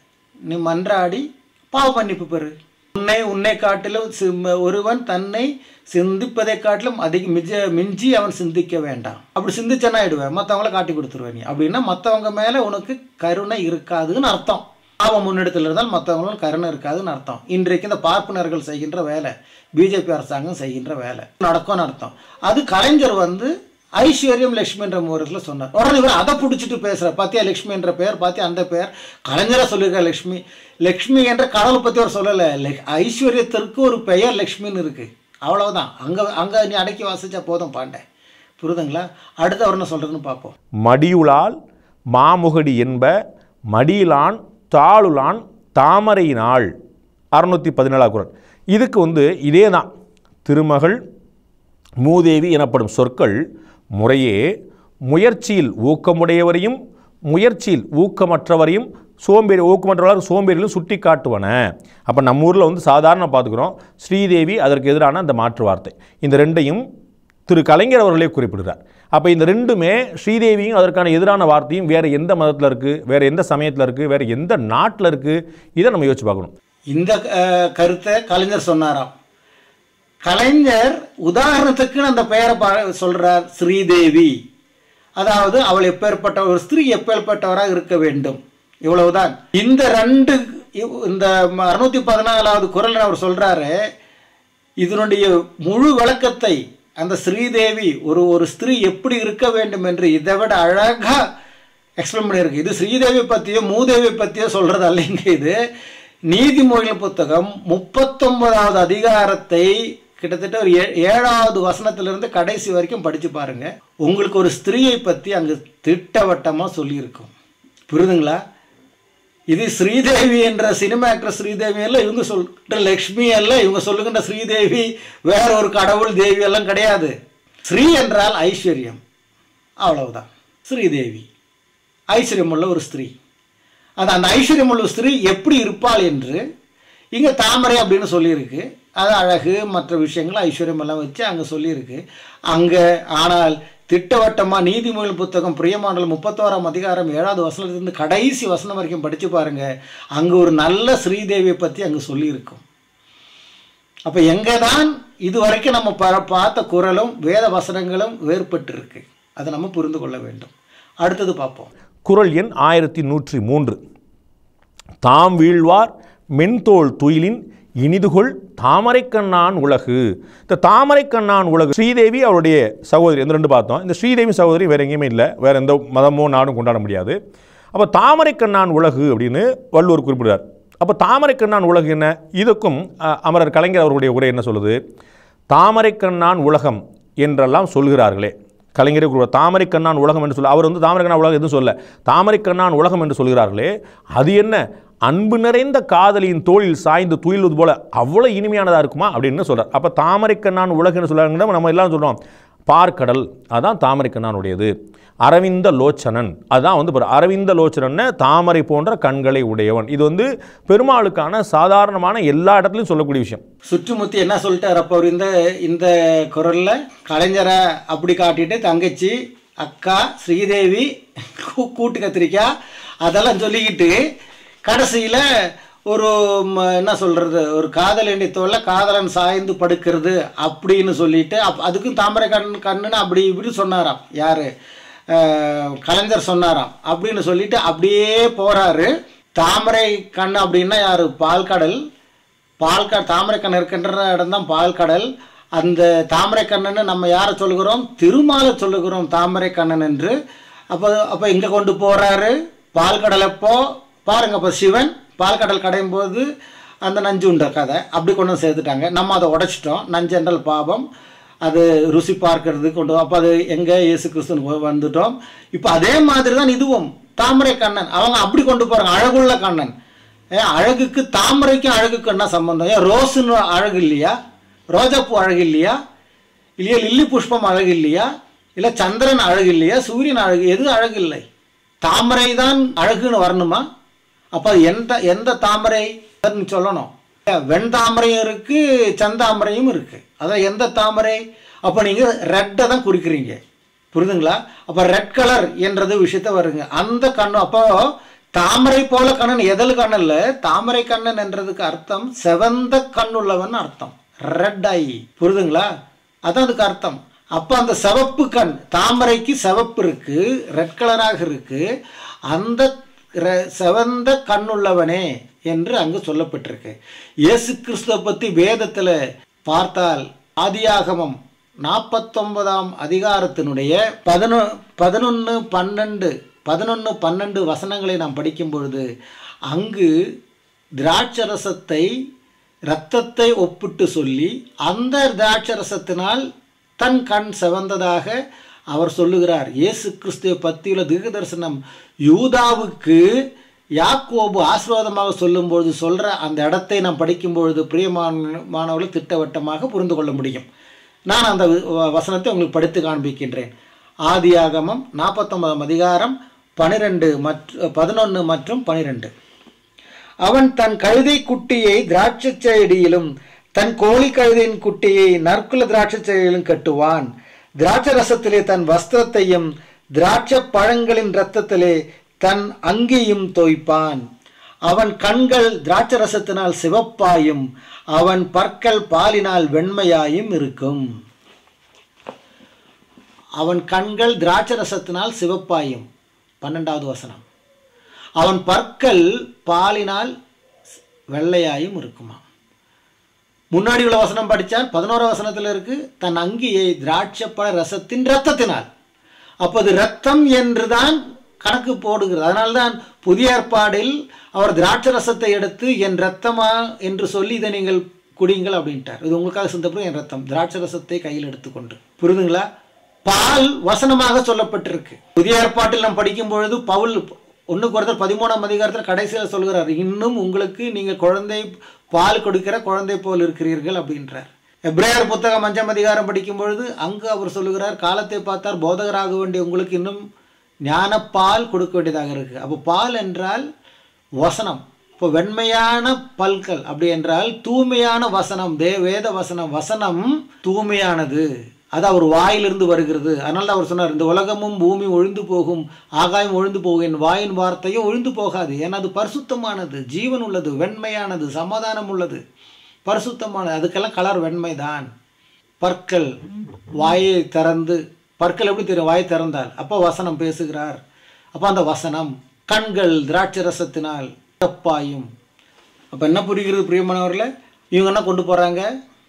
நீ மன்றாடி பாவ மன்னிப்பு பெறு உன்னை உன்னை காட்டிலும் சி- ஒருவன் தன்னை சிந்திப்பதை காட்டிலும் அதிக மிஜ மிஞ்சி அவன் சிந்திக்க வேண்டாம் அப்படி சிந்திச்சனா ஆயிடுவேன் மற்றவங்கள காட்டி கொடுத்துருவேன் நீ அப்படின்னா மற்றவங்க மேலே உனக்கு கருணை இருக்காதுன்னு அர்த்தம் பாவம் முன்னெடுத்துல இருந்தால் மற்றவங்களும் கருணை இருக்காதுன்னு அர்த்தம் இன்றைக்கு இந்த பார்ப்பனர்கள் செய்கின்ற வேலை பிஜேபி அரசாங்கம் செய்கின்ற வேலை நடக்கும்னு அர்த்தம் அது கலைஞர் வந்து ஐஸ்வர்யம் லட்சுமி என்ற முகத்தில் சொன்னார் உடனே இவர் அதை பிடிச்சிட்டு பேசுற பாத்தியா லட்சுமி என்ற பெயர் பாத்தியா அந்த பெயர் கலைஞரா சொல்லியிருக்கார் லட்சுமி லட்சுமி என்ற கடவுளை பத்தி அவர் சொல்லலை லக்- ஐஸ்வர்யத்திற்கு ஒரு பெயர் லட்சுமின்னு இருக்கு அவ்வளவுதான் அங்க அங்க நீ அடக்கி வாசிச்சா போதும் பாண்டேன் புரியுதுங்களா அடுத்து அவர் என்ன சொல்றதுன்னு பார்ப்போம் மடியுளால் மாமுகடி என்ப மடியிலான் தாளுலான் தாமரையினாள் அறுநூற்றி பதினேழாம் குரல் இதுக்கு வந்து இதே தான் திருமகள் மூதேவி எனப்படும் சொற்கள் முறையே முயற்சியில் ஊக்கமுடையவரையும் முயற்சியில் ஊக்கமற்றவரையும் சோம்பேறி ஊக்கமற்றவர்கள் சோம்பேறிகளும் சுட்டி காட்டுவன அப்போ நம்ம ஊரில் வந்து சாதாரண பார்த்துக்கிறோம் ஸ்ரீதேவி அதற்கு எதிரான அந்த மாற்று வார்த்தை இந்த ரெண்டையும் திரு கலைஞர் அவர்களே குறிப்பிடுறார் அப்போ இந்த ரெண்டுமே ஸ்ரீதேவியும் அதற்கான எதிரான வார்த்தையும் வேறு எந்த மதத்தில் இருக்குது வேறு எந்த சமயத்தில் இருக்குது வேறு எந்த நாட்டில் இருக்குது இதை நம்ம யோசிச்சு பார்க்கணும் இந்த அஹ், கருத்தை கலைஞர் சொன்னாராம் கலைஞர் உதாரணத்துக்கு அந்த பெயரை பா- சொல்றார் ஸ்ரீதேவி அதாவது அவள் எப்பேற்பட்ட ஒரு ஸ்திரீ எப்பேற்பட்டவராக இருக்க வேண்டும் இவ்வளவுதான் இந்த ரெண்டு இவ்- இந்த அறுநூத்தி பதினாலாவது குரல் அவர் சொல்றாரு இதனுடைய முழு விளக்கத்தை அந்த ஸ்ரீதேவி ஒரு ஒரு ஸ்திரீ எப்படி இருக்க வேண்டும் என்று இதை விட அழகா எக்ஸ்பிளைன் பண்ணியிருக்கு இது ஸ்ரீதேவி பற்றியோ மூதேவி பற்றியோ சொல்றது அல்லைங்க இது நீதிமொழிகள் புத்தகம் முப்பத்தொன்பதாவது அதிகாரத்தை கிட்டத்தட்ட ஒரு ஏ- ஏழாவது வசனத்திலிருந்து கடைசி வரைக்கும் படிச்சு பாருங்க உங்களுக்கு ஒரு ஸ்திரீயை பற்றி அங்கு திட்டவட்டமா சொல்லியிருக்கும் புரியுதுங்களா இது ஸ்ரீதேவி என்ற சினிமா ஆக்டர் ஸ்ரீதேவி அல்ல இவங்க சொல்ற லக்ஷ்மி அல்ல இவங்க சொல்லுகின்ற ஸ்ரீதேவி வேற ஒரு கடவுள் தேவி எல்லாம் கிடையாது ஸ்ரீ என்றால் ஐஸ்வர்யம் அவ்வளவுதான் ஸ்ரீதேவி ஐஸ்வர்யம் உள்ள ஒரு ஸ்திரீ அது அந்த ஐஸ்வர்யம் உள்ள ஸ்திரீ எப்படி இருப்பாள் என்று இங்கே தாமரை அப்படின்னு சொல்லியிருக்கு அது அழகு மற்ற விஷயங்கள் ஐஸ்வர்யம் எல்லாம் வச்சு அங்கே சொல்லியிருக்கு அங்கே ஆனால் திட்டவட்டமாக நீதிமொழி புத்தகம் பிரியமானல் முப்பத்தோராம் அதிகாரம் ஏழாவது வசனத்திலிருந்து கடைசி வசனம் வரைக்கும் படித்து பாருங்க அங்கே ஒரு நல்ல ஸ்ரீதேவியை பற்றி அங்கே சொல்லியிருக்கும் அப்போ எங்கே தான் இது வரைக்கும் நம்ம ப பார்த்த குரலும் வேத வசனங்களும் வேறுபட்டு இருக்கு அதை நம்ம புரிந்து கொள்ள வேண்டும் அடுத்தது பார்ப்போம் குரல் எண் ஆயிரத்தி நூற்றி மூன்று தாம் வீழ்வார் மென்தோல் துயிலின் இனிதுகொள் தாமரைக்கண்ணான் உலகு இந்த தாமரைக்கண்ணான் உலகு ஸ்ரீதேவி அவருடைய சகோதரி இந்த ரெண்டு பார்த்தோம் இந்த ஸ்ரீதேவி சகோதரி வேறு எங்கேயுமே இல்லை வேறு எந்த மதமோ நாடும் கொண்டாட முடியாது அப்போ தாமரைக்கண்ணான் உலகு அப்படின்னு வள்ளுவர் குறிப்பிடுறார் அப்போ தாமரைக்கண்ணான் உலகு என்ன இதுக்கும் அ, அமரர் கலைஞர் அவருடைய உரை என்ன சொல்லுது தாமரைக்கண்ணான் உலகம் என்றெல்லாம் சொல்கிறார்களே கலைஞரை குறிப்பிட தாமரைக்கண்ணான் உலகம் என்று சொல்ல அவர் வந்து தாமரைக்கண்ணான் உலகம் எதுவும் சொல்ல தாமரைக்கண்ணான் உலகம் என்று சொல்கிறார்களே அது என்ன அன்பு நிறைந்த காதலியின் தோளில் சாய்ந்து துயில்வது போல அவ்வளோ இனிமையானதாக இருக்குமா அப்படின்னு சொல்கிறார் அப்போ தாமரைக்கண்ணான் உலகன்னு சொல்கிறாங்க நம்ம எல்லாம் சொல்கிறோம் பார்க்கடல் அதான் தாமரைக்கண்ணானுடையது அரவிந்த லோச்சனன் அதுதான் வந்து பாரு, அரவிந்த லோச்சனன்னு தாமரை போன்ற கண்களை உடையவன் இது வந்து பெருமாளுக்கான சாதாரணமான எல்லா இடத்துலையும் சொல்லக்கூடிய விஷயம் சுற்றுமுத்தி என்ன சொல்லிட்டார் அப்போ அவர் இந்த இந்த குரல்ல கலைஞரை அப்படி காட்டிட்டு தங்கச்சி அக்கா ஸ்ரீதேவி கூ- கூட்டு கத்திரிக்காய் அதெல்லாம் சொல்லிக்கிட்டு கடைசியில் ஒரு ம, என்ன சொல்கிறது ஒரு காதல் எண்ணித்தோல்ல காதலன் சாய்ந்து படுக்கிறது அப்படின்னு சொல்லிட்டு அப் அதுக்கும் தாமரை கண் கண்ணுன்னு அப்படி இப்படி சொன்னாராம் யார் கலைஞர் சொன்னாராம் அப்படின்னு சொல்லிட்டு அப்படியே போகிறாரு தாமரை கண் அப்படின்னா யார் பால்கடல் பால்கா தாமரைக்கண்ணன் இருக்கின்ற இடம் தான் பால்கடல் அந்த தாமரைக்கண்ணன்னு நம்ம யாரை சொல்லுகிறோம் திருமாலை சொல்லுகிறோம் தாமரைக்கண்ணன் என்று அப்போ அப்போ இங்கே கொண்டு போகிறாரு பால்கடல் எப்போ பாருங்க அப்போ சிவன் பால்கடல் கடையும் போது அந்த நஞ்சு உண்ட கதை அப்படி கொண்டு வந்து சேர்த்துட்டாங்க நம்ம அதை உடைச்சிட்டோம் நஞ்சு என்றால் பாபம் அது ருசி பார்க்கறது கொண்டு அப்போ அது எங்கே இயேசு கிறிஸ்துன்னு வந்துட்டோம் இப்போ அதே மாதிரி தான் இதுவும் தாமரை கண்ணன் அவங்க அப்படி கொண்டு போகிறாங்க அழகுள்ள கண்ணன் ஏன் அழகுக்கு தாமரைக்கும் அழகுக்கு என்ன சம்பந்தம் ஏன் ரோஸுன்னு அழகு இல்லையா ரோஜாப்பூ அழகு இல்லையா இல்லையா லில்லி புஷ்பம் அழகு இல்லையா இல்லை சந்திரன் அழகு இல்லையா சூரியன் அழகு எது அழகு இல்லை தாமரை தான் அழகுன்னு வரணுமா அப்போ அது எந்த எந்த தாமரை ன்னு சொல்லணும் வெண்தாமரையும் இருக்கு செந்தாமரையும் இருக்கு அதான் எந்த தாமரை அப்போ நீங்கள் ரெட்டை தான் குறிக்கிறீங்க புரியுதுங்களா அப்போ ரெட் கலர் என்றது விஷயத்த வருங்க அந்த கண்ணு அப்போ தாமரை போல கண்ணன் எதில் கண்ணல்ல தாமரை கண்ணன் என்றதுக்கு அர்த்தம் செவந்த கண்ணுள்ளவன் அர்த்தம் ரெட் ஐ புரியுதுங்களா அதான் அதுக்கு அர்த்தம் அப்போ அந்த சிவப்பு கண் தாமரைக்கு சிவப்பு இருக்கு ரெட் கலராக இருக்கு அந்த ர- சிவந்த கண்ணுள்ளவனே என்று அங்கு சொல்லப்பட்டிருக்கு இயேசு கிறிஸ்துவை பற்றி வேதத்தில் பார்த்தால் ஆதியாகமம் நாற்பத்தொன்பதாம் அதிகாரத்தினுடைய பதினொ பதினொன்று பன்னெண்டு பதினொன்று பன்னெண்டு வசனங்களை நாம் படிக்கும் பொழுது அங்கு திராட்சரசத்தை இரத்தத்தை ஒப்பிட்டு சொல்லி அந்த திராட்சரசத்தினால் தன் கண் சிவந்ததாக அவர் சொல்லுகிறார் இயேசு கிறிஸ்துவை பற்றியுள்ள தீர்க்க தரிசனம் யூதாவுக்கு யாக்கோபு ஆசீர்வாதமாக சொல்லும்பொழுது சொல்கிற அந்த இடத்தை நாம் படிக்கும்பொழுது பிரியமான மாணவர்கள் திட்டவட்டமாக புரிந்து கொள்ள முடியும் நான் அந்த வ- வசனத்தை உங்களுக்கு படித்து காண்பிக்கின்றேன் ஆதியாகமம் நாற்பத்தொன்பதாம் அதிகாரம் பனிரெண்டு மற்ற பதினொன்று மற்றும் பனிரெண்டு அவன் தன் கழுதை குட்டியை திராட்சைச் செடியிலும் தன் கோழி கழுதையின் குட்டியை நற்குல திராட்சைச் செடியிலும் கட்டுவான் திராட்சை ரசத்திலே தன் வஸ்திரத்தையும் திராட்சை பழங்களின் இரத்தத்திலே தன் அங்கியும் தோய்ப்பான் அவன் கண்கள் திராட்சை ரசத்தினால் சிவப்பாயும் அவன் பற்கள் பாலினால் வெண்மையாயும் இருக்கும் அவன் கண்கள் திராட்சை ரசத்தினால் சிவப்பாயும் பன்னெண்டாவது வசனம் அவன் பற்கள் பாலினால் வெள்ளையாயும் இருக்குமா முன்னாடி உள்ள வசனம் படித்தால் பதினோரா வசனத்தில் இருக்கு தன் அங்கியை திராட்சைப்பழ ரசத்தின் ரத்தத்தினால் அப்போ அது ரத்தம் என்றுதான் கணக்கு போடுகிறது அதனால்தான் புதிய ஏற்பாடில் அவர் திராட்சை ரசத்தை எடுத்து என் ரத்தமா என்று சொல்லி இதை நீங்கள் குடிங்கள் அப்படின்ட்டார் இது உங்களுக்காக சிந்தப்படும் என் ரத்தம் திராட்சை ரசத்தை கையில் எடுத்துக்கொண்டு புரியுதுங்களா பால் வசனமாக சொல்லப்பட்டிருக்கு புதிய ஏற்பாட்டில் நாம் படிக்கும் பொழுது பவுல் ஒன்றுக்கு ஒருத்தர் பதிமூணாம் அதிகாரத்தில் கடைசியில் சொல்கிறார் இன்னும் உங்களுக்கு நீங்கள் குழந்தை பால் கொடுக்கிற குழந்தை போல் இருக்கிறீர்கள் அப்படின்றார் எப்ரேயர் புத்தகம் அஞ்சாம் அதிகாரம் படிக்கும் பொழுது அங்கு அவர் சொல்லுகிறார் காலத்தை பார்த்தார் போதகராக வேண்டிய உங்களுக்கு இன்னும் ஞானப்பால் கொடுக்க வேண்டியதாக இருக்கு அப்போ பால் என்றால் வசனம் இப்போ வெண்மையான பல்கள் அப்படி என்றால் தூய்மையான வசனம் தே வேத வசனம் வசனம் தூய்மையானது அது அவர் வாயிலிருந்து வருகிறது அதனால தான் அவர் சொன்னார் இந்த உலகமும் பூமி ஒழிந்து போகும் ஆகாயம் ஒழிந்து போகும் என் வாயின் வார்த்தையும் ஒழிந்து போகாது ஏன்னா அது பரிசுத்தமானது ஜீவன் உள்ளது வெண்மையானது சமாதானம் உள்ளது பரிசுத்தமானது அதுக்கெல்லாம் கலர் வெண்மைதான் பற்கள் வாயை திறந்து பற்கள் எப்படி தெரியும் வாய் திறந்தால் அப்போ வசனம் பேசுகிறார் அப்போ அந்த வசனம் கண்கள் திராட்சை ரசத்தினால் சிவப்பாயும் அப்போ என்ன புரிகிறது பிரியமானவர்களே இவங்க என்ன கொண்டு போகிறாங்க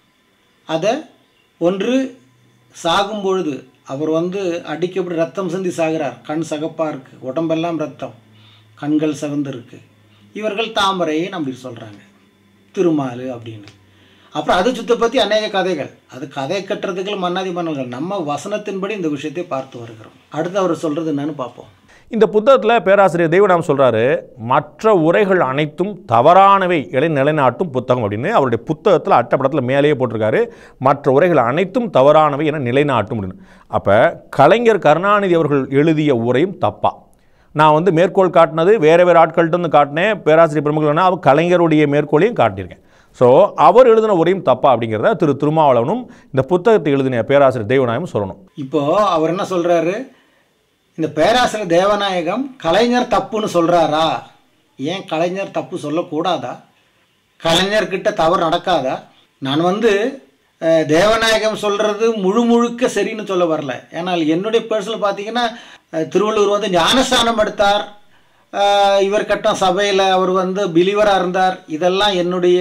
அதை ஒன்று சாகும் பொழுது அவர் வந்து அடிக்கப்பட்டு ரத்தம் சிந்தி சாகிறார் கண் சகப்பாக இருக்குது உடம்பெல்லாம் ரத்தம் கண்கள் சிவந்து இருக்கு இவர்கள் தாமரைன்னு அப்படி சொல்கிறாங்க திருமாலு அப்படின்னு அப்புறம் அது சுத்த பற்றி அநேக கதைகள் அது கதை கட்டுறதுக்கு மன்னாதி மன்னர்கள் நம்ம வசனத்தின்படி இந்த விஷயத்தை பார்த்து வருகிறோம் அடுத்து அவர் சொல்கிறது என்னன்னு பார்ப்போம் இந்த புத்தகத்தில் பேராசிரியர் தெய்வநாம் சொல்கிறாரு மற்ற உரைகள் அனைத்தும் தவறானவை இலை நிலைநாட்டும் புத்தகம் அப்படின்னு அவருடைய புத்தகத்தில் அட்டப்படத்தில் மேலேயே போட்டிருக்காரு மற்ற உரைகள் அனைத்தும் தவறானவை என நிலைநாட்டும் அப்படின்னு அப்போ கலைஞர் கருணாநிதி அவர்கள் எழுதிய உரையும் தப்பா நான் வந்து மேற்கோள் காட்டினது வேறு வேறு ஆட்கள்கிட்ட வந்து காட்டினேன் பேராசிரியர் பிரமுகர்கள்னா அவர் கலைஞருடைய மேற்கோளையும் காட்டியிருக்கேன் ஸோ அவர் எழுதின உரையும் தப்பா அப்படிங்கிறத திரு திருமாவளவனும் இந்த புத்தகத்தை எழுதின பேராசிரியர் தெய்வநாயகம் சொல்லணும் இப்போ அவர் என்ன சொல்றாரு இந்த பேராசிரியர் தேவநாயகம் கலைஞர் தப்புன்னு சொல்றாரா ஏன் கலைஞர் தப்பு சொல்லக்கூடாதா கலைஞர்கிட்ட தவறு நடக்காதா நான் வந்து அஹ், தேவநாயகம் சொல்றது முழு முழுக்க சரின்னு சொல்ல வரல ஏன்னால் என்னுடைய பர்சனல் பார்த்தீங்கன்னா அஹ், திருவள்ளுவர் வந்து ஞானஸ்தானம் எடுத்தார் அஹ், இவர் கட்டம் சபையில் அவர் வந்து பிலிவராக இருந்தார் இதெல்லாம் என்னுடைய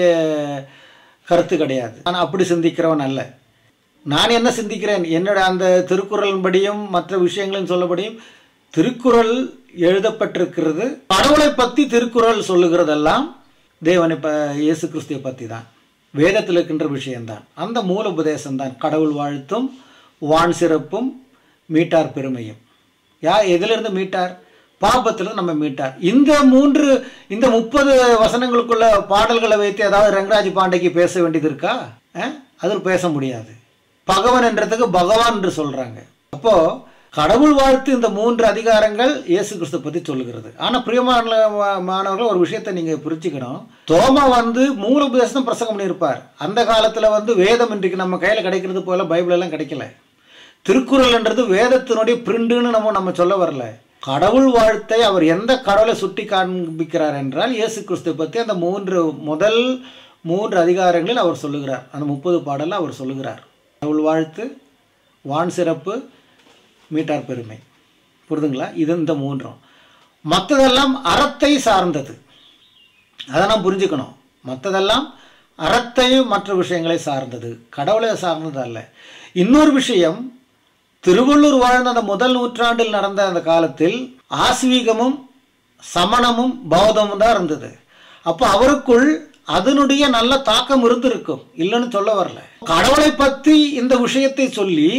கருத்து கிடையாது நான் அப்படி சிந்திக்கிறவன் அல்ல நான் என்ன சிந்திக்கிறேன் என்னோட அந்த திருக்குறளின்படியும் மற்ற விஷயங்களின் சொல்லபடியும் திருக்குறள் எழுதப்பட்டிருக்கிறது கடவுளை பற்றி திருக்குறள் சொல்லுகிறதெல்லாம் தேவனை ப இயேசு கிறிஸ்துவை பற்றி தான் வேதத்தில் இருக்கின்ற விஷயம்தான் அந்த மூல உபதேசம் தான் கடவுள் வாழ்த்தும் வான் சிறப்பும் மீட்டார் பெருமையும் யா எதிலிருந்து மீட்டார் பாபத்திலிருந்து நம்ம மீட்டார் இந்த மூன்று இந்த முப்பது வசனங்களுக்குள்ள பாடல்களை வைத்து ஏதாவது ரங்கராஜ் பாண்டைக்கு பேச வேண்டியது இருக்கா அஹ்? அதில் பேச முடியாது பகவன் என்றதுக்கு பகவான் என்று சொல்றாங்க அப்போ கடவுள் வாழ்த்து இந்த மூன்று அதிகாரங்கள் இயேசு கிறிஸ்து பத்தி சொல்லுகிறது ஆனா பிரியமான மாணவர்கள் ஒரு விஷயத்தை நீங்க புரிஞ்சுக்கணும் தோமா வந்து மூல உபதேசம் பிரசங்கம் பண்ணியிருப்பார் அந்த காலத்துல வந்து வேதம் இன்றைக்கு நம்ம கையில கிடைக்கிறது போல பைபிள் எல்லாம் கிடைக்கல திருக்குறள்ன்றது வேதத்தினுடைய பிரிண்டுன்னு நம்ம நம்ம சொல்ல வரல கடவுள் வாழ்த்தை அவர் எந்த கடவுளை சுட்டி காண்பிக்கிறார் என்றால் இயேசு கிறிஸ்து பற்றி அந்த மூன்று முதல் மூன்று அதிகாரங்களில் அவர் சொல்லுகிறார் அந்த முப்பது பாடலில் அவர் சொல்லுகிறார் கடவுள் வாழ்த்து வான் சிறப்பு மீட்டார் பெருமை புரிதுங்களா இது இந்த மூன்றும் மற்றதெல்லாம் அறத்தை சார்ந்தது அதை நாம் புரிஞ்சுக்கணும் மற்றதெல்லாம் அறத்தையும் மற்ற விஷயங்களை சார்ந்தது கடவுளை சார்ந்தது அல்ல இன்னொரு விஷயம் திருவள்ளூர் வாழ்ந்த அந்த முதல் நூற்றாண்டில் நடந்த அந்த காலத்தில் ஆஸ்வீகமும் சமணமும் பௌத்தமும் தான் இருந்தது அப்போ அவருக்குள் அதனுடைய நல்ல தாக்கம் இருந்திருக்கும் இல்லைன்னு சொல்ல வரல கடவுளை பற்றி இந்த விஷயத்தை சொல்லி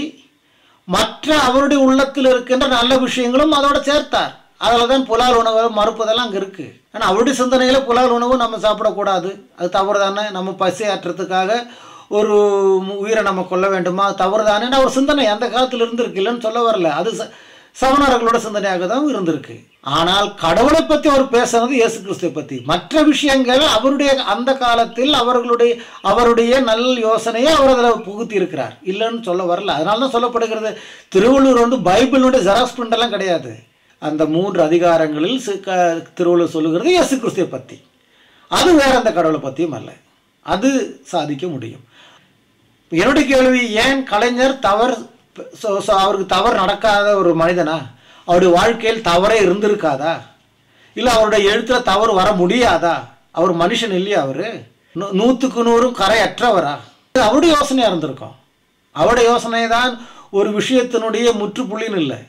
மற்ற அவருடைய உள்ளத்தில் இருக்கின்ற நல்ல விஷயங்களும் அதோட சேர்த்தார் அதில் தான் புலால் உணவை மறுப்பதெல்லாம் அங்கே இருக்குது ஆனால் அவருடைய சிந்தனையில் புலால் உணவு நம்ம சாப்பிடக்கூடாது அது தவறு தானே நம்ம பசி ஆற்றுறதுக்காக ஒரு உயிரை நம்ம கொல்ல வேண்டுமா தவறு தானே அவர் சிந்தனை அந்த காலத்தில் இருந்திருக்கு இல்லைன்னு சொல்ல வரல அது ச- சமணர்களோட சிந்தனையாக தான் இருந்திருக்கு ஆனால் கடவுளை பற்றி அவர் பேசுனது இயேசு கிறிஸ்துவை பற்றி மற்ற விஷயங்கள் அவருடைய அந்த காலத்தில் அவர்களுடைய அவருடைய நல் யோசனையை அவர் அதில் புகுத்தி இருக்கிறார் இல்லைன்னு சொல்ல வரல அதனால தான் சொல்லப்படுகிறது திருவள்ளுவர் வந்து பைபிளுடைய ஜெராக்ஸ் print எல்லாம் கிடையாது அந்த மூன்று அதிகாரங்களில் சி- க- திருவள்ளுவர் சொல்லுகிறது இயேசு கிறிஸ்துவை பற்றி அது வேற அந்த கடவுளை பற்றியும் அல்ல அது சாதிக்க முடியும் என்னுடைய கேள்வி ஏன் கலைஞர் தவறு so- so அவருக்கு தவறு நடக்காத ஒரு மனிதனா அவருடைய வாழ்க்கையில் தவறே இருந்திருக்காதா இல்லை அவருடைய எழுத்தில் தவறு வர முடியாதா அவர் மனுஷன் இல்லையா அவர் நூற்றுக்கு நூறும் கரையற்றவரா இது அவருடைய யோசனையாக இருந்திருக்கும் அவருடைய யோசனை தான் ஒரு விஷயத்தினுடைய முற்றுப்புள்ளின்னு இல்லை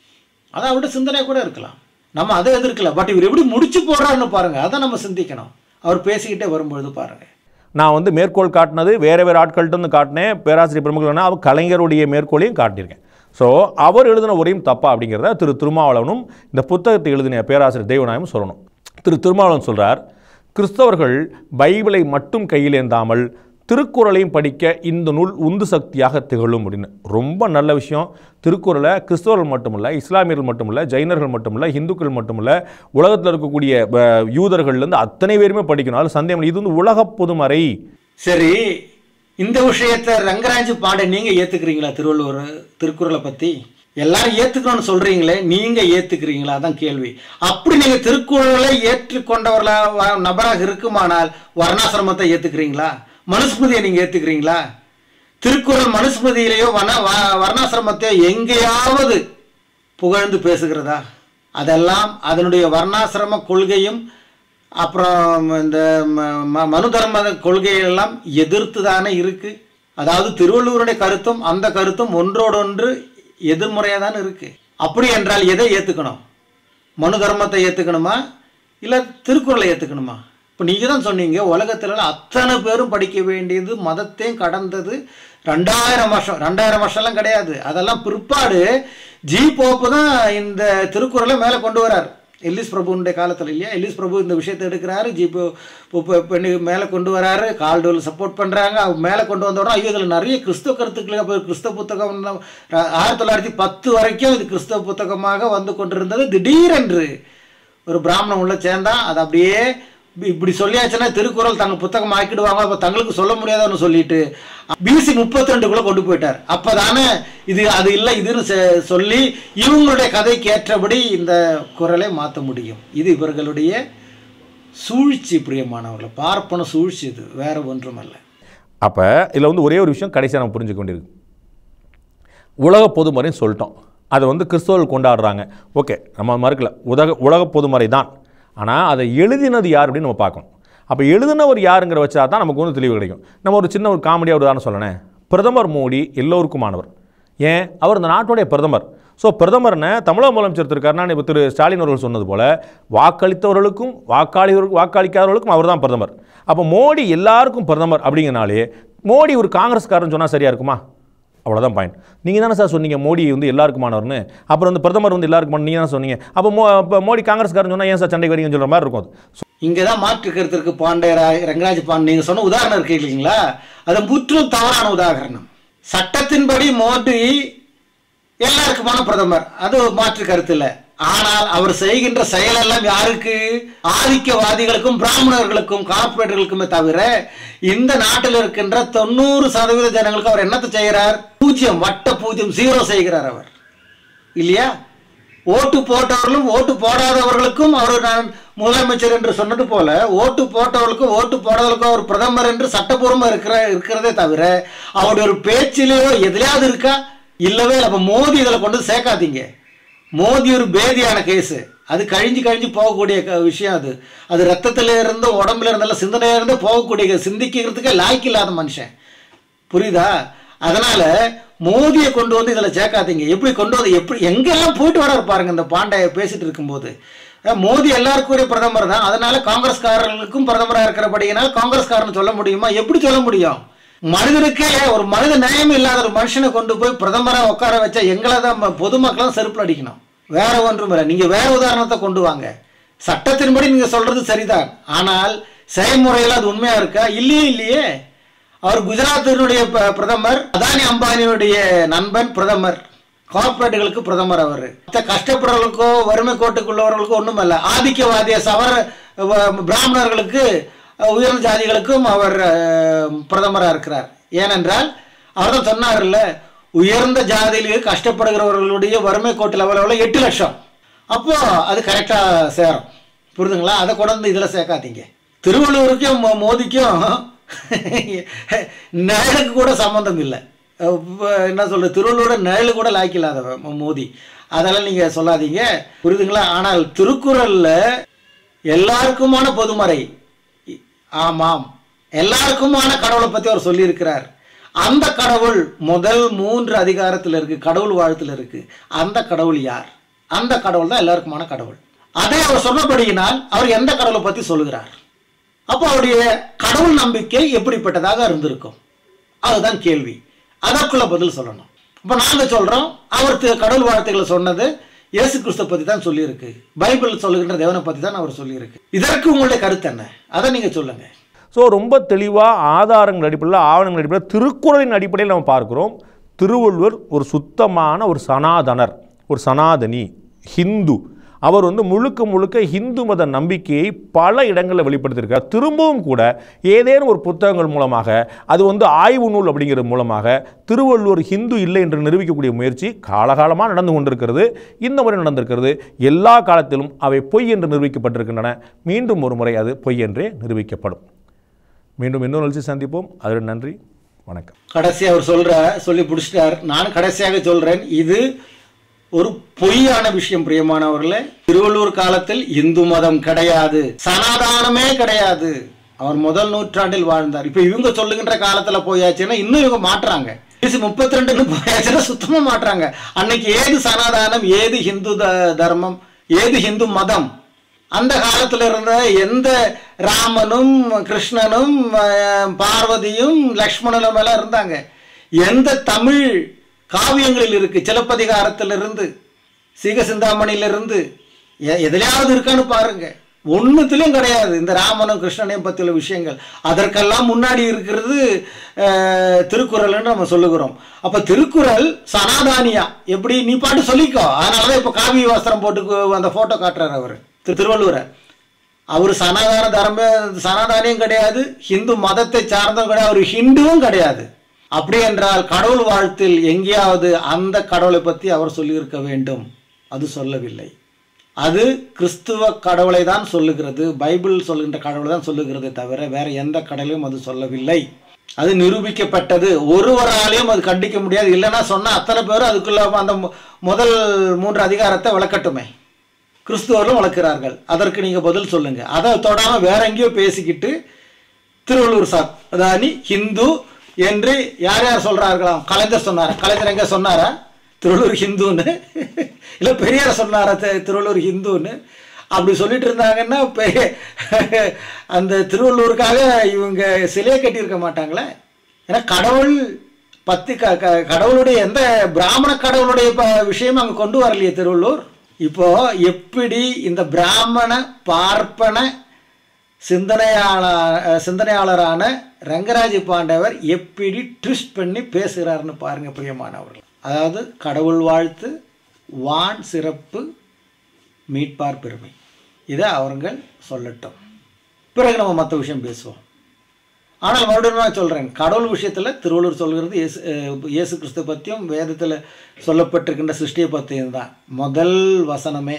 அது அவருடைய சிந்தனை கூட இருக்கலாம் நம்ம அதை எதிர்க்கல பட் இவர் எப்படி முடிச்சு போடுறாருன்னு பாருங்க அதை நம்ம சிந்திக்கணும் அவர் பேசிக்கிட்டே வரும்பொழுது பாருங்க நான் வந்து மேற்கோள் காட்டினது வேறு வேறு ஆட்கள்கிட்ட வந்து காட்டினேன் பேராசிரியர் பிரமுகர்கள்னா அவர் கலைஞருடைய மேற்கோளையும் காட்டியிருக்கேன் ஸோ அவர் எழுதின உரையும் தப்பா அப்படிங்கிறத திரு திருமாவளவனும் இந்த புத்தகத்தை எழுதின பேராசிரியர் தெய்வநாயகம் சொல்லணும் திரு திருமாவளவன் சொல்றார் கிறிஸ்தவர்கள் பைபிளை மட்டும் கையிலேந்தாமல் திருக்குறளையும் படிக்க இந்த நூல் உந்து சக்தியாக திகழும் அப்படின்னு ரொம்ப நல்ல விஷயம் திருக்குறளை கிறிஸ்தவர்கள் மட்டுமல்ல இஸ்லாமியர்கள் மட்டுமல்ல ஜைனர்கள் மட்டுமல்ல இந்துக்கள் மட்டுமல்ல உலகத்தில் இருக்கக்கூடிய அஹ், யூதர்கள்லேருந்து அத்தனை பேருமே படிக்கணும் அதில் சந்தேகம் இல்லை. இது வந்து உலக பொதுமறை சரி இந்த விஷயத்தை ரங்கராஜ் பாண்டே நீங்க ஏத்துக்கிறீங்களா திருவள்ளுவர் திருக்குறளை பத்தி எல்லாரும் ஏத்துக்கணும்னு சொல்றீங்களே நீங்க ஏத்துக்கிறீங்களா அதான் கேள்வி அப்படி நீங்க திருக்குறளை ஏற்றுக்கொண்டவர்களா வ- நபராக இருக்குமானால் வர்ணாசிரமத்தை ஏத்துக்கிறீங்களா மனுஸ்மிருதியை நீங்க ஏத்துக்கிறீங்களா திருக்குறள் மனுஸ்மிருதியிலேயோ வன வ- வர்ணாசிரமத்தையோ எங்கேயாவது புகழ்ந்து பேசுகிறதா அதெல்லாம் அதனுடைய வர்ணாசிரம கொள்கையும் அப்புறம் இந்த ம- ம- மனு தர்ம கொள்கையெல்லாம் எதிர்த்து தானே இருக்கு அதாவது திருவள்ளுவருடைய கருத்தும் அந்த கருத்தும் ஒன்றோடொன்று எதிர்முறையாக தானே இருக்கு அப்படி என்றால் எதை ஏற்றுக்கணும் மனு தர்மத்தை ஏற்றுக்கணுமா இல்லை திருக்குறளை ஏற்றுக்கணுமா இப்போ நீங்கள் தான் சொன்னீங்க உலகத்தில் அத்தனை பேரும் படிக்க வேண்டியது மதத்தையும் கடந்தது ரெண்டாயிரம் வருஷம் ரெண்டாயிரம் வருஷம்லாம் கிடையாது அதெல்லாம் பிற்பாடு ஜி போப்பு தான் இந்த திருக்குறளை மேலே கொண்டு வரார் எல்லிஸ் பிரபுனுடைய காலத்தில் இல்லையா எல்லிஸ் பிரபு இந்த விஷயத்தை எடுக்கிறாரு ஜி போ இப்போ பெண்ணு மேலே கொண்டு வராரு கால்டோல் சப்போர்ட் பண்ணுறாங்க அவங்க மேலே கொண்டு வந்த உடனே ஐயோ இதில் நிறைய கிறிஸ்தவ கருத்துக்கள் அப்போ கிறிஸ்தவ புத்தகம் தான் ஆயிரத்தி தொள்ளாயிரத்தி பத்து வரைக்கும் இது கிறிஸ்தவ புத்தகமாக வந்து கொண்டிருந்தது திடீரென்று ஒரு பிராமணன் உள்ள சேர்ந்தான் அது அப்படியே இப்படி- இப்படி சொல்லியாச்சுன்னா திருக்குறள் தங்க புத்தகம் ஆக்கிடுவாங்க அப்போ தங்களுக்கு சொல்ல முடியாதுன்னு சொல்லிட்டு பிசி முப்பத்தி ரெண்டுக்குள்ள கொண்டு போயிட்டார் அப்பதானே இது அது இல்லை இதுன்னு செ- சொல்லி இவங்களுடைய கதைக்கு ஏற்றபடி இந்த குரலை மாற்ற முடியும் இது இவர்களுடைய சூழ்ச்சி பிரியமானவர்கள் பார்ப்பன சூழ்ச்சி இது வேற ஒன்றுமல்ல அப்போ இதில் வந்து ஒரே ஒரு விஷயம் கடைசியாக நம்ம புரிஞ்சுக்க வேண்டியிருக்கு உலக பொதுமறைன்னு சொல்லிட்டோம் அதை வந்து கிறிஸ்தவர்கள் கொண்டாடுறாங்க ஓகே நம்ம மறுக்கல உலக உலக பொதுமறை தான் ஆனால் அதை எழுதினது யார் அப்படின்னு நம்ம பார்க்கணும் அப்போ எழுதினவர் யாருங்கிற வச்சா தான் நமக்கு வந்து தெளிவு கிடைக்கும் நம்ம ஒரு சின்ன ஒரு காமெடியாக ஒரு உதாரணம் சொல்லணேன் பிரதமர் மோடி எல்லோருக்குமானவர் ஏன் அவர் இந்த நாட்டுடைய பிரதமர் ஸோ பிரதமர்னு தமிழக முதலமைச்சர் திரு கருணாநிதி திரு ஸ்டாலின் அவர்கள் சொன்னது போல வாக்களித்தவர்களுக்கும் வாக்காளி வாக்களிக்காதவர்களுக்கும் அவர் தான் பிரதமர் அப்போ மோடி எல்லாருக்கும் பிரதமர் அப்படிங்கிறனாலே மோடி ஒரு காங்கிரஸ்காரன் சொன்னால் சரியாக இருக்குமா அவ்வளோதான் பாயிண்ட் நீங்கள் தானே சார் சொன்னீங்க மோடி வந்து எல்லாருக்குமானவர்னு அப்புறம் வந்து பிரதமர் வந்து எல்லாருக்குமான நீங்கள் தானே சொன்னீங்க அப்போ மோ அப்போ மோடி காங்கிரஸ்காரன் சொன்னால் ஏன் சார் சண்டை வரீங்கன்னு சொல்கிற மாதிரி இருக்கும் அது இங்கே தான் மாற்று கருத்திற்கு பாண்டியராய் ரங்கராஜ் பாண்ட் நீங்கள் சொன்ன உதாரணம் இருக்கு இல்லைங்களா அது முற்றிலும் தவறான உதாரணம் சட்டத்தின்படி மோடி எல்லாருக்குமான பிரதமர் அது ஒரு மாற்று கருத்து இல்லை ஆனால் அவர் செய்கின்ற செயல் எல்லாம் யாருக்கு ஆதிக்கவாதிகளுக்கும் பிராமணர்களுக்கும் கார்பரேட்டுகளுக்குமே தவிர இந்த நாட்டில் இருக்கின்ற தொண்ணூறு சதவீத ஜனங்களுக்கு அவர் என்னத்தை செய்கிறார் பூஜ்ஜியம் வட்ட பூஜ்ஜியம் ஜீரோ செய்கிறார் அவர் இல்லையா ஓட்டு போட்டவர்களும் ஓட்டு போடாதவர்களுக்கும் அவர் நான் முதலமைச்சர் என்று சொன்னது போல ஓட்டு போட்டவர்களுக்கும் ஓட்டு போடாதவர்களுக்கும் அவர் பிரதமர் என்று சட்டப்பூர்வமாக இருக்கிற இருக்கிறதே தவிர அவருடைய ஒரு பேச்சிலேயோ எதுலையாவது இருக்கா இல்லவே இல்லை அப்போ மோதி இதில் கொண்டு வந்து சேர்க்காதீங்க மோதி ஒரு பேதியான கேஸு அது கழிஞ்சு கழிஞ்சு போகக்கூடிய க- விஷயம் அது அது ரத்தத்துல இருந்து உடம்புல இருந்தெல்லாம் சிந்தனையில இருந்து போகக்கூடிய சிந்திக்கிறதுக்கே லாய்க்கு இல்லாத மனுஷன் புரியுதா அதனால மோதியை கொண்டு வந்து இதில் சேர்க்காதீங்க எப்படி கொண்டு வந்து எப்படி எங்கெல்லாம் போயிட்டு வராரு பாருங்க இந்த பாண்டைய பேசிட்டு இருக்கும்போது அஹ் மோதி எல்லாருக்கும் ஒரு பிரதமர் தான் அதனால காங்கிரஸ்காரர்களுக்கும் பிரதமராக இருக்கிறபடியினால் காங்கிரஸ்காரன் சொல்ல முடியுமா எப்படி சொல்ல முடியும் மனிதனுக்கே ஒரு மனித நியாயம் இல்லாத ஒரு மனுஷனை கொண்டு போய் பிரதமராக உட்கார வச்சா எங்களை தான் ம- பொதுமக்களும் செருப்பில் அடிக்கணும் வேற ஒன்றும் இல்லை நீங்க வேற உதாரணத்தை கொண்டு வாங்க சட்டத்தின்படி நீங்க சொல்றது சரிதான் ஆனால் செயல்முறையில் அது உண்மையா இருக்கா இல்லையே இல்லையே அவர் குஜராத்தினுடைய ப- பிரதமர் அதானி அம்பானியுடைய நண்பன் பிரதமர் கார்பரேட்டுகளுக்கு பிரதமர் அவர் மத்த கஷ்டப்படுறவர்களுக்கோ வறுமை கோட்டுக்குள்ளவர்களுக்கோ ஒன்றும் இல்லை ஆதிக்கவாதிய சவர வ- பிராமணர்களுக்கு அஹ், உயர்ந்த ஜாதிகளுக்கும் அவர் பிரதமராக இருக்கிறார் ஏனென்றால் அவர் தான் சொன்னார்ல உயர்ந்த ஜாதியிலேயே கஷ்டப்படுகிறவர்களுடைய வறுமை கோட்டு லெவல் எவ்வளோ எட்டு லட்சம் அப்போ அது கரெக்டாக சேரும் புரிதுங்களா அதை கொண்டு வந்து இதில் சேர்க்காதீங்க திருவள்ளூருக்கும் மோ- மோதிக்கும் நிழலுக்கு கூட சம்மந்தம் இல்லை அஹ் இப்ப என்ன சொல்றது திருவள்ளூரோட நிழலு கூட லாய்க்கில்லாத மோதி அதெல்லாம் நீங்கள் சொல்லாதீங்க புரியுதுங்களா ஆனால் திருக்குறளில் எல்லாருக்குமான பொதுமறை இ- ஆமாம் எல்லாருக்குமான கடவுளை பற்றி அவர் சொல்லியிருக்கிறார் அந்த கடவுள் முதல் மூன்று அதிகாரத்தில் இருக்கு கடவுள் வாழ்த்துல இருக்கு அந்த கடவுள் யார் அந்த கடவுள் தான் எல்லாருக்குமான கடவுள் அதை அவர் சொன்னபடியினால் அவர் எந்த கடவுளை பற்றி சொல்லுகிறார் அப்போ அவருடைய கடவுள் நம்பிக்கை எப்படிப்பட்டதாக இருந்திருக்கும் அதுதான் கேள்வி அதற்குள்ள பதில் சொல்லணும் இப்போ நாங்கள் சொல்கிறோம் அவர் தி- கடவுள் வார்த்தைகளை சொன்னது இயேசு கிறிஸ்துவை பற்றி தான் சொல்லியிருக்கு பைபிள் சொல்லுகின்ற தேவனை பற்றி தான் அவர் சொல்லியிருக்கு இதற்கு உங்களுடைய கருத்து என்ன அதை நீங்கள் சொல்லுங்கள் ஸோ ரொம்ப தெளிவாக ஆதாரங்கள் அடிப்படையில் ஆவணங்கள் அடிப்படையில் திருக்குறளின் அடிப்படையில் நம்ம பார்க்கிறோம் திருவள்ளுவர் ஒரு சுத்தமான ஒரு சனாதனர் ஒரு சனாதனி ஹிந்து அவர் வந்து முழுக்க முழுக்க ஹிந்து மத நம்பிக்கையை பல இடங்களில் வெளிப்படுத்தியிருக்கார் திரும்பவும் கூட ஏதேனும் ஒரு புத்தகங்கள் மூலமாக அது வந்து ஆய்வு நூல் அப்படிங்கிறது மூலமாக திருவள்ளுவர் ஹிந்து இல்லை என்று நிரூபிக்கக்கூடிய முயற்சி காலகாலமாக நடந்து கொண்டிருக்கிறது இந்த முறை நடந்திருக்கிறது எல்லா காலத்திலும் அவை பொய் என்று நிரூபிக்கப்பட்டிருக்கின்றன மீண்டும் ஒரு முறை அது பொய் என்றே நிரூபிக்கப்படும் மீண்டும் இன்னொரு நிகழ்ச்சி சந்திப்போம் அதற்கு நன்றி வணக்கம் கடைசி அவர் சொல்ற சொல்லி பிடிச்சிட்டார் நான் கடைசியாக சொல்றேன் இது ஒரு பொய்யான விஷயம் பிரியமானவர்களே திருவள்ளூர் காலத்தில் இந்து மதம் கிடையாது சனாதானமே கிடையாது அவர் முதல் நூற்றாண்டில் வாழ்ந்தார் இப்ப இவங்க சொல்லுகின்ற காலத்துல போயாச்சுன்னா இன்னும் இவங்க மாட்டுறாங்க கிசி முப்பத்தி ரெண்டுன்னு போயாச்சுன்னா சுத்தமா மாட்டுறாங்க அன்னைக்கு ஏது சனாதானம் ஏது ஹிந்து த- தர்மம் ஏது ஹிந்து மதம் அந்த காலத்துல இருந்த எந்த ராமனும் கிருஷ்ணனும் அஹ், பார்வதியும் லக்ஷ்மணனும் எல்லாம் இருந்தாங்க எந்த தமிழ் காவியங்களில் இருக்கு சிலப்பதிகாரத்திலிருந்து சீக சிந்தாமணியிலிருந்து எ- எதுலயாவது இருக்கான்னு பாருங்க ஒண்ணுத்திலும் கிடையாது இந்த ராமனும் கிருஷ்ணனையும் பற்றியுள்ள விஷயங்கள் அதற்கெல்லாம் முன்னாடி இருக்கிறது அஹ், திருக்குறள்னு நம்ம சொல்லுகிறோம் அப்ப திருக்குறள் சனாதானியா எப்படி நீ பாட்டு சொல்லிக்கோ அதனாலதான் இப்ப காவி வஸ்திரம் போட்டு கு- அந்த போட்டோ காட்டுறாரு அவர் திருவள்ளுவரை அவர் சனாதான தர்ம சனாதானியும் கிடையாது ஹிந்து மதத்தை சார்ந்தவங்க கிடையாது அவர் ஹிந்துவும் கிடையாது அப்படி என்றால் கடவுள் வாழ்த்தில் எங்கேயாவது அந்த கடவுளை பற்றி அவர் சொல்லியிருக்க வேண்டும் அது சொல்லவில்லை அது கிறிஸ்துவ கடவுளை தான் சொல்லுகிறது பைபிள் சொல்லுகின்ற கடவுளை தான் சொல்லுகிறதே தவிர வேற எந்த கடவுளையும் அது சொல்லவில்லை அது நிரூபிக்கப்பட்டது ஒருவராலையும் அது கண்டிக்க முடியாது இல்லைன்னா சொன்னா அத்தனை பேரும் அதுக்குள்ள அந்த மு- முதல் மூன்று அதிகாரத்தை விளக்கட்டுமே கிறிஸ்துவர்களும் வளர்க்கிறார்கள் அதற்கு நீங்க பதில் சொல்லுங்க அதை தொடாம வேற எங்கேயோ பேசிக்கிட்டு திருவள்ளூர் சார் அதானி ஹிந்து என்று யார் யார் சொல்றார்களாம் கலைஞர் சொன்னாரா கலைஞர் எங்க சொன்னாரா திருவள்ளூர் ஹிந்துன்னு இல்ல பெரியார் சொன்னாரா தி- திருவள்ளூர் ஹிந்துன்னு அப்படி சொல்லிட்டு இருந்தாங்கன்னா பெரிய அந்த திருவள்ளூருக்காக இவங்க சிலையை கட்டியிருக்க மாட்டாங்களே ஏன்னா கடவுள் பத்தி க க- கடவுளுடைய எந்த பிராமண கடவுளுடைய ப- விஷயம் அங்கே கொண்டு வரலையே திருவள்ளூர் இப்போ எப்படி இந்த பிராமண பார்ப்பன சிந்தனையாளர் சிந்தனையாளரான ரங்கராஜ பாண்டவர் எப்படி ட்விஸ்ட் பண்ணி பேசுகிறாருன்னு பாருங்க பிரியமானவர்கள் அதாவது கடவுள் வாழ்த்து வான் சிறப்பு மீட்பார் பெருமை இதை அவர்கள் சொல்லட்டும் பிறகு நம்ம மற்ற விஷயம் பேசுவோம் ஆனால் மறுபடியும் நான் சொல்கிறேன் கடவுள் விஷயத்தில் திருவள்ளுவர் சொல்கிறது இயேசு அஹ், இயேசு கிறிஸ்து பற்றியும் வேதத்தில் சொல்லப்பட்டிருக்கின்ற சிருஷ்டியை பற்றியும் தான் முதல் வசனமே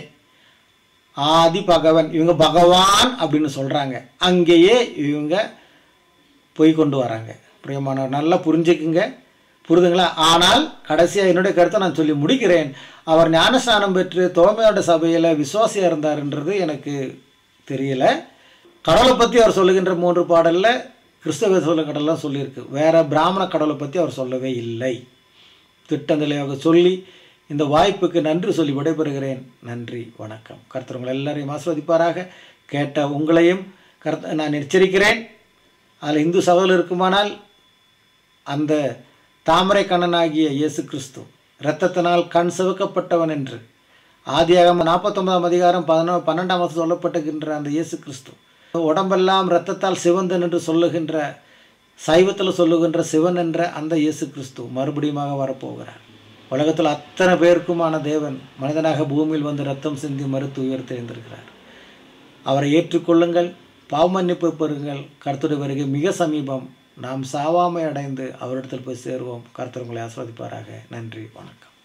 ஆதி பகவன் இவங்க பகவான் அப்படின்னு சொல்கிறாங்க அங்கேயே இவங்க பொய் கொண்டு வராங்க பிரியமானவர் நல்லா புரிஞ்சுக்குங்க புரிதுங்களா ஆனால் கடைசியாக என்னுடைய கருத்தை நான் சொல்லி முடிக்கிறேன் அவர் ஞானஸ்நானம் பெற்று தோமையோட சபையில் விசுவாசியாக இருந்தாருன்றது எனக்கு தெரியல கடவுளை பற்றி அவர் சொல்லுகின்ற மூன்று பாடலில் கிறிஸ்தவ சொல்ல கடலாம் சொல்லியிருக்கு வேற பிராமண கடவுளை பற்றி அவர் சொல்லவே இல்லை திட்டந்தலையாக சொல்லி இந்த வாய்ப்புக்கு நன்றி சொல்லி விடைபெறுகிறேன் நன்றி வணக்கம் கர்த்தர் உங்களை எல்லாரையும் ஆஸ்வதிப்பாராக கேட்ட உங்களையும் கர்த்த நான் எச்சரிக்கிறேன் அதில் இந்து சகோதரர் இருக்குமானால் அந்த தாமரை கண்ணனாகிய இயேசு கிறிஸ்து இரத்தத்தினால் கண் சிவக்கப்பட்டவன் என்று ஆதியாகம நாற்பத்தொன்பதாம் அதிகாரம் பதினோ பன்னெண்டாம் வருஷம் சொல்லப்பட்டுகின்ற அந்த இயேசு கிறிஸ்து உடம்பெல்லாம் இரத்தத்தால் சிவந்தன் என்று சொல்லுகின்ற சைவத்தில் சொல்லுகின்ற சிவன் என்ற அந்த இயேசு கிறிஸ்து மறுபடியுமாக வரப்போகிறார் உலகத்தில் அத்தனை பேருக்குமான தேவன் மனிதனாக பூமியில் வந்து ரத்தம் சிந்தி மறுத்து உயர்த்தி எழுந்திருக்கிறார் அவரை ஏற்றுக்கொள்ளுங்கள் பாவமன்னிப்பு பெறுங்கள் கர்த்தருடைய வருகை மிக சமீபம் நாம் சாவாமை அடைந்து அவரிடத்தில் போய் சேருவோம் கர்த்தர் உங்களை ஆஸ்வதிப்பாராக நன்றி வணக்கம்